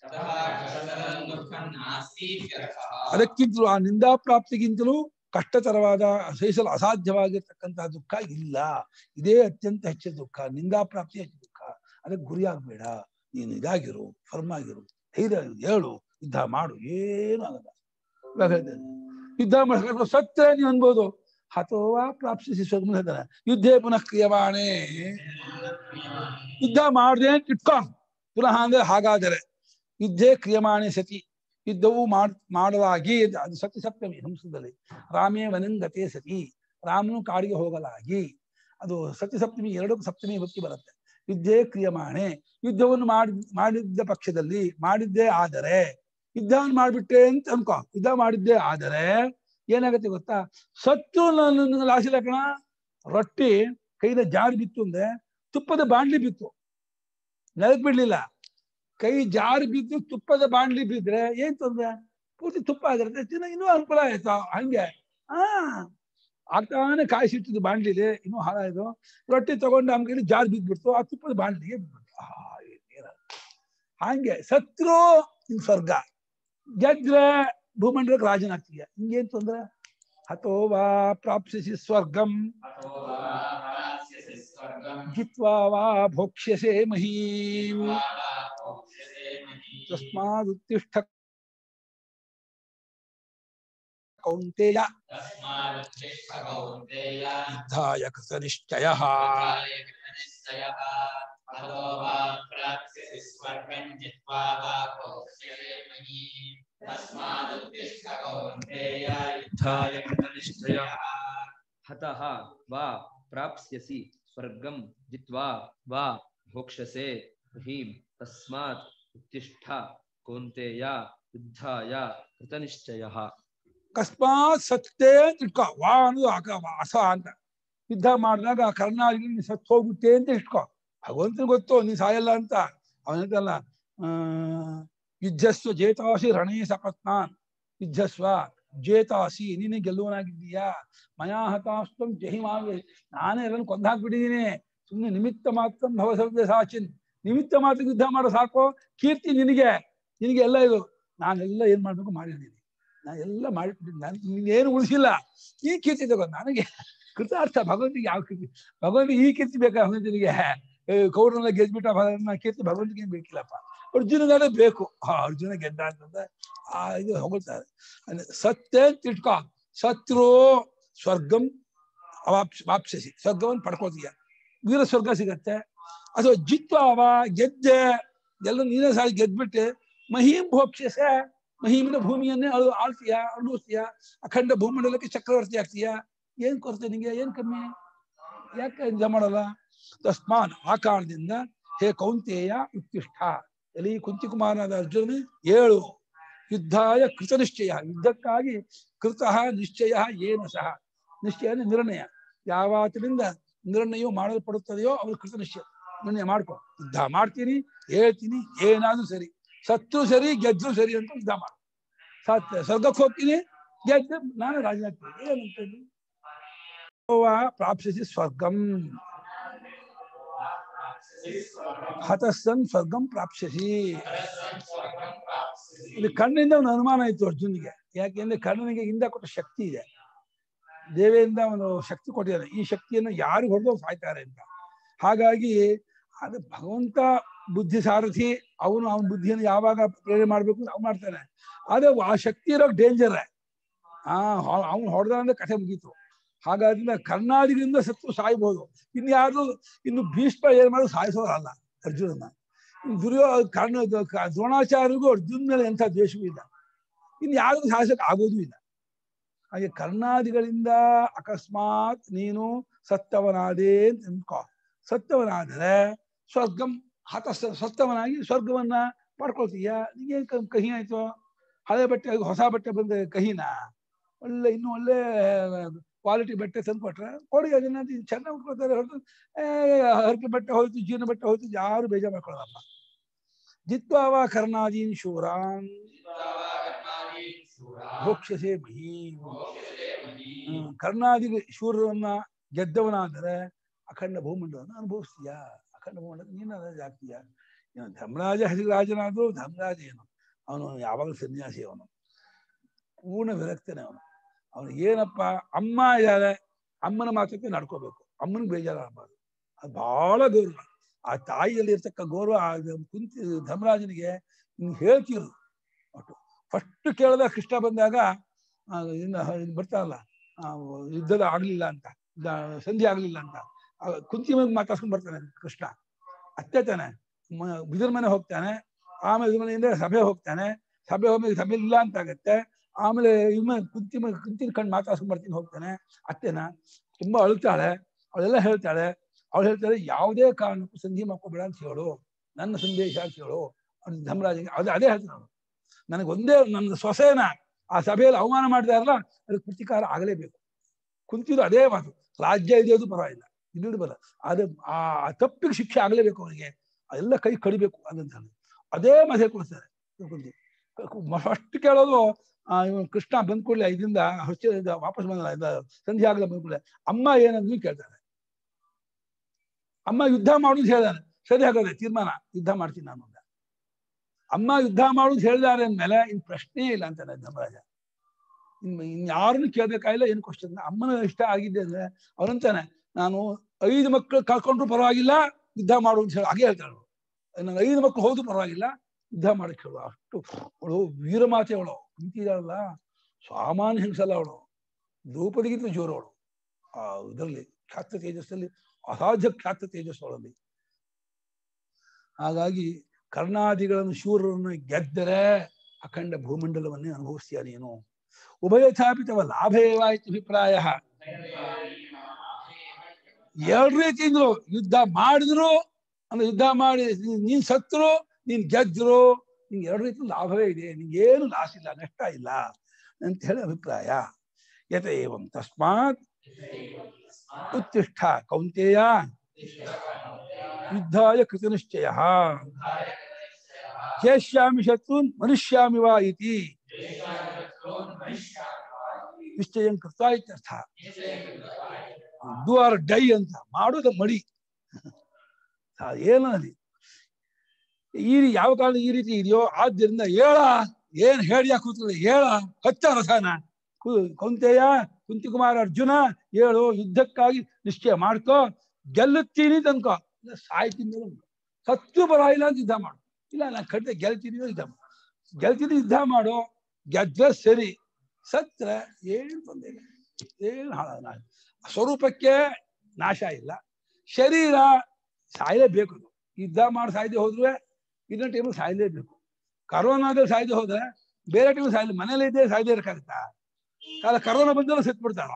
ಅದಕ್ಕಿಂತಲೂ ಆ ನಿಂದಾ ಪ್ರಾಪ್ತಿಗಿಂತಲೂ ಕಷ್ಟತರವಾದ ಸಹಿಸಲು ಅಸಾಧ್ಯವಾಗಿರ್ತಕ್ಕಂತಹ ದುಃಖ ಇಲ್ಲ ಇದೇ ಅತ್ಯಂತ ಹೆಚ್ಚಿನ ದುಃಖ ನಿಂದಾ ಪ್ರಾಪ್ತಿ ಹೆಚ್ಚು ದುಃಖ ಅದಕ್ಕೆ ಗುರಿಯಾಗ್ಬೇಡ ನೀನು ಇದಾಗಿರು ಫರ್ಮ್ ಆಗಿರು ಧೈರ್ಯ ಇರು, ಹೇಳು ಯುದ್ಧ ಮಾಡು ಏನು ಆಗಲ್ಲ ಇವಾಗ ಹೇಳ್ತೇನೆ ಯುದ್ಧ ಮಾಡಿಸ್ಕೊಂಡು ಸತ್ಯ ನೀವು ಅನ್ಬೋದು ಹತೋವಾ ಪ್ರಾಪ್ಸಿಸಿ ಸ್ವರ್ಗ ಹೇಳ್ತಾನೆ ಯುದ್ಧೇ ಪುನಃ ಕ್ರಿಯಮಾಣೆ ಯುದ್ಧ ಮಾಡ್ದೆ ಅಂತ ಇಟ್ಕೊ ಪುನಃ ಅಂದ್ರೆ ಹಾಗಾದರೆ ಯುದ್ಧೇ ಕ್ರಿಯಮಾಣೆ ಸತಿ ಯುದ್ಧವು ಮಾಡ್ ಮಾಡಲಾಗಿ ಅಂತ ಅದು ಸತ್ಯ ಸಪ್ತಮಿ ಸಂಸ್ಕೃತದಲ್ಲಿ ರಾಮೇ ವನಂಗತೆ ಸತಿ ರಾಮನು ಕಾಡಿಗೆ ಹೋಗಲಾಗಿ ಅದು ಸತ್ಯ ಸಪ್ತಮಿ ಎರಡು ಸಪ್ತಮಿ ಭಕ್ತಿ ಬರುತ್ತೆ ಯುದ್ಧೇ ಕ್ರಿಯಮಾಣೆ ಯುದ್ಧವನ್ನು ಮಾಡಿ ಮಾಡಿದ್ದ ಪಕ್ಷದಲ್ಲಿ ಮಾಡಿದ್ದೇ ಆದರೆ ಯುದ್ಧವನ್ನು ಮಾಡ್ಬಿಟ್ಟೆ ಅಂತ ಅನ್ಕೋ ಯುದ್ಧ ಮಾಡಿದ್ದೇ ಆದರೆ ಏನಾಗತ್ತೆ ಗೊತ್ತಾ ಸತ್ತು ನನ್ನ ಲಾಸಿ ಲಕ್ಷಣ ರೊಟ್ಟಿ ಕೈದ ಜಾರಿ ಬಿತ್ತು ಅಂದ್ರೆ ತುಪ್ಪದ ಬಾಂಡ್ಲಿ ಬಿತ್ತು ನೆಲಕ್ ಬಿಡ್ಲಿಲ್ಲ ಕೈ ಜಾರಿ ಬಿದ್ದು ತುಪ್ಪದ ಬಾಂಡ್ಲಿ ಬಿದ್ರೆ ಏನ್ ತೊಂದ್ರೆ ಪೂರ್ತಿ ತುಪ್ಪ ಆಗಿರುತ್ತೆ ತಿನ್ನ ಇನ್ನೂ ಅನುಕೂಲ ಆಯ್ತು ಹಂಗೆ ಆ ಆಗ್ತಾನೆ ಕಾಯಿಸಿಟ್ಟಿದ್ದು ಬಾಂಡ್ಲಿಲಿ ಇನ್ನೂ ಹಾಳಾಯ್ತು ರೊಟ್ಟಿ ತಗೊಂಡು ನಮ್ ಕೈಲಿ ಜಾರ್ ಬಿದ್ಬಿಡ್ತು ಆ ತುಪ್ಪದ ಬಾಂಡ್ಲಿಗೆ ಬಿದ್ಬಿಡ್ತು ಆ ಏನ ಹಂಗೆ ಸತ್ರು ನಿನ್ ಸ್ವರ್ಗ ಗೆದ್ರೆ ಭೂಮಂಡಲಕ್ಕೆ ರಾಜನಾಗ್ತೀಯ ಹಿಂಗೇನ್ ತೊಂದ್ರೆ ಹತೋ ವಾ ಪ್ರಾಪ್ಸಿಸಿ ಸ್ವರ್ಗಂ ಜಿತ್ವಾ ವಾ ಭೋಕ್ಷ್ಯಸೆ ಮಹೀಂ ತಸ್ಮಾದುತ್ತಿಷ್ಠ ಕೌಂತೆಯ ಯುದ್ಧಾಯ ಕೃತ ನಿಶ್ಚಯ ಯುದ್ಧಾಯ ಕೃತನಿಶ್ಚಯ ಹತಃ ವಾ ಪ್ರಾಪ್ಸ್ಯಸಿ ಸ್ವರ್ಗಂ ಜಿತ್ವಾ ವಾ ಭೋಕ್ಷ್ಯಸೆ ಮಹೀಂ ತಸ್ಮಾತ್ ಉತ್ತಿಷ್ಠ ಕೌಂತೆಯ ಯುದ್ಧಾಯ ಕೃತನಿಶ್ಚಯ ಅಕಸ್ಮಾತ್ ಸತ್ತೇ ಅಂತ ಇಟ್ಕೋ ವಾ ಅನ್ನೋದು ಆಕ ಅಸ ಅಂತ ಯುದ್ಧ ಮಾಡಿದಾಗ ಕರ್ನಾಟಕ ನೀನ್ ಸತ್ತು ಹೋಗುತ್ತೆ ಅಂತ ಇಟ್ಕೋ ಭಗವಂತನ ಗೊತ್ತು ನೀನ್ ಸಾಯಲ್ಲ ಅಂತ ಅವನಂತಲ್ಲ ಆ ಯುದ್ಧಸ್ವ ಜೇತಾಸಿ ರಣೇ ಸಪತ್ನಾನ್ ಯುದ್ಧಸ್ವ ಜೇತಾಸಿ ನೀನು ಗೆಲ್ಲುವನಾಗಿದ್ದೀಯಾ ಮಯಾ ಹತಾಸ್ತಂ ಜಹಿಮಾವೆ ನಾನೇ ಎಲ್ಲರೂ ಕೊಂದಾಕ್ಬಿಟ್ಟಿದ್ದೀನಿ ಸುಮ್ಮನೆ ನಿಮಿತ್ತ ಮಾತ್ರ ಭವಸವ್ಯ ಸಾಚಿನ್ ನಿಮಿತ್ತ ಮಾತ್ರ ಯುದ್ಧ ಮಾಡೋ ಸಾಕು ಕೀರ್ತಿ ನಿನಗೆ ನಿನಗೆ ಎಲ್ಲ ಇದು ನಾನೆಲ್ಲ ಏನ್ ಮಾಡ್ಬೇಕು ಮಾಡಿದ್ದೀನಿ ನಾ ಎಲ್ಲ ಮಾಡಿಬಿಟ್ಟಿದ್ದೀನಿ ನಾನು ನೀನೇನು ಉಳಿಸಿಲ್ಲ ಈ ಕೀರ್ತಿ ತಗೋ ನನಗೆ ಕೃತಾರ್ಥ ಭಗವಂತಿಗೆ ಯಾವ ಕೀರ್ತಿ ಭಗವಂತಿಗೆ ಈ ಕೀರ್ತಿ ಬೇಕಾ ಭಗವಂತನಿಗೆ ಕೌರವನ ಗೆದ್ಬಿಟ್ಟ ಭಗವಂತನ ಕೀರ್ತಿ ಭಗವಂತನಿಗೆ ಬೇಕಿಲ್ಲಪ್ಪ ಅರ್ಜುನಗಾದ್ರೆ ಬೇಕು ಹಾ ಅರ್ಜುನ ಗೆದ್ದ ಅಂತಂದ್ರೆ ಆ ಇದು ಹೊಗಳ್ತಾರೆ ಅಂದ್ರೆ ಸತ್ಯ ಅಂತ ಇಟ್ಕೋ ಸತ್ರು ಸ್ವರ್ಗಂ ಅವಾಪ್ಸ್ ವಾಪ್ಸಿಸಿ ಸ್ವರ್ಗವನ್ನು ಪಡ್ಕೋತೀಯ ವೀರ ಸ್ವರ್ಗ ಸಿಗತ್ತೆ ಅಥವಾ ಜಿತ್ವಾವ ಗೆದ್ದೆ ಎಲ್ಲ ನೀನೇ ಸಾರಿ ಗೆದ್ಬಿಟ್ಟೆ ಮಹೀಂ ಭೋಕ್ಷಸೆ ಮಹೀಮಿನ ಭೂಮಿಯನ್ನೇ ಅಳು ಆಳ್ತೀಯ ಅಳುಸ್ತೀಯ ಅಖಂಡ ಭೂಮಂಡಲಕ್ಕೆ ಚಕ್ರವರ್ತಿ ಆಗ್ತೀಯ ಏನ್ ಕೊರತೆ ನಿಂಗೆ ಏನ್ ಕಮ್ಮಿ ಯಾಕೆ ಯುದ್ಧ ಮಾಡಲ್ಲ ತಸ್ಮಾನ್ ಆ ಕಾರಣದಿಂದ ಹೇ ಕೌಂತೇಯ ಉತ್ತಿಷ್ಠ ಎಲ್ಲಿ ಕುಂತಿಕುಮಾರನಾದ ಅರ್ಜುನ ಏಳು ಯುದ್ಧಾಯ ಕೃತ ನಿಶ್ಚಯ ಯುದ್ಧಕ್ಕಾಗಿ ಕೃತಃ ನಿಶ್ಚಯ ಏನು ಸಹ ನಿಶ್ಚಯ ಅಂದ್ರೆ ನಿರ್ಣಯ ಯಾವಾತರಿಂದ ನಿರ್ಣಯವು ಮಾಡಲ್ಪಡುತ್ತದೆಯೋ ಅವ್ರು ಕೃತ ನಿಶ್ಚಯ ನಿರ್ಣಯ ಮಾಡ್ಕೊ ಯುದ್ಧ ಮಾಡ್ತೀನಿ ಹೇಳ್ತೀನಿ ಏನಾದ್ರೂ ಸರಿ ಸತ್ತು ಸರಿ ಗೆದ್ರು ಸರಿ ಅಂತ ಯುದ್ಧ ಮಾಡು ಸತ್ ಸ್ವರ್ಗಕ್ಕೆ ಹೋಗ್ತೀನಿ ಗೆದ್ದು ನಾನು ರಾಜನಾಗ್ತೀನಿ ಏನಂತ ಇದು? ಯೆಹೋವ ಪ್ರಾಪ್ಸಿಸಿ ಸ್ವರ್ಗಂ ಹತಸ್ಸನ್ ಸ್ವರ್ಗಂ ಪ್ರಾಪ್ಸಿಸಿ ಇದು ಕಣ್ಣಿಂದ ಒಂದು ಅನುಮಾನ ಇತ್ತು ಅರ್ಜುನಿಗೆ ಯಾಕೆಂದ್ರೆ ಕಣ್ಣನಿಗೆ ಹಿಂದೆ ಕೊಟ್ಟ ಶಕ್ತಿ ಇದೆ ದೇವೆಯಿಂದ ಒಂದು ಶಕ್ತಿ ಕೊಟ್ಟಿದ್ದಾನೆ ಈ ಶಕ್ತಿಯನ್ನು ಯಾರು ಹೊಡೆದು ಸಾಯ್ತಾರೆ ಅಂತ ಹಾಗಾಗಿ ಅದು ಭಗವಂತ ಬುದ್ಧಿ ಸಾರಥಿ ಅವನು ಅವನ ಬುದ್ಧಿಯನ್ನು ಯಾವಾಗ ಪ್ರೇರಣೆ ಮಾಡ್ಬೇಕು ಅವ್ನು ಮಾಡ್ತಾನೆ ಆದ್ರೆ ಆ ಶಕ್ತಿ ಇರೋ ಡೇಂಜರ್ ಆ ಅವ್ನು ಹೊಡೆದ ಅಂದ್ರೆ ಕಥೆ ಮುಗೀತು ಹಾಗಾದ್ರಿಂದ ಕರ್ನಾಟಕದಿಂದ ಸತ್ತು ಸಾಯ್ಬೋದು ಇನ್ಯಾರು ಇನ್ನು ಭೀಷ್ಮ ಏನ್ ಮಾಡೋದು ಸಾಯಿಸೋರಲ್ಲ ಅರ್ಜುನನ ಇನ್ನು ದುರ್ಯೋ ಕರ್ಣ ಕ- ದ್ರೋಣಾಚಾರ್ಯರಿಗೂ ಅರ್ಜುನ ಮೇಲೆ ಎಂಥ ದ್ವೇಷವೂ ಇಲ್ಲ ಇನ್ನು ಯಾರಿಗೂ ಸಾಯಿಸಕ್ ಆಗೋದೂ ಇಲ್ಲ ಹಾಗೆ ಕರ್ಣಾದಿಗಳಿಂದ ಅಕಸ್ಮಾತ್ ನೀನು ಸತ್ತವನಾದೇ ಅಂತ ಅನ್ಕೋ ಸತ್ತವನಾದರೆ ಸ್ವರ್ಗಂ ಹತ ಸತ್ತವನಾಗಿ ಸ್ವರ್ಗವನ್ನ ಪಡ್ಕೊಳ್ತೀಯ ನಿಂಗೆ ಕ- ಕಹಿ ಆಯ್ತು ಹಳೆ ಬಟ್ಟೆ ಹೊಸ ಬಟ್ಟೆ ಬಂದ ಕಹಿನಾ ಒಳ್ಳೆ ಇನ್ನು ಒಳ್ಳೆ ಕ್ವಾಲಿಟಿ ಬಟ್ಟೆ ತಂದು ಕೊಟ್ರೆ ಕೊಡಿ ಅದನ್ನ ಅದು ಚೆನ್ನಾಗಿ ಉಟ್ಕೊಳ್ತಾರೆ ಹೊರತು ಏ ಹರಕೆ ಬಟ್ಟೆ ಹೋಯ್ತು ಜೀರ್ಣ ಬಟ್ಟೆ ಹೋಯ್ತು ಯಾರು ಬೇಜಾರು ಮಾಡ್ಕೊಳ್ಳಲ್ಲ ಜಿತ್ವಾವ ಕರ್ಣಾದೀನ್ ಶೂರಾನ್ ಭೋಕ್ಷಸೆ ಮಹಿ ಹ್ಮ್, ಕರ್ಣಾದಿ ಶೂರರನ್ನ ಗೆದ್ದವನಾದರೆ ಅಖಂಡ ಭೂಮಂಡಲವನ್ನು ಅನುಭವಿಸ್ತೀಯ ಅಖಂಡ ಭೂಮಂಡಲ ನೀನು ರಾಜ ಆಗ್ತೀಯ ಏನು ಧರ್ಮರಾಜ ಹಸಿ ರಾಜನಾದ್ರು ಧರ್ಮರಾಜ ಏನು ಅವನು ಯಾವಾಗಲೂ ಸನ್ಯಾಸಿ ಅವನು ಪೂರ್ಣ ವಿರಕ್ತನೇ ಅವನು ಅವನು ಏನಪ್ಪ ಅಮ್ಮ ಇದ್ದಾರೆ ಅಮ್ಮನ ಮಾತಕ್ಕೆ ನಡ್ಕೋಬೇಕು ಅಮ್ಮನಿಗೆ ಬೇಜಾರಾಗಬಾರ್ದು ಅದು ಬಹಳ ಗೌರವ ಆ ತಾಯಿಯಲ್ಲಿ ಇರ್ತಕ್ಕ ಗೌರವ ಆ ಕುಂತಿ ಧರ್ಮರಾಜನಿಗೆ ನೀನು ಹೇಳ್ತಿರು ಒಟ್ಟು ಫಸ್ಟ್ ಕೇಳಿದ ಕೃಷ್ಣ ಬಂದಾಗ ಆ, ಇನ್ನು ಇನ್ನು ಬರ್ತಾರಲ್ಲ ಆ, ಯುದ್ಧದ ಆಗ್ಲಿಲ್ಲ ಅಂತ ದ- ಸಂಧಿ ಆಗ್ಲಿಲ್ಲ ಅಂತ ಆ, ಕುಂತಿ ಮೇಲೆ ಮಾತಾಡ್ಸ್ಕೊಂಡ್ ಬರ್ತಾನೆ ಕೃಷ್ಣ ಅತ್ತೆ ತಾನೆ ಮ- ಬಿದಿರ ಮನೆ ಹೋಗ್ತಾನೆ ಆಮೇಲೆ ಇದ್ರ ಮನೆಯಿಂದ ಸಭೆ ಹೋಗ್ತಾನೆ ಸಭೆ ಹೋಗ್ಬೇಕು ಸಭೆ ಇಲ್ಲ ಅಂತ ಆಗತ್ತೆ ಆಮೇಲೆ ಇವ ಕುಂತಿ ಮ- ಕುಂತಿನ ಕಣ್ ಮಾತಾಡ್ಸ್ಕೊಂಡ್ ಬರ್ತೀನಿ ಹೋಗ್ತಾನೆ ಅತ್ತೆನ ತುಂಬಾ ಅಳುತ್ತಾಳೆ ಅವಳೆಲ್ಲ ಹೇಳ್ತಾಳೆ ಅವಳು ಹೇಳ್ತಾಳೆ ಯಾವುದೇ ಕಾರಣಕ್ಕೂ ಸಂಧಿ ಮಾಡ್ಕೋಬೇಡ ಅಂತ ಹೇಳು ನನ್ನ ಸಂದೇಶ ಅಂತ ಹೇಳು ಅವ್ನು ಧರ್ಮರಾಜನಿಗೆ ಅದೇ ಅದೇ ಹೇಳ್ತಾನೆ ಅವನು ನನಗೆ ಒಂದೇ ನನ್ನ ಸೊಸೆನ ಆ ಸಭೆಯಲ್ಲಿ ಅವಮಾನ ಮಾಡಿದಾರಲ್ಲ ಅದಕ್ಕೆ ಪ್ರತಿಕಾರ ಆಗಲೇಬೇಕು ಕುಂತಿದ್ದು ಅದೇ ಮಾತು ರಾಜ್ಯ ಇದೆಯೋದು ಪರವಾಗಿಲ್ಲ ಇಲ್ಲಿ ಬರ ಅದು ಆ ತಪ್ಪಿಗೆ ಶಿಕ್ಷೆ ಆಗಲೇಬೇಕು ಅವನಿಗೆ ಎಲ್ಲ ಕೈ ಕಡಿಬೇಕು ಅದಂತ ಅದೇ ಮಸೆ ಕೊಡ್ತಾರೆ ಕುಂತಿ ಫಸ್ಟ್ ಕೇಳೋದು ಆ ಇವನು ಕೃಷ್ಣ ಬಂದ್ ಕೂಡಲೇ ಇದರಿಂದ ಹೊಚ್ಚ ವಾಪಸ್ ಬಂದಲ್ಲ ಇದ ಸಂಧ್ಯಾ ಆಗಲ್ಲ ಬಂದ್ ಕೂಡಲೇ ಅಮ್ಮ ಏನಂದ್ರೂ ಕೇಳ್ತಾನೆ ಅಮ್ಮ ಯುದ್ಧ ಮಾಡುದು ಹೇಳ್ದಾನೆ ಸರಿ ಹಾಗಾದ್ರೆ ತೀರ್ಮಾನ ಯುದ್ಧ ಮಾಡ್ತೀನಿ ನಾನು ಅಂದ. ಅಮ್ಮ ಯುದ್ಧ ಮಾಡುದು ಹೇಳಿದಾರೆ ಅಂದ್ಮೇಲೆ ಇನ್ ಪ್ರಶ್ನೆ ಇಲ್ಲ ಅಂತಾನೆ ಧರ್ಮರಾಜ ಇನ್ ಇನ್ಯಾರನ್ನು ಕೇಳ್ಬೇಕಾಗಿಲ್ಲ ಏನು ಕ್ವಶನ್ ಅಮ್ಮನ ಇಷ್ಟ ಆಗಿದೆ ಅಂದ್ರೆ ಅವರಂತಾನೆ ನಾನು ಐದು ಮಕ್ಕಳು ಕಳ್ಕೊಂಡ್ರು ಪರವಾಗಿಲ್ಲ ಯುದ್ಧ ಮಾಡು ಅಂತ ಹೇಳಿ ಹಾಗೆ ಹೇಳ್ತಾಳೆ ಅವ್ಳು. ನನ್ನ ಐದು ಮಕ್ಕಳು ಹೋದ್ರು ಪರವಾಗಿಲ್ಲ ಯುದ್ಧ ಮಾಡಕ್ಕೆ ಹೇಳು ಅಷ್ಟು ಅವಳು ವೀರಮಾತೆ ಅವಳು ಕುಂತಿದಾಳಲ್ಲ ಸಾಮಾನ್ಯ ಹೆಂಗಸಲ್ಲ ಅವಳು ದ್ರೌಪದಿಗಿಂತ ಜೋರು ಅವಳು ಆ ಇದರಲ್ಲಿ ಖ್ಯಾತ ತೇಜಸ್ಸಲ್ಲಿ ಅಸಾಧ್ಯ ಖ್ಯಾತ ತೇಜಸ್ಸು ಅವಳಲ್ಲಿ ಹಾಗಾಗಿ ಕರ್ಣಾದಿಗಳನ್ನು ಶೂರರನ್ನು ಗೆದ್ದರೆ ಅಖಂಡ ಭೂಮಂಡಲವನ್ನೇ ಅನುಭವಿಸ್ತೀಯ ನೀನು ಉಭಯಥಾಪಿತವ ಲಾಭೇವಾಯ್ತು ಅಭಿಪ್ರಾಯ ಎರಡು ರೀತಿಯಿಂದಲೂ ಯುದ್ಧ ಮಾಡಿದ್ರು ಅಂದ್ರೆ ಯುದ್ಧ ಮಾಡಿ ನೀನ್- ನೀನ್ ಸತ್ರು ನೀನ್ ಗೆದ್ರು ನಿಂಗೆ ಎರಡು ರೀತಿ ಲಾಭವೇ ಇದೆ ನಿಂಗೇನು ಲಾಸ್ ಇಲ್ಲ ನಷ್ಟ ಇಲ್ಲ ಅಂತ ಹೇಳಿ ಅಭಿಪ್ರಾಯ ಯತ ಏವಂ ತಸ್ಮಾತ್ ಉತ್ತಿಷ್ಠ ಕೌಂತೆಯ ಯುದ್ಧಾಯ ಕೃತನಿಶ್ಚಯ ಕೇಶ್ಯಾಮಿ ಶತ್ರುನ್ ಮನುಷ್ಯಾಮಿ ವಾ ಇತಿ ನಿಶ್ಚಯಂ ಕೃತ ಇತ್ಯರ್ಥ ಡೂ ಆರ್ ಡೈ ಅಂತ ಮಾಡೋದು ಮಡಿ ಏನಲ್ಲಿ ಈ ರೀ- ಯಾವ ಕಾಲ ಈ ರೀತಿ ಇದೆಯೋ ಆದ್ದರಿಂದ ಹೇಳ ಏನ್ ಹೇಳಿಯಾ ಕೂತ್ಕೊಳ್ಳಿ ಹೇಳ ಹಚ್ಚ ರಸನ ಕು- ಕೌಂತೆಯ ಕುಂತಿಕುಮಾರ ಅರ್ಜುನ ಹೇಳು ಯುದ್ಧಕ್ಕಾಗಿ ನಿಶ್ಚಯ ಮಾಡ್ಕೋ ಗೆಲ್ಲುತ್ತೀನಿ ತನ್ಕೋ ಇಲ್ಲ ಸಾಯ್ತೀನಿ ಅಂದ್ರೆ ಅನ್ಕೋ. ಸತ್ತು ಪರವಾಗಿಲ್ಲ ಅಂತ ಯುದ್ಧ ಮಾಡು ಇಲ್ಲ ನಾನು ಖಂಡಿತ ಗೆಲ್ತೀನಿ ಅಂದ್ರೆ ಯುದ್ಧ ಮಾಡು ಗೆಲ್ತೀನಿ ಯುದ್ಧ ಮಾಡು ಗೆದ್ರೆ ಸರಿ ಸತ್ರ ಏನು ತೊಂದರೆ ಇಲ್ಲ ಏನು ಹಾಳ ಸ್ವರೂಪಕ್ಕೆ ನಾಶ ಇಲ್ಲ ಶರೀರ ಸಾಯಲೇಬೇಕು ಅದು. ಯುದ್ಧ ಮಾಡಿ ಸಾಯ್ದೆ ಹೋದ್ರೆ ಇದನ್ನ ಟೈಮಲ್ಲಿ ಸಾಯಲೇಬೇಕು ಕರೋನಾದಲ್ಲಿ ಸಾಯ್ದೆ ಹೋದ್ರೆ ಬೇರೆ ಟೈಮ್ ಸಾಯ್ಲಿ ಮನೇಲಿ ಇದ್ದೇ ಸಾಯ್ದೆ ಇರಕ್ಕಾಗತ್ತಾ ಕಾಲ ಕರೋನಾ ಬಂದ್ರೆ ಸತ್ಬಿಡ್ತಾರ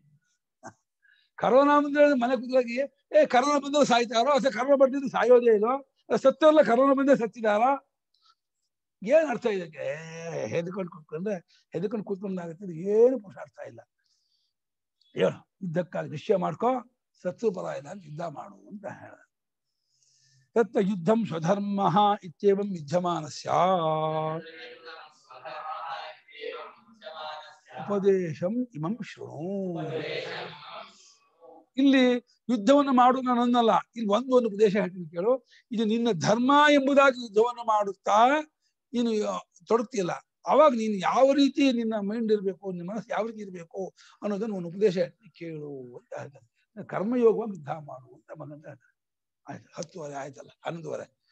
ಕರೋನಾ ಬಂದ್ರೆ ಮನೆ ಕೂತ್ಲಾಗಿ ಏ ಕರೋನಾ ಬಂದ್ರೆ ಸಾಯ್ತಾರೋ ಅಥವಾ ಕರೋನಾ ಬಂದಿದ್ದು ಸಾಯೋದೇ ಇಲ್ಲೋ ಸತ್ತವಲ್ಲ ಕರೋನಾ ಬಂದೇ ಸತ್ತಿದಾರೋ ಏನ್ ಅರ್ಥ ಇದಕ್ಕೆ ಹೆದ್ಕೊಂಡು ಕೂತ್ಕೊಂಡ್ರೆ ಹೆದ್ಕೊಂಡು ಕೂತ್ಕೊಂಡಾಗುತ್ತೆ ಇದು ಏನು ಪುರುಷಾರ್ಥ ಇಲ್ಲ ಹೇಳು ಯುದ್ಧಕ್ಕಾಗಿ ನಿಶ್ಚಯ ಮಾಡ್ಕೋ ಸತ್ರು ಪರವಾಗಿಲ್ಲ ಅಂತ ಯುದ್ಧ ಮಾಡು ಅಂತ ಹೇಳ ತತ್ತ ಯುದ್ಧಂ ಸ್ವಧರ್ಮ ಇತ್ಯೇವಂ ಯುದ್ಧಮಾನ ಸ್ಯಾತ್ ಉಪದೇಶಂ ಇಮಂ ಶೃಣು ಇಲ್ಲಿ ಯುದ್ಧವನ್ನು ಮಾಡು ನಾನು ಅನ್ನಲ್ಲ ಇಲ್ಲಿ ಒಂದು ಒಂದು ಉಪದೇಶ ಹೇಳ್ತೀನಿ ಕೇಳು ಇದು ನಿನ್ನ ಧರ್ಮ ಎಂಬುದಾಗಿ ಯುದ್ಧವನ್ನು ಮಾಡುತ್ತಾ ನೀನು ತೊಡಗ್ತಿಯಲ್ಲ ಅವಾಗ ನೀನು ಯಾವ ರೀತಿ ನಿನ್ನ ಮೈಂಡ್ ಇರಬೇಕು ನಿನ್ನ ಮನಸ್ಸು ಯಾವ ರೀತಿ ಇರಬೇಕು ಅನ್ನೋದನ್ನು ಒಂದು ಉಪದೇಶ ಹೇಳ್ತೀನಿ ಕೇಳು ಅಂತ ಹೇಳ್ತಾರೆ ಕರ್ಮಯೋಗವಾಗಿ ಯುದ್ಧ ಮಾಡು ಅಂತ ಮಗಂತ ಹೇಳ್ತಾರೆ ಆಯ್ತು ಹತ್ತುವರೆ ಆಯ್ತಲ್ಲ ಹನ್ನೊಂದುವರೆ